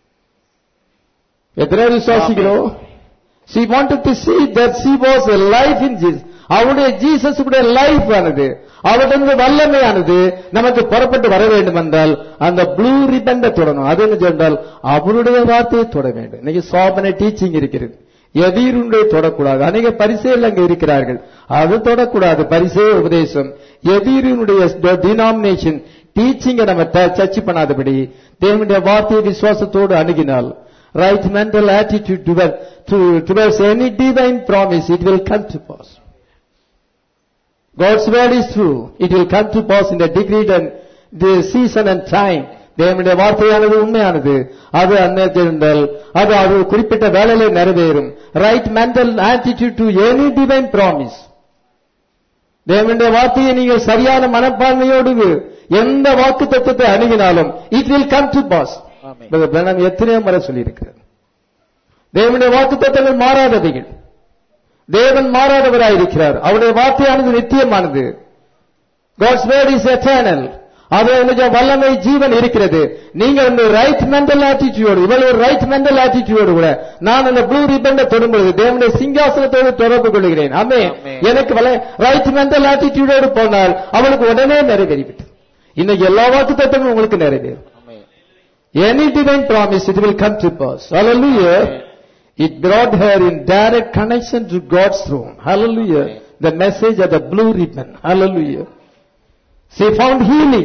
எத்தனை பேர் விசுவாசிக்கிறோம் she wanted to see that she was a life in jesus அவருடைய ஜீசஸ் கூட லைஃப் ஆனது அவரிடந்து வல்லமையானது நமக்கு புறப்பட்டு வர வேண்டும் என்றால் அந்த ப்ளூ ரிப்பன் தொடணும் அது என்ன சொன்னால் அவருடைய வார்த்தையை தொட வேண்டும் இன்னைக்கு சோபனை டீச்சிங் இருக்கிறது எதிருடைய தொடக்கூடாது அநேக பரிசேல் அங்க இருக்கிறார்கள் அது தொடக்கூடாது பரிசே உபதேசம் எதிரினுடைய டினாமினேஷன் டீச்சிங்கை நம்ம சர்ச் பண்ணாதபடி தேவனுடைய வார்த்தையை விசுவாசத்தோடு அணுகினால் right mental attitude toward to, towards any divine promise, it will come to pass. God's word is true. It will come to pass in the degree and the season and time. தேவனுடைய வார்த்தையானது உண்மையானது அது அந்நேரத்தில் அது அது ஒரு குறிப்பிட்ட வேலையில நிறைவேறும் right mental attitude to any divine promise தேவனுடைய வார்த்தையை நீங்கள் சரியான மனப்பான்மையோடு எந்த வாக்கு தத்துவத்தை அணுகினாலும் it will come to pass ஆமென். எத்தனையோ முறை சொல்லியிருக்கிறார் தேவனுடைய வாக்கு தத்துவங்கள் மாறாதவைகள் தேவன் மாறாதவராயிருக்கிறார் அவருடைய வார்த்தையானது நித்தியமானது God's word is eternal. அது கொஞ்ச வல்லமை ஜீவன் இருக்கிறது நீங்க வந்து ரைட் மென்டல் ஆட்டிடியூடு இவ்வளவு ஒரு ரைட் மென்டல் ஆட்டிடியூடு கூட நான் அந்த ப்ளூ ரிப்பன் தொடும்பொழுது தேவனுடைய சிங்காசனத்தோடு தொடர்பு கொள்கிறேன் ஆமே ஆமென். எனக்கு ரைட் மென்டல் ஆட்டிடியூடோடு போனால் அவளுக்கு உடனே நிறைவேறிவிட்டு இன்னைக்கு எல்லா வாக்கு தத்துவங்களும் உங்களுக்கு நிறைவேறும் ஆமென். Any divine promise, it will come to pass. Hallelujah. It brought her in direct connection to God's throne. Hallelujah. The message of the blue ribbon. Hallelujah. She found healing.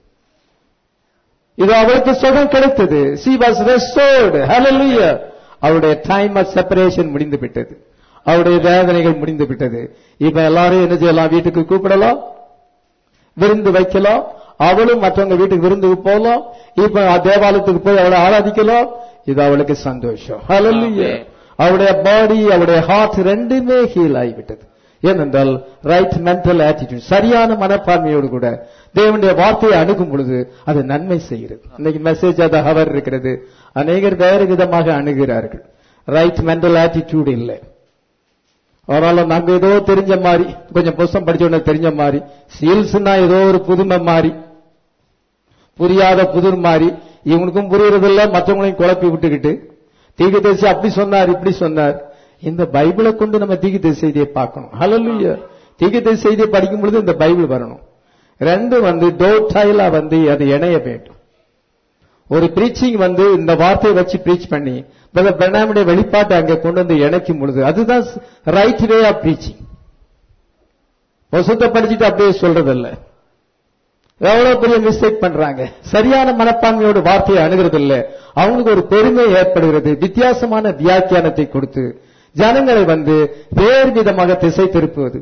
இது அவளுக்கு சுகம் கிடைத்தது she was restored hallelujah அவருடைய time of separation முடிந்து விட்டது அவருடைய வேதனைகள் முடிந்து விட்டது இப்ப எல்லாரும் என்ன செய்யலாம் வீட்டுக்கு கூப்பிடலாம் விருந்து வைக்கலாம் அவளும் மற்றவங்க வீட்டுக்கு விருந்துக்கு போகலாம் இப்ப தேவாலயத்துக்கு போய் அவளை ஆராதிக்கலாம் இது அவளுக்கு சந்தோஷம் Hallelujah. Amen. அவளுடைய பாடி அவளுடைய ஹார்ட் ரெண்டுமே ஹீல் ஆகிவிட்டது ஏனென்றால் ரைட் மென்டல் ஆட்டிடியூட் சரியான மனப்பான்மையோடு கூட தேவனுடைய வார்த்தையை அணுகும் பொழுது அது நன்மை செய்கிறது இன்னைக்கு மெசேஜ் அது ஹவர் இருக்கிறது அநேகர் வேறு விதமாக அணுகிறார்கள் ரைட் மென்டல் ஆட்டிடியூட் இல்லை அதனால நாங்க ஏதோ தெரிஞ்ச மாதிரி கொஞ்சம் புஸ்தம் படிச்ச உடனே தெரிஞ்ச மாதிரி சீல்ஸ்னா ஏதோ ஒரு புதுமை மாதிரி புரியாத புதிர் மாதிரி இவனுக்கும் புரியறதில்ல மற்றவங்களையும் குழப்பி விட்டுக்கிட்டு தீகதரிசி அப்படி சொன்னார் இப்படி சொன்னார் இந்த பைபிளை கொண்டு நம்ம தீகதரிசி செய்தியை பார்க்கணும் ஹalleluya தீகதரிசி செய்தியை படிக்கும் பொழுது இந்த பைபிள் வரணும் ரெண்டு வந்து டோட்டைலா வந்து அது இணைய வேண்டும் ஒரு பிரீச்சிங் வந்து இந்த வார்த்தையை வச்சு பிரீச் பண்ணி பிரதர் பெர்னாமுடைய வெளிப்பாட்டை அங்கே கொண்டு வந்து இணைக்கும் பொழுது அதுதான் ரைட் வே ஆஃப் பிரீச்சிங் வசத்தை படிச்சுட்டு அப்படியே சொல்றதில்ல எவ்வளவு பெரிய மிஸ்டேக் பண்றாங்க சரியான மனப்பான்மையோட வார்த்தையை அணுகிறது இல்ல அவங்களுக்கு ஒரு பெருமை ஏற்படுகிறது வித்தியாசமான வியாக்கியானத்தை கொடுத்து ஜனங்களை வந்து வேறு விதமாக திசை திருப்புவது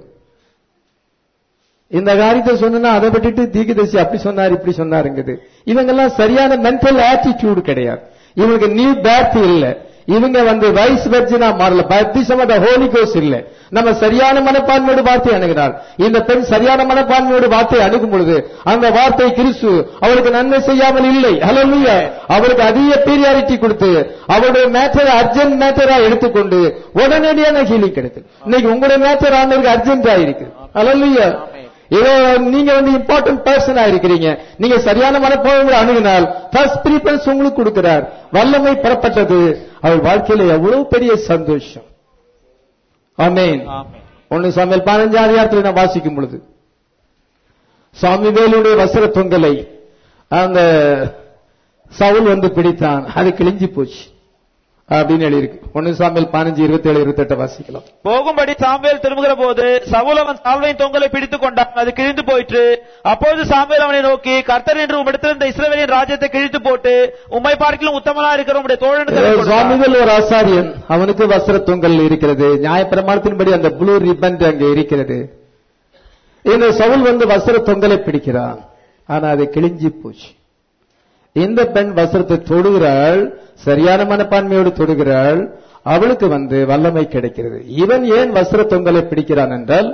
இந்த காரியத்தை சொன்னா அதை விட்டுட்டு தீகதரிசி அப்படி சொன்னார் இப்படி சொன்னாருங்குது இவங்கெல்லாம் சரியான மென்டல் ஆட்டிடியூடு கிடையாது இவங்களுக்கு நியூ பேர்த் இல்ல இவங்க வந்து வைஸ் வெர்ஜினா மாறல பப்திசம் ஆஃப் ஹோலி கோஸ் இல்ல நம்ம சரியான மனப்பான்மையோடு வார்த்தை அணுகினாள் இந்த பெண் சரியான மனப்பான்மையோடு வார்த்தை அணுகும் பொழுது அந்த வார்த்தை கிறிஸ்து அவளுக்கு நன்மை செய்யாமல் இல்லை ஹalleluya அவளுக்கு அதிக பீரியாரிட்டி கொடுத்து அவருடைய மேட்டரை அர்ஜென்ட் மேட்டரா எடுத்துக்கொண்டு உடனடியான ஹீலிங் கிடைத்தது இன்னைக்கு உங்களுடைய மேட்டர் ஆண்டவருக்கு அர்ஜென்டா இருக்கு ஹalleluya ஏதோ நீங்க வந்து இம்பார்ட்டன்ட் பர்சனா இருக்கிறீங்க நீங்க சரியான மனப்பான்மை அணுகினால் ஃபர்ஸ்ட் ப்ரீஃபரன்ஸ் உங்களுக்கு கொடுக்கிறார் வல்லமை பெறப்பட்டது அவள் வாழ்க்கையில எவ்வளவு பெரிய சந்தோஷம் ஆமென் ஆமென். ஒன்னு சாமியல் பதினஞ்சாம் அதிகாரத்தில் நான் வாசிக்கும் பொழுது சாமிவேலுடைய வஸ்திர தொங்கலை அந்த சவுல் வந்து பிடித்தான் அது கிழிஞ்சு போச்சு அப்படின்னு எழுதியிருக்கு ஒன்னு சாமியல் பதினஞ்சு இருபத்தி ஏழு இருபத்தி வாசிக்கலாம் போகும்படி சாமுவேல் திரும்புகிற போது சவுல் அவன் சால்வையின் தொங்கலை பிடித்துக் கொண்டான் அது கிழிந்து போயிற்று அப்போது சாமுவேல் அவனை நோக்கி கர்த்தர் என்று உம்மிடத்திலிருந்த இஸ்ரவேலின் ராஜ்யத்தை கிழித்து போட்டு உம்மை பார்க்கிலும் உத்தமனா இருக்கிற உம்முடைய தோழனுக்கு அதை கொடுத்தார். சாமிவேல் ஒரு ஆசாரியன் அவனுக்கு வஸ்திர தொங்கல் இருக்கிறது நியாயப்பிரமாணத்தின்படி அந்த ப்ளூ ரிப்பன் அங்கே இருக்கிறது இந்த சவுல் வந்து வஸ்திர தொங்கலை பிடிக்கிறான் ஆனா அது கிழிஞ்சி போச்சு இந்த பெண் வஸ்திரத்தை தொடுகிறாள் சரியான மனப்பான்மையோடு தொடுகிறாள் அவளுக்கு வந்து வல்லமை கிடைக்கிறது இவன் ஏன் வஸ்திர தொங்கலை பிடிக்கிறான் என்றால்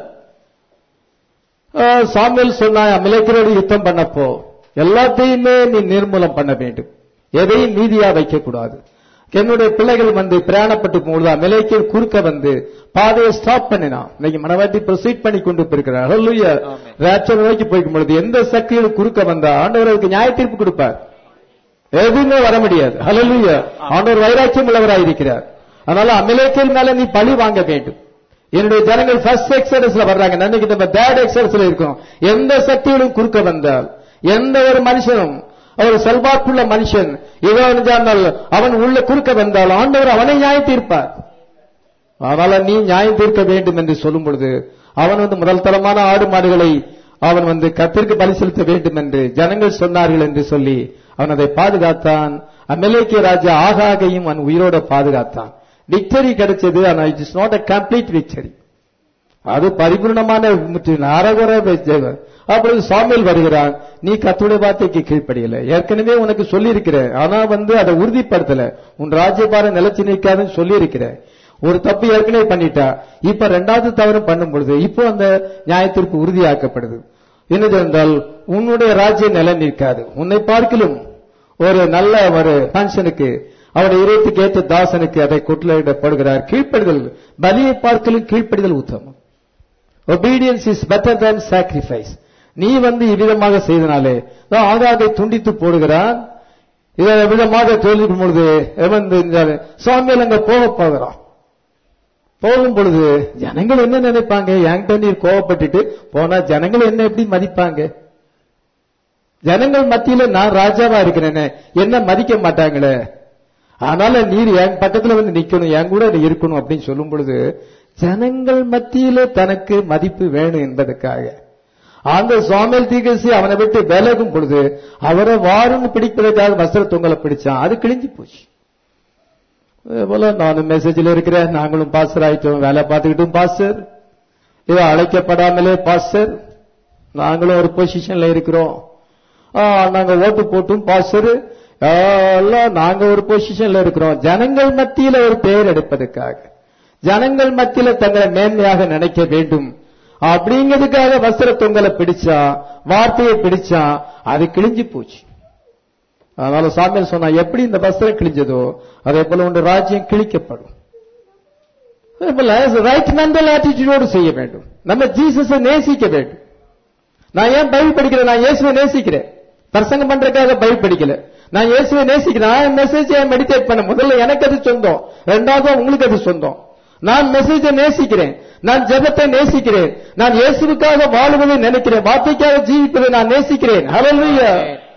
ஆஹ், சாமுவேல் சொன்னாய் அமலேக்கரோடு யுத்தம் பண்ணப்போ எல்லாத்தையுமே நீ நிர்மூலம் பண்ண வேண்டும் எதையும் மீதியா வைக்க கூடாது என்னுடைய பிள்ளைகள் வந்து பிரயாணப்பட்டு போகுது அமலேக்கிய குறுக்க வந்து பாதையை ஸ்டாப் பண்ணினான் இன்னைக்கு மனவாட்டி ப்ரொசீட் பண்ணி கொண்டு போயிருக்கிறார் ஹalleluya ஆமென். ராட்சர் நோக்கி போய்க்கும் பொழுது எந்த சக்தியில் குறுக்க வந்தா ஆண்டவர் அதுக்கு நியாய தீர்ப்பு கொடுப்பார் எதுவுமே வர முடியாது ஹalleluya ஆண்டவர் வைராக்கியம் உள்ளவராய் இருக்கிறார் அதனால அமலேக்கியர் மேல நீ பழி வாங்க வேண்டும் என்னுடைய ஜனங்கள் ஃபர்ஸ்ட் எக்ஸடஸ்ல வர்றாங்க நன்னைக்கு நம்ம தேர்ட் எக்ஸடஸ்ல இருக்கோம் எந்த சக்தியிலும் குறுக்க வந்தால் எந்த ஒரு மனுஷனும் அவர் செல்வாக்குள்ள மனுஷன் ஏதோ இருந்தால் அவன் உள்ள குறுக்க வந்தால் ஆண்டவர் அவனை நியாயம் தீர்ப்பார் அதனால நீ நியாயம் தீர்க்க வேண்டும் என்று சொல்லும் பொழுது அவன் வந்து முதல் தரமான ஆடு மாடுகளை அவன் வந்து கத்திற்கு பலி செலுத்த வேண்டும் என்று ஜனங்கள் சொன்னார்கள் என்று சொல்லி அவன் அதை பாதுகாத்தான் அமெலேக்கிய ராஜா ஆகாகையும் அவன் உயிரோட பாதுகாத்தான் விக்டரி கிடைச்சது ஆனா it is not a complete victory அது பரிபூர்ணமான முற்றிலும் அரகுர ஜெயம். அப்பொழுது சாமியல் வருகிறான் நீ கத்துடைய வார்த்தைக்கு கீழ்ப்படியல ஏற்கனவே உனக்கு சொல்லி ஆனா வந்து அதை உறுதிப்படுத்தல உன் ராஜ்யபாரம் நிலைச்சு நிற்காதுன்னு சொல்லி ஒரு தப்பு ஏற்கனவே பண்ணிட்டா இப்ப ரெண்டாவது தவறு பண்ணும் பொழுது இப்போ அந்த நியாயத்திற்கு உறுதியாக்கப்படுது என்னது என்றால் உன்னுடைய ராஜ்யம் நிலை நிற்காது உன்னை பார்க்கிலும் ஒரு நல்ல ஒரு மனுஷனுக்கு அவருடைய இருபத்துக்கு ஏற்ற தாசனுக்கு அதை கொட்டிலிடப்படுகிறார் கீழ்ப்படிதல் பலியை பார்க்கலும் கீழ்ப்படிதல் உத்தமம் obedience is better than sacrifice நீ வந்து இவ்விதமாக செய்தனாலே தான் ஆகாதை துண்டித்து போடுகிறான் இதை விதமாக தோல்விக்கும் பொழுது எவன் இந்த சுவாமியில் அங்க போக போகிறான் போகும் பொழுது ஜனங்கள் என்ன நினைப்பாங்க என்கிட்ட நீர் கோவப்பட்டுட்டு போனா ஜனங்கள் என்ன எப்படி மதிப்பாங்க ஜனங்கள் மத்தியில நான் ராஜாவா இருக்கிறேனே என்ன மதிக்க மாட்டாங்களே அதனால நீர் என் பக்கத்துல வந்து நிக்கணும் என் கூட நீ இருக்கணும் அப்படின்னு சொல்லும் பொழுது ஜனங்கள் மத்தியில தனக்கு மதிப்பு வேணும் என்பதற்காக அந்த சுவாமியல் தீகசி அவனை விட்டு விலகும் பொழுது அவரை வாருன்னு பிடிப்பதற்காக வஸ்திர தொங்கலை பிடிச்சான் அது கிழிஞ்சு போச்சு அதே போல நானும் மெசேஜில் இருக்கிறேன் நாங்களும் பாஸ்டர் ஆயிட்டோம் வேலை பார்த்துக்கிட்டும் பாஸ்டர் இது அழைக்கப்படாமலே பாஸ்டர் நாங்களும் ஒரு பொசிஷன்ல இருக்கிறோம் ஆ, நாங்க ஓட்டு போட்டும் பாஸ்டர் எல்லாம் நாங்க ஒரு பொசிஷன்ல இருக்கிறோம் ஜனங்கள் மத்தியில ஒரு பெயர் எடுப்பதற்காக ஜனங்கள் மத்தியில தங்களை மேன்மையாக நினைக்க வேண்டும் அப்படிங்கிறதுக்காக வஸ்திர தொங்கலை பிடிச்சா வார்த்தையை பிடிச்சா அது கிழிஞ்சு போச்சு அதனால சாமியார் சொன்னா எப்படி இந்த வஸ்திரம் கிழிஞ்சதோ அதே போல உங்க ராஜ்யம் கிழிக்கப்படும் ரைட் மென்டல் ஆட்டிடியூடோடு செய்ய வேண்டும் நம்ம ஜீசஸை நேசிக்க வேண்டும் நான் ஏன் பைபிள் படிக்கிறேன் நான் இயேசுவை நேசிக்கிறேன் பிரசங்கம் பண்றதுக்காக பைபிள் படிக்கல நான் இயேசுவை நேசிக்கிறேன் நான் மெசேஜ் மெடிடேட் பண்ண முதல்ல எனக்கு அது சொந்தம் ரெண்டாவது உங்களுக்கு அது சொந்தம் நான் மெசேஜை நேசிக்கிறேன் நான் ஜெபத்தை நேசிக்கிறேன் நான் இயேசுவுக்காக வாழுவதை நினைக்கிறேன் வார்த்தைக்காக ஜீவிப்பதை நான் நேசிக்கிறேன் ஹalleluya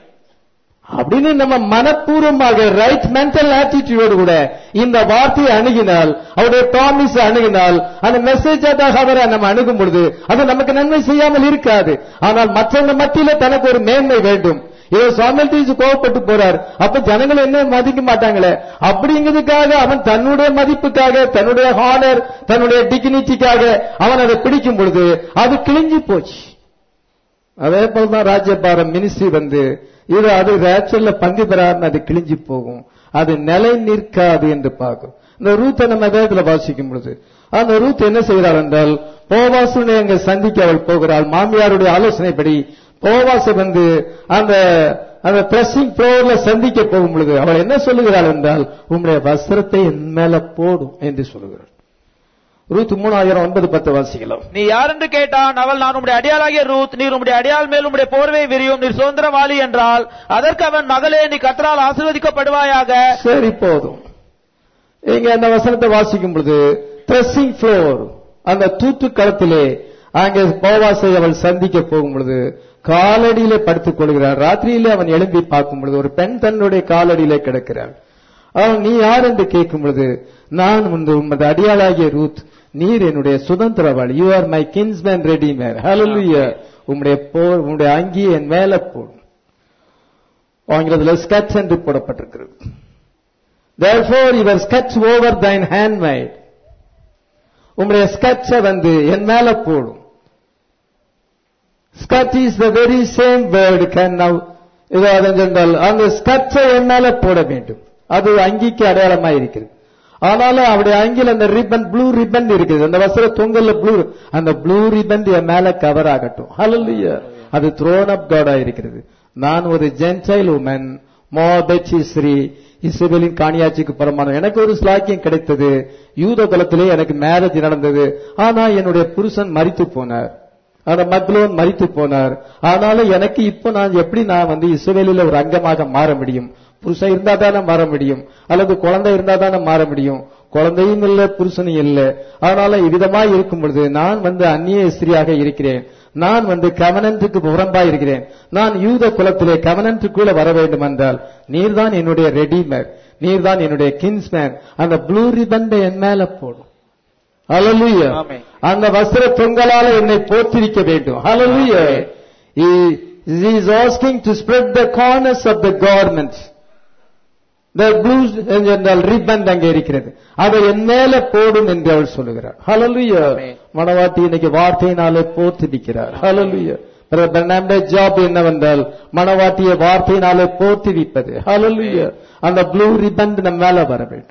அப்படின்னு நம்ம மனப்பூர்வமாக ரைட் மென்டல் ஆட்டிடியூடு கூட இந்த வார்த்தையை அணுகினால் அவருடைய ப்ராமிஸ் அணுகினால் அந்த மெசேஜ் அவரை நம்ம அணுகும் பொழுது அது நமக்கு நன்மை செய்யாமல் இருக்காது ஆனால் மற்றவங்க மத்தியில தனக்கு ஒரு மேன்மை வேண்டும் இவர் சுவாமியல் தீச்சு கோவப்பட்டு போறார் அப்ப ஜனங்கள் என்ன மதிக்க மாட்டாங்களே அப்படிங்கிறதுக்காக அவன் தன்னுடைய மதிப்புக்காக தன்னுடைய ஹானர் தன்னுடைய டிக்னிட்டிக்காக அவன் அதை பிடிக்கும் பொழுது அது கிழிஞ்சு போச்சு அதே போலதான் ராஜ்யபாரம் மினிஸ்ட்ரி வந்து இது அது ரேச்சல்ல பங்கு பெறாருன்னு அது கிழிஞ்சு போகும் அது நிலை நிற்காது என்று பார்க்கும் இந்த ரூத்தை நம்ம வேதத்துல வாசிக்கும் பொழுது அந்த ரூத் என்ன செய்கிறாள் என்றால் போவாசுனை அங்க சந்திக்க அவள் போகிறாள் மாமியாருடைய ஆலோசனைப்படி போவாசை வந்து அந்த அந்த பிரசிங் ஃப்ளோர்ல சந்திக்க போகும் பொழுது அவள் என்ன சொல்லுகிறாள் என்றால் உங்களுடைய வஸ்திரத்தை என் மேல போடும் என்று சொல்லுகிறாள் ரூத் மூணாயிரம் ஒன்பது பத்து வாசிக்கலாம் நீ யார் என்று கேட்டான் அவள் நான் உம்முடைய அடியாளாகிய ரூத் நீர் உம்முடைய அடியாள் மேல் உம்முடைய போர்வை விரியும் நீர் சுதந்திரவாளி என்றால் அதற்கு அவன் மகளே நீ கத்தரால் ஆசீர்வதிக்கப்படுவாயாக சரி போதும் இங்க அந்த வசனத்தை வாசிக்கும் பொழுது ட்ரெஸ்ஸிங் ஃப்ளோர் அந்த தூத்து களத்திலே அங்கே போவாசை அவள் சந்திக்க போகும் பொழுது காலடியிலே படுத்துக் கொள்கிறார் ராத்திரியிலே அவன் எழும்பி பார்க்கும் பொழுது ஒரு பெண் தன்னுடைய காலடியிலே கிடக்கிறாள் அவன் நீ யார் என்று கேட்கும் பொழுது நான் உந்து உமது அடியாளாகிய ரூத் நீர் என்னுடைய சுதந்திரவாள் you are my kinsman redeemer ஹalleluya உம்முடைய போர் உம்முடைய அங்கியை என் மேல போடும் ஆங்கிலத்தில் ஸ்கட்ச் என்று போடப்பட்டிருக்கிறது therefore your sketch over thine handmaid உம்முடைய ஸ்கட்சை வந்து என் மேல போடும் skirt is the very same word can now இது அதென்றால் அந்த ஸ்கட்சை என் மேல போட வேண்டும் அது அங்கிக்கு அடையாளமா இருக்கிறது ஆனாலும் அவருடைய அங்கில் அந்த ரிப்பன் ப்ளூ ரிப்பன் இருக்குது அந்த வஸ்திர தொங்கல்ல ப்ளூ அந்த ப்ளூ ரிப்பன் என் மேல கவர் ஆகட்டும் ஹalleluya அது த்ரோன் அப் காடா இருக்கிறது நான் ஒரு ஜென்டைல் உமன் மோபெச்சி ஸ்ரீ இஸ்ரேலின் காணியாட்சிக்கு புறமான எனக்கு ஒரு ஸ்லாக்கியம் கிடைத்தது யூத குலத்திலே எனக்கு மேரேஜ் நடந்தது ஆனா என்னுடைய புருஷன் மரித்து போனார் அந்த மக்லோன் மரித்து போனார் ஆனாலும் எனக்கு இப்போ நான் எப்படி நான் வந்து இஸ்ரேலில் ஒரு அங்கமாக மாற முடியும் புருஷன் இருந்தா தானே மாற முடியும் அல்லது குழந்தை இருந்தா தானே மாற முடியும் குழந்தையும் இல்ல புருஷனும் இல்ல அதனால இவ்விதமா இருக்கும் பொழுது நான் வந்து அந்நிய ஸ்திரியாக இருக்கிறேன் நான் வந்து கவனத்துக்கு புறம்பா இருக்கிறேன் நான் யூத குலத்திலே கவனத்துக்குள்ள வர வேண்டும் என்றால் நீர்தான் என்னுடைய ரெடிமேர் நீர்தான் என்னுடைய கின்ஸ்மேன் அந்த ப்ளூ ரிபன் என் மேல போடும் ஹalleluya ஆமென். அந்த வஸ்திர தொங்கலால என்னை போற்றிருக்க வேண்டும் ஹalleluya he, he is asking to spread the corners of the garment இந்த ப்ளூ என்றால் ரிப்பன் அங்கே இருக்கிறது அதை என் மேல போடும் என்று அவள் சொல்லுகிறார் ஹalleluya ஆமென். மணவாட்டி இன்னைக்கு வார்த்தையினாலே போர்த்து நிற்கிறார் ஹalleluya நம்முடைய ஜாப் என்னவென்றால் மணவாட்டிய வார்த்தையினாலே போர்த்தி வைப்பது ஹalleluya அந்த ப்ளூ ரிப்பன் நம்ம மேல வர வேண்டும்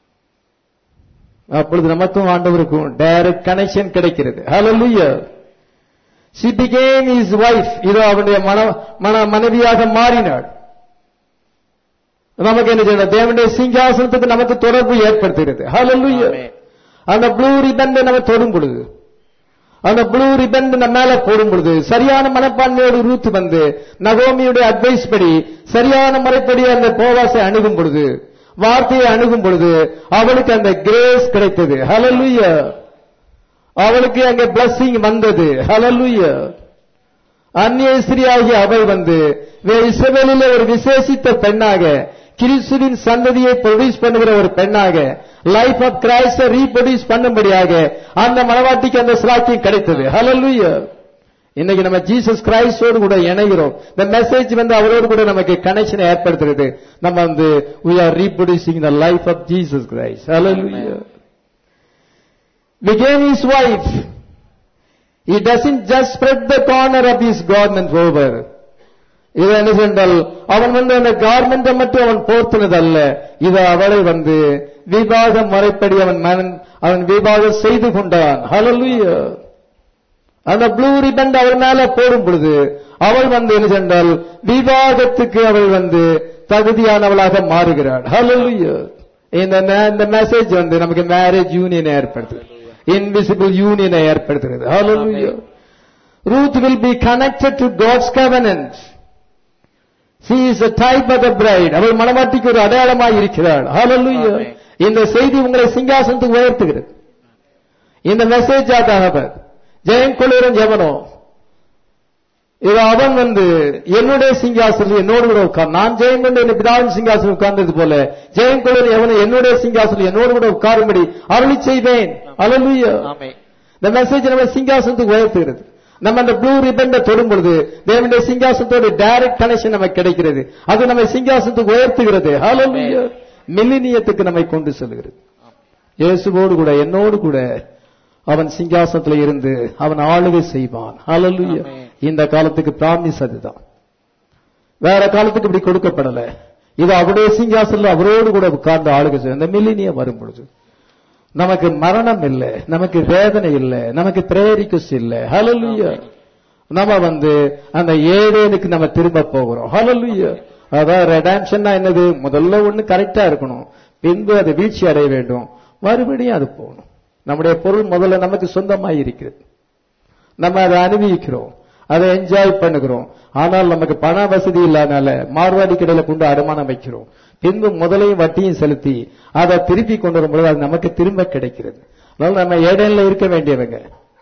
அப்பொழுது நமக்கும் ஆண்டவருக்கும் டைரக்ட் கனெக்ஷன் கிடைக்கிறது ஹalleluya she became his wife இதோ அவனுடைய மன மன மனைவியாக மாறினாள் நமக்கு என்ன செய்யணும் தேவனுடைய சிங்காசனத்துக்கு நமக்கு தொடர்பு ஏற்படுத்துகிறது ஹalleluya ஆமென். அந்த ப்ளூ ரிப்பன் நம்ம தொடும் பொழுது அந்த ப்ளூ ரிப்பன் நம்ம மேல போடும் பொழுது சரியான மனப்பான்மையோடு ரூத் வந்து நகோமியுடைய அட்வைஸ் படி சரியான முறைப்படி அந்த போவாசை அணுகும் பொழுது வார்த்தையை அணுகும் பொழுது அவளுக்கு அந்த கிரேஸ் கிடைத்தது ஹalleluya அவளுக்கு அங்கே blessing வந்தது ஹalleluya அந்நிய ஸ்திரியாகிய அவள் வந்து வே- இஸ்ரவேலிலே ஒரு விசேஷித்த பெண்ணாக கிறிஸ்துவின் சந்ததியை ப்ரொடியூஸ் பண்ணுகிற ஒரு பெண்ணாக லைஃப் ஆஃப் கிரைஸ்ட ரீப்ரொடியூஸ் பண்ணும்படியாக அந்த மனவாட்டிக்கு அந்த ஸ்லாக்கியம் கிடைத்தது ஹalleluya இன்னைக்கு நம்ம ஜீசஸ் கிரைஸ்டோடு கூட இணைகிறோம் இந்த மெசேஜ் வந்து அவரோடு கூட நமக்கு கனெக்ஷன் ஏற்படுத்துறது நம்ம வந்து we are reproducing the life of Jesus Christ hallelujah became his wife he doesn't just spread the corner of his garment over இது என்ன சென்றால் அவன் வந்து அந்த கார்மெண்டை மட்டும் அவன் போர்த்தினது அல்ல இது அவளை வந்து விவாக முறைப்படி அவன் மனன் அவன் விவாகம் செய்து கொண்டான் ஹalleluya அந்த ப்ளூ ரிபன் அவள் மேல போடும் பொழுது அவள் வந்து என்ன சென்றால் விவாகத்துக்கு அவள் வந்து தகுதியானவளாக மாறுகிறாள் ஹalleluya இந்த மே- இந்த மெசேஜ் வந்து நமக்கு மேரேஜ் யூனியனை ஏற்படுத்துது இன்விசிபிள் யூனியனை ஏற்படுத்துகிறது ஹalleluya Ruth will be connected to God's covenant. She is a type of the bride. அவள் மணவாட்டிக்கு ஒரு அடையாளமாய் இருக்கிறாள் Hallelujah. Amen. இந்த செய்தி உங்களை சிங்காசனத்துக்கு உயர்த்துகிறது இந்த மெசேஜ் ஆகாக ஜெயம் கொள்ளுகிறன் ஜெவனோ இது அவன் வந்து என்னுடைய சிங்காசனம் என்னோடு கூட உட்கார் நான் ஜெயம் கொண்டு என் பிதாவின் சிங்காசனம் உட்கார்ந்தது போல ஜெயம் கொள்ளுகிற எவனும் என்னுடைய சிங்காசனம் என்னோடு கூட உட்காரும்படி அருளி செய்வேன் Hallelujah. ஆமென். இந்த மெசேஜ் நம்ம சிங்காசனத்துக்கு உயர்த்துகிறது நம்ம அந்த ப்ளூ ரிப்பன் தொடும் பொழுது தேவனுடைய சிங்காசனத்தோட டைரக்ட் கனெக்ஷன் நமக்கு கிடைக்கிறது அது நம்ம சிங்காசனத்துக்கு உயர்த்துகிறது ஹalleluya மில்லினியத்துக்கு நம்மை கொண்டு செல்கிறது இயேசுவோடு கூட என்னோடு கூட அவன் சிங்காசனத்துல இருந்து அவன் ஆளுகை செய்வான் ஹalleluya ஆமென். இந்த காலத்துக்கு பிராமிஸ் அதுதான் வேற காலத்துக்கு இப்படி கொடுக்கப்படல இது அவருடைய சிங்காசனத்துல அவரோடு கூட உட்கார்ந்து ஆளுகை செய்யும் அந்த மில்லினியம் வரும் பொழுது நமக்கு மரணம் இல்லை நமக்கு வேதனை இல்லை நமக்கு பிரேரிக்கஸ் இல்லை ஹalleluya நம்ம வந்து அந்த ஏழேனுக்கு நம்ம திரும்ப போகிறோம் ஹalleluya அதான் ரெடாம்ஷன்னா என்னது முதல்ல ஒண்ணு கரெக்டா இருக்கணும் பின்பு அது வீழ்ச்சி அடைய வேண்டும் மறுபடியும் அது போகணும் நம்முடைய பொருள் முதல்ல நமக்கு சொந்தமாய் இருக்கிறது நம்ம அதை அனுபவிக்கிறோம் அதை என்ஜாய் பண்ணுகிறோம் ஆனால் நமக்கு பண வசதி இல்லாதனால மார்வாடி கடையில கொண்டு அடமானம் வைக்கிறோம் பின்பு முதலையும் வட்டியும் செலுத்தி அதை திருப்பி கொண்டு வரும்பொழுது அது நமக்கு திரும்ப கிடைக்கிறது அதனால நம்ம ஏடேன்ல இருக்க வேண்டியவங்க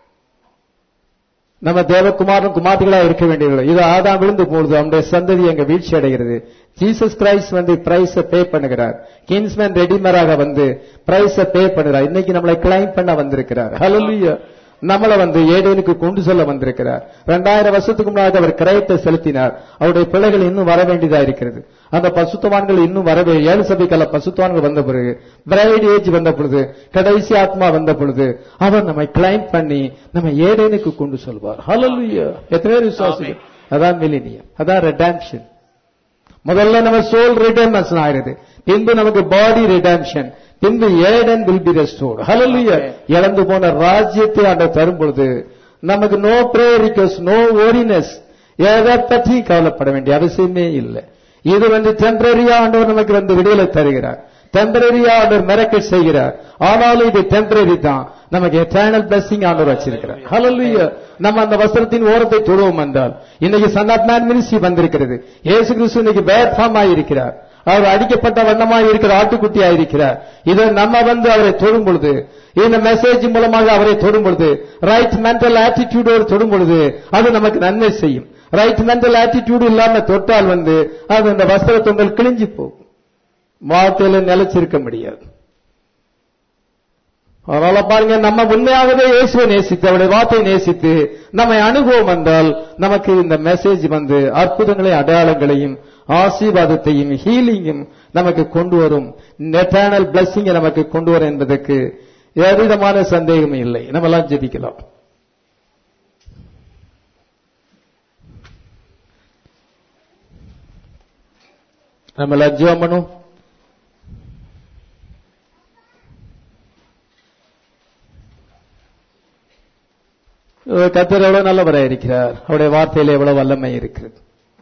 நம்ம தேவகுமாரன் குமார்த்திகளா இருக்க வேண்டியவர்கள் இது ஆதாம் விழுந்து பொழுது அவனுடைய சந்ததி அங்க வீழ்ச்சி அடைகிறது ஜீசஸ் கிரைஸ்ட் வந்து பிரைஸ பே பண்ணுகிறார் கிங்ஸ்மேன் ரெடிமராக வந்து பிரைஸ பே பண்ணுகிறார் இன்னைக்கு நம்மளை கிளைம் பண்ண வந்திருக்கிறார் ஹalleluya நம்மளை வந்து ஏடேனுக்கு கொண்டு செல்ல வந்திருக்கிறார் ரெண்டாயிரம் வருஷத்துக்கு முன்னாடி அவர் கிரயத்தை செலுத்தினார் அவருடைய பிள்ளைகள் இன்னும் வர வேண்டியதா இருக்கிறது அந்த பசுத்தவான்கள் இன்னும் வரவே ஏழு சபைக்கால பசுத்தவான்கள் வந்த பிறகு பிரைட் ஏஜ் வந்த பொழுது கடைசி ஆத்மா வந்த பொழுது அவர் நம்மை கிளைம் பண்ணி நம்ம ஏடேனுக்கு கொண்டு செல்வார் ஹalleluya எத்தனை பேர் விசுவாசிகள் அதான் மிலினியம் அதான் ரெடாம்ஷன் முதல்ல நம்ம சோல் ரிடர்மன்ஸ் ஆகிறது பின்பு நமக்கு பாடி ரிடம்ஷன் பின்பு ஏடன் வில் பி ரெஸ்டோர்ட் ஹalleluya இழந்து போன ராஜ்யத்தை ஆண்டவர் தரும் பொழுது நமக்கு நோ பிரேரிக்கஸ் நோ ஓரினஸ் எதை பற்றி கவலைப்பட வேண்டிய அவசியமே இல்லை இது வந்து டெம்பரரியா ஆண்டவர் நமக்கு வந்து விடுதலை தருகிறார் டெம்பரரியா ஆண்டவர் மிரக்கல் செய்கிறார் ஆனாலும் இது டெம்பரரி தான் நமக்கு எட்டர்னல் பிளஸிங் ஆண்டவர் வச்சிருக்கிறார் ஹalleluya நம்ம அந்த வஸ்திரத்தின் ஓரத்தை தொடுவோம் என்றால் இன்னைக்கு சன் ஆஃப் மேன் மினிஸ்ட்ரி வந்திருக்கிறது இயேசு கிறிஸ்து இன்னைக்கு வேர்ஃபார்மாய் இருக்கிறார் அவர் அடிக்கப்பட்ட வண்ணமாய் இருக்கிற ஆட்டுக்குட்டியாய் இருக்கிறார் இதை நம்ம வந்து அவரை தொடும் பொழுது இந்த மெசேஜ் மூலமாக அவரை தொடும் பொழுது ரைட் மென்டல் ஆட்டிடியூடோடு தொடும் பொழுது அது நமக்கு நன்மை செய்யும் ரைட் மென்டல் ஆட்டிடியூடு இல்லாம தொட்டால் வந்து அது அந்த வஸ்திர தொங்கல் கிழிஞ்சு போகும் வார்த்தையில நிலைச்சிருக்க முடியாது அதனால பாருங்க நம்ம உண்மையாகவே இயேசுவை நேசித்து அவருடைய வார்த்தையை நேசித்து நம்மை அணுகுவோம் என்றால் நமக்கு இந்த மெசேஜ் வந்து அற்புதங்களையும் அடையாளங்களையும் ஆசீர்வாதத்தையும் ஹீலிங்கும் நமக்கு கொண்டு வரும் எட்டர்னல் பிளஸிங் நமக்கு கொண்டு வரும் என்பதற்கு எவ்விதமான சந்தேகமும் இல்லை நம்ம எல்லாம் ஜெபிக்கலாம் நம்ம எல்லாம் ஜெபம் பண்ணும் கத்தர் எவ்வளவு நல்லவராக இருக்கிறார் அவருடைய வார்த்தையில எவ்வளவு வல்லமை இருக்கிறது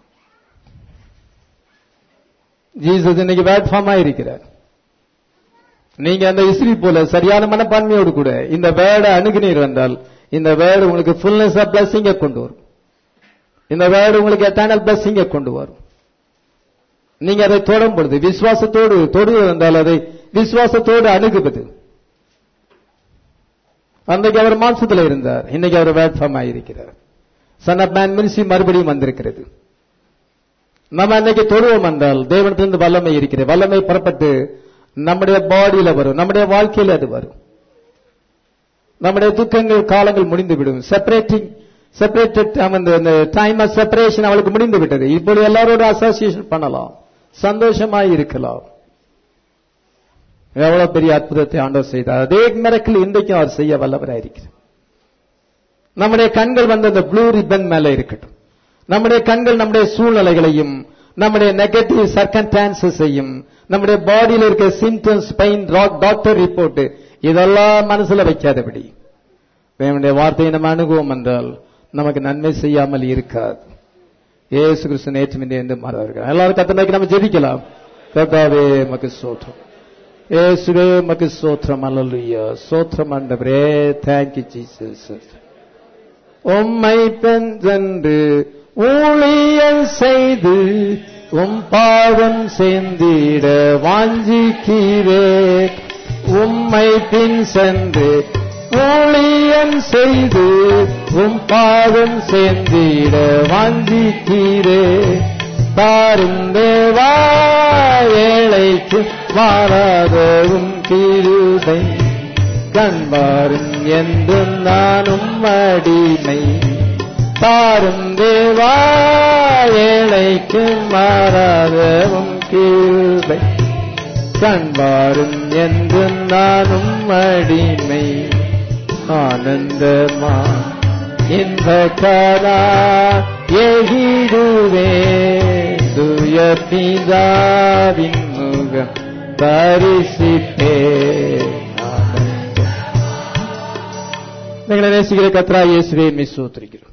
ஜீசஸ் இன்னைக்கு பிளாட்ஃபார்மா இருக்கிறார் நீங்க அந்த இஸ்ரீ போல சரியான மனப்பான்மையோடு கூட இந்த வேர்டை அணுகினீர் வந்தால் இந்த வேர்டு உங்களுக்கு ஃபுல்னஸ் ஆஃப் பிளஸிங்க கொண்டு வரும் இந்த வேர்டு உங்களுக்கு எட்டர்னல் பிளஸிங்க கொண்டு வரும் நீங்க அதை தொடும் பொழுது விசுவாசத்தோடு தொடுவது வந்தால் அதை விசுவாசத்தோடு அணுகுவது அன்றைக்கு அவர் மாம்சத்தில் இருந்தார் இன்னைக்கு அவர் பிளாட்ஃபார்ம் ஆகியிருக்கிறார் சன் ஆஃப் மேன் மினிசி மறுபடியும் வந்திருக்கிறது நம்ம அன்னைக்கு தொழுவோம் என்றால் தேவனத்திலிருந்து வல்லமை இருக்கிறது வல்லமை புறப்பட்டு நம்முடைய பாடியில வரும் நம்முடைய வாழ்க்கையில அது வரும் நம்முடைய துக்கங்கள் காலங்கள் முடிந்துவிடும் செப்பரேட்டிங் செப்பரேட்டட் அந்த டைம் ஆஃப் செப்பரேஷன் அவளுக்கு முடிந்து விட்டது இப்பொழுது எல்லாரோட அசோசியேஷன் பண்ணலாம் சந்தோஷமாய் இருக்கலாம் எவ்வளவு பெரிய அற்புதத்தை ஆண்டவர் செய்தார் அதே மிரக்கல் இன்றைக்கும் அவர் செய்ய வல்லவராயிருக்கிறார் நம்முடைய கண்கள் வந்து அந்த ப்ளூ ரிப்பன் மேல இருக்கட்டும் நம்முடைய கண்கள் நம்முடைய சூழ்நிலைகளையும் நம்முடைய நெகட்டிவ் சர்க்கன்டான்சஸையும் நம்முடைய பாடியில் இருக்க சிம்டம்ஸ் பெயின் டாக்டர் ரிப்போர்ட் இதெல்லாம் மனசுல வைக்காதபடி தேவனுடைய வார்த்தையை நம்ம அணுகுவோம் என்றால் நமக்கு நன்மை செய்யாமல் இருக்காது ஏசு கிறிஸ்து நேற்று மின்னே என்று மாறார்கள் எல்லாரும் கத்தனைக்கு நம்ம ஜெபிக்கலாம் கர்த்தாவே மக்கு சோற்றம் ஏசுவே மக்கு சோத்திரம் அல்லலுயா சோத்திரம் ஆண்டவரே தேங்க்யூ ஜீசஸ் உம்மை பெஞ்சென்று ஊழியல் செய்து உம் பாதம் சேர்ந்திட வாஞ்சிக்கிறே உம்மை பின் சென்று ஊழியம் செய்து உம் பாதம் சேர்ந்திட வாஞ்சிக்கிறே தாருந்தேவா ஏழைக்கு மாறாதவும் கிருபை கண்பாரும் என்று நானும் அடிமை தாரும் தேவா ஏழைக்கு மாறாதவும் கிருபை கண்பாரும் என்று நானும் அடிமை ஆனந்தமா இந்த கரா எகிடுவே துய பிதாவின் முகம் தரிசிப்பே எங்களை நேசிக்கிற கத்ரா இயேசுவே மிஸ்ஸோத்திருக்கிறோம்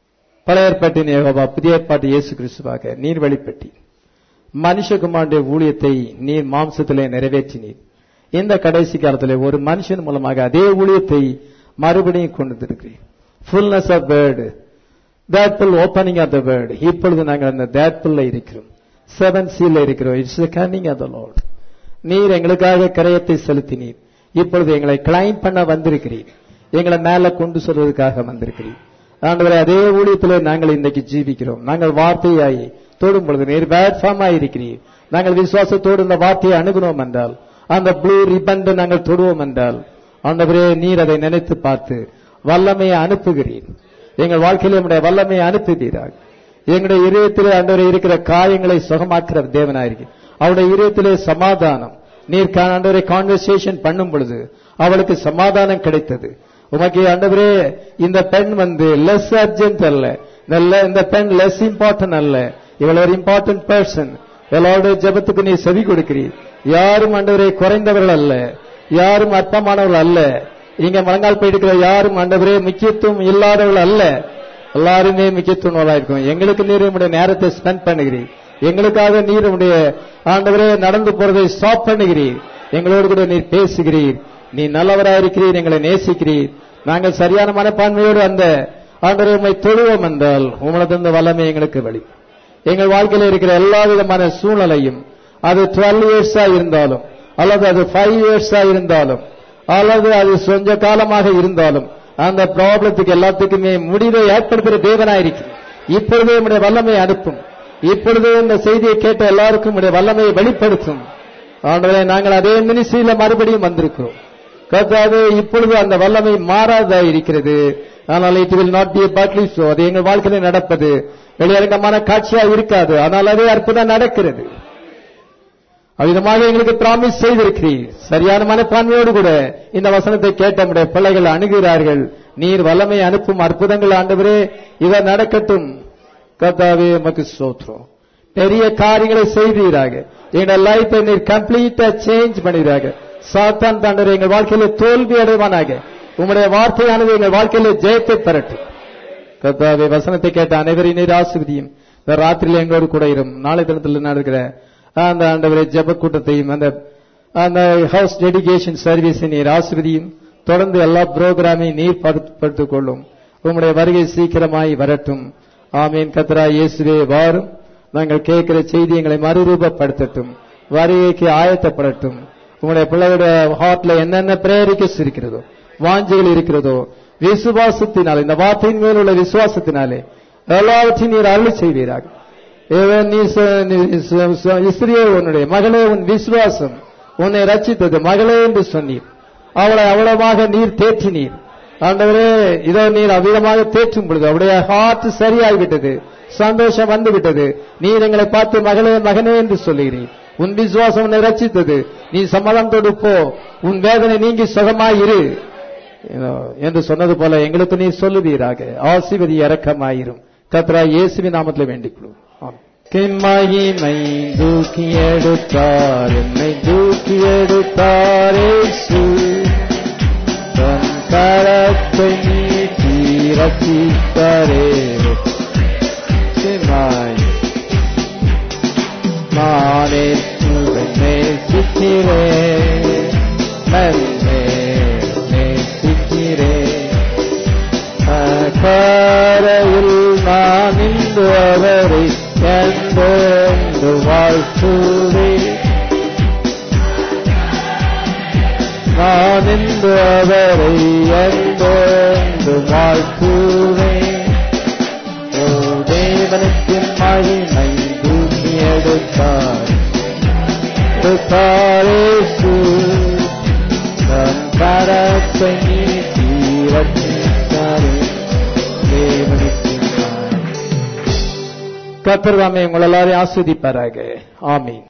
பழைய ஏற்பாட்டின் யெகோவா புதிய ஏற்பாட்டு இயேசு கிறிஸ்துவாக நீர் வழிபட்டி மனுஷகுமாருடைய ஊழியத்தை நீர் மாம்சத்திலே நிறைவேற்றினீர் இந்த கடைசி காலத்திலே ஒரு மனுஷன் மூலமாக அதே ஊழியத்தை மறுபடியும் கொண்டு வந்திருக்கிறீர் ஃபுல்னஸ் ஆஃப் வேர்டு தேட்புல் ஓப்பனிங் ஆஃப் த வேர்டு இப்பொழுது நாங்கள் அந்த தேட்புல்ல இருக்கிறோம் செவன் சீல்ல இருக்கிறோம் it's coming of the Lord நீர் எங்களுக்காக கிரயத்தை செலுத்தினீர் இப்பொழுது எங்களை கிளைம் பண்ண வந்திருக்கிறீர் எங்களை மேல கொண்டு சொல்வதற்காக வந்திருக்கிறீர் ஆண்டவரே அதே ஊழியத்திலே நாங்கள் இன்றைக்கு ஜீவிக்கிறோம் நாங்கள் வார்த்தையாய் தொடும் பொழுது நீர் பிளாட்ஃபார்ம் ஆயிருக்கிறீர் நாங்கள் விசுவாசத்தோடு இந்த வார்த்தையை அணுகுனோம் என்றால் அந்த ப்ளூ ரிப்பன் நாங்கள் தொடுவோம் என்றால் ஆண்டவரே நீர் அதை நினைத்து பார்த்து வல்லமையை அனுப்புகிறீர் எங்கள் வாழ்க்கையில் நம்முடைய வல்லமையை அனுப்புகிறீராக எங்களுடைய இதயத்திலே ஆண்டவரே இருக்கிற காயங்களை சுகமாக்குற தேவனாயிருக்கு அவருடைய இதயத்திலே சமாதானம் நீர் ஆண்டவரை கான்வர்சேஷன் பண்ணும் பொழுது அவளுக்கு சமாதானம் கிடைத்தது உமக்கு ஆண்டவரே இந்த பெண் வந்து லெஸ் அர்ஜென்ட் அல்ல நல்ல இந்த பெண் லெஸ் இம்பார்ட்டன்ட் அல்ல இவள் ஒரு இம்பார்ட்டன்ட் பர்சன் எல்லாருடைய ஜெபத்துக்கு நீ செவி கொடுக்கிறீர் யாரும் ஆண்டவரே குறைந்தவர்கள் அல்ல யாரும் அற்பமானவர்கள் அல்ல இங்க முழங்கால் போயிருக்கிற யாரும் ஆண்டவரே முக்கியத்துவம் இல்லாதவர்கள் அல்ல எல்லாருமே முக்கியத்துவம் இருக்கும் எங்களுக்கு நீர் உங்களுடைய நேரத்தை ஸ்பெண்ட் பண்ணுகிறீர் எங்களுக்காக நீர் உடைய ஆண்டவரே நடந்து போறதை ஸ்டாப் பண்ணுகிறீர் எங்களோடு கூட நீர் பேசுகிறீர் நீ நல்லவராயிருக்கிறீர் எங்களை நேசிக்கிறீர் நாங்கள் சரியான மனப்பான்மையோடு அந்த ஆண்டவரை உண்மை தொழுவோம் என்றால் உங்களது இந்த வல்லமை எங்களுக்கு வழி எங்கள் வாழ்க்கையில் இருக்கிற எல்லா விதமான சூழ்நிலையும் அது டுவெல் இயர்ஸா இருந்தாலும் அல்லது அது ஃபைவ் இயர்ஸா இருந்தாலும் அல்லது அது கொஞ்ச காலமாக இருந்தாலும் அந்த ப்ராப்ளத்துக்கு எல்லாத்துக்குமே முடிவை ஏற்படுத்துகிற தேவனாயிருக்கிறேன் இப்பொழுதே உடைய வல்லமை அனுப்பும் இப்பொழுதே இந்த செய்தியை கேட்ட எல்லாருக்கும் உடைய வல்லமையை வெளிப்படுத்தும் ஆண்டவரே நாங்கள் அதே மினிஸ்ட்ரியில மறுபடியும் வந்திருக்கிறோம் கர்த்தாவே இப்பொழுது அந்த வல்லமை மாறாதா இருக்கிறது ஆனால் it will not be badly show அது எங்கள் வாழ்க்கையில் நடப்பது வெளியரங்கமான காட்சியா இருக்காது ஆனால் அதே அற்புதம் நடக்கிறது அவ்விதமாக எங்களுக்கு பிராமிஸ் செய்திருக்கிறீர் சரியான மனப்பான்மையோடு கூட இந்த வசனத்தை கேட்ட நம்முடைய பிள்ளைகள் அணுகிறார்கள் நீர் வல்லமை அனுப்பும் அற்புதங்கள் ஆண்டவரே இதை நடக்கட்டும் கர்த்தாவே உமக்கு ஸ்தோத்திரம் பெரிய காரியங்களை செய்தீராக எங்கள் லைஃபை நீர் கம்ப்ளீட்டா சேஞ்ச் பண்ணிடுறாங்க சாத்தான் தாண்டவர் எங்கள் வாழ்க்கையில தோல்வி அடைவானாக உங்களுடைய வார்த்தையானது எங்கள் வாழ்க்கையில ஜெயத்தை பெறட்டும் கர்த்தாவே வசனத்தை கேட்ட அனைவரையும் நீர் ஆசிர்வதியும் இந்த ராத்திரியில் எங்களோடு கூட இரும் நாளை தினத்தில் நடக்கிற அந்த ஆண்டவரை ஜெப கூட்டத்தையும் அந்த அந்த ஹவுஸ் டெடிகேஷன் சர்வீஸ் நீர் ஆசிர்வதியும் தொடர்ந்து எல்லா புரோகிராமையும் நீர் படுத்துக் கொள்ளும் உங்களுடைய வருகை சீக்கிரமாய் வரட்டும் ஆமீன் கத்ரா இயேசுவே வாரும் நாங்கள் கேட்கிற செய்தி எங்களை மறுரூபப்படுத்தட்டும் வருகைக்கு ஆயத்தப்படட்டும் உங்களுடைய பிள்ளையோட ஹார்ட்ல என்னென்ன பிரேரிக்கஸ் இருக்கிறதோ வாஞ்சைகள் இருக்கிறதோ விசுவாசத்தினாலே இந்த வார்த்தையின் மேல் உள்ள விசுவாசத்தினாலே எல்லாவற்றையும் நீர் அருளி செய்வீராக ஏவன் நீ ச- நீ ச- ச- இஸ்திரியே உன்னுடைய மகளே உன் விசுவாசம் உன்னை ரட்சித்தது மகளே என்று சொன்னீர் அவளை அவ்வளவாக நீர் தேற்றினீர் ஆண்டவரே இதோ நீர் அவ்விதமாக தேற்றும் பொழுது அவருடைய ஹார்ட் சரியாகிவிட்டது சந்தோஷம் வந்து விட்டது நீர் எங்களை பார்த்து மகளே மகனே என்று சொல்லுகிறீர் உன் விசுவாசம் உன்னை ரட்சித்தது நீ சமாதானத்தோடு போ உன் வேதனை நீங்கி சுகமாயிரு என்று சொன்னது போல எங்களுக்கு நீ சொல்லுவீராக ஆசிபதி இறக்கமாயிரும் கத்ரா இயேசுவின் நாமத்தில் வேண்டிக் கொள்வோம் ஆமென். மகிமை தூக்கி எடுத்தார் என்னை தூக்கி எடுத்தார் இயேசு தன் கரத்தை நீட்டி ரட்சித்தாரே சிமாய் நானே நேசிக்கிறேன் நன்னே நேசிக்கிறேன் கரையில் நான் இன்று அவரை என்று வாழ்த்துவேன் நான் இன்று அவரை என்று வாழ்த்துவேன் ஓ தேவனுக்கு மகிமை தூக்கி எடுத்தார் எடுத்தாரேசு தன் கரத்தை நீட்டி ரட்சித்தாரே தேவனுக்கு மகிமை. கர்த்தர் தாமே உங்கள் எல்லாரையும் ஆஸ்வதிப்பாராக ஆமீன்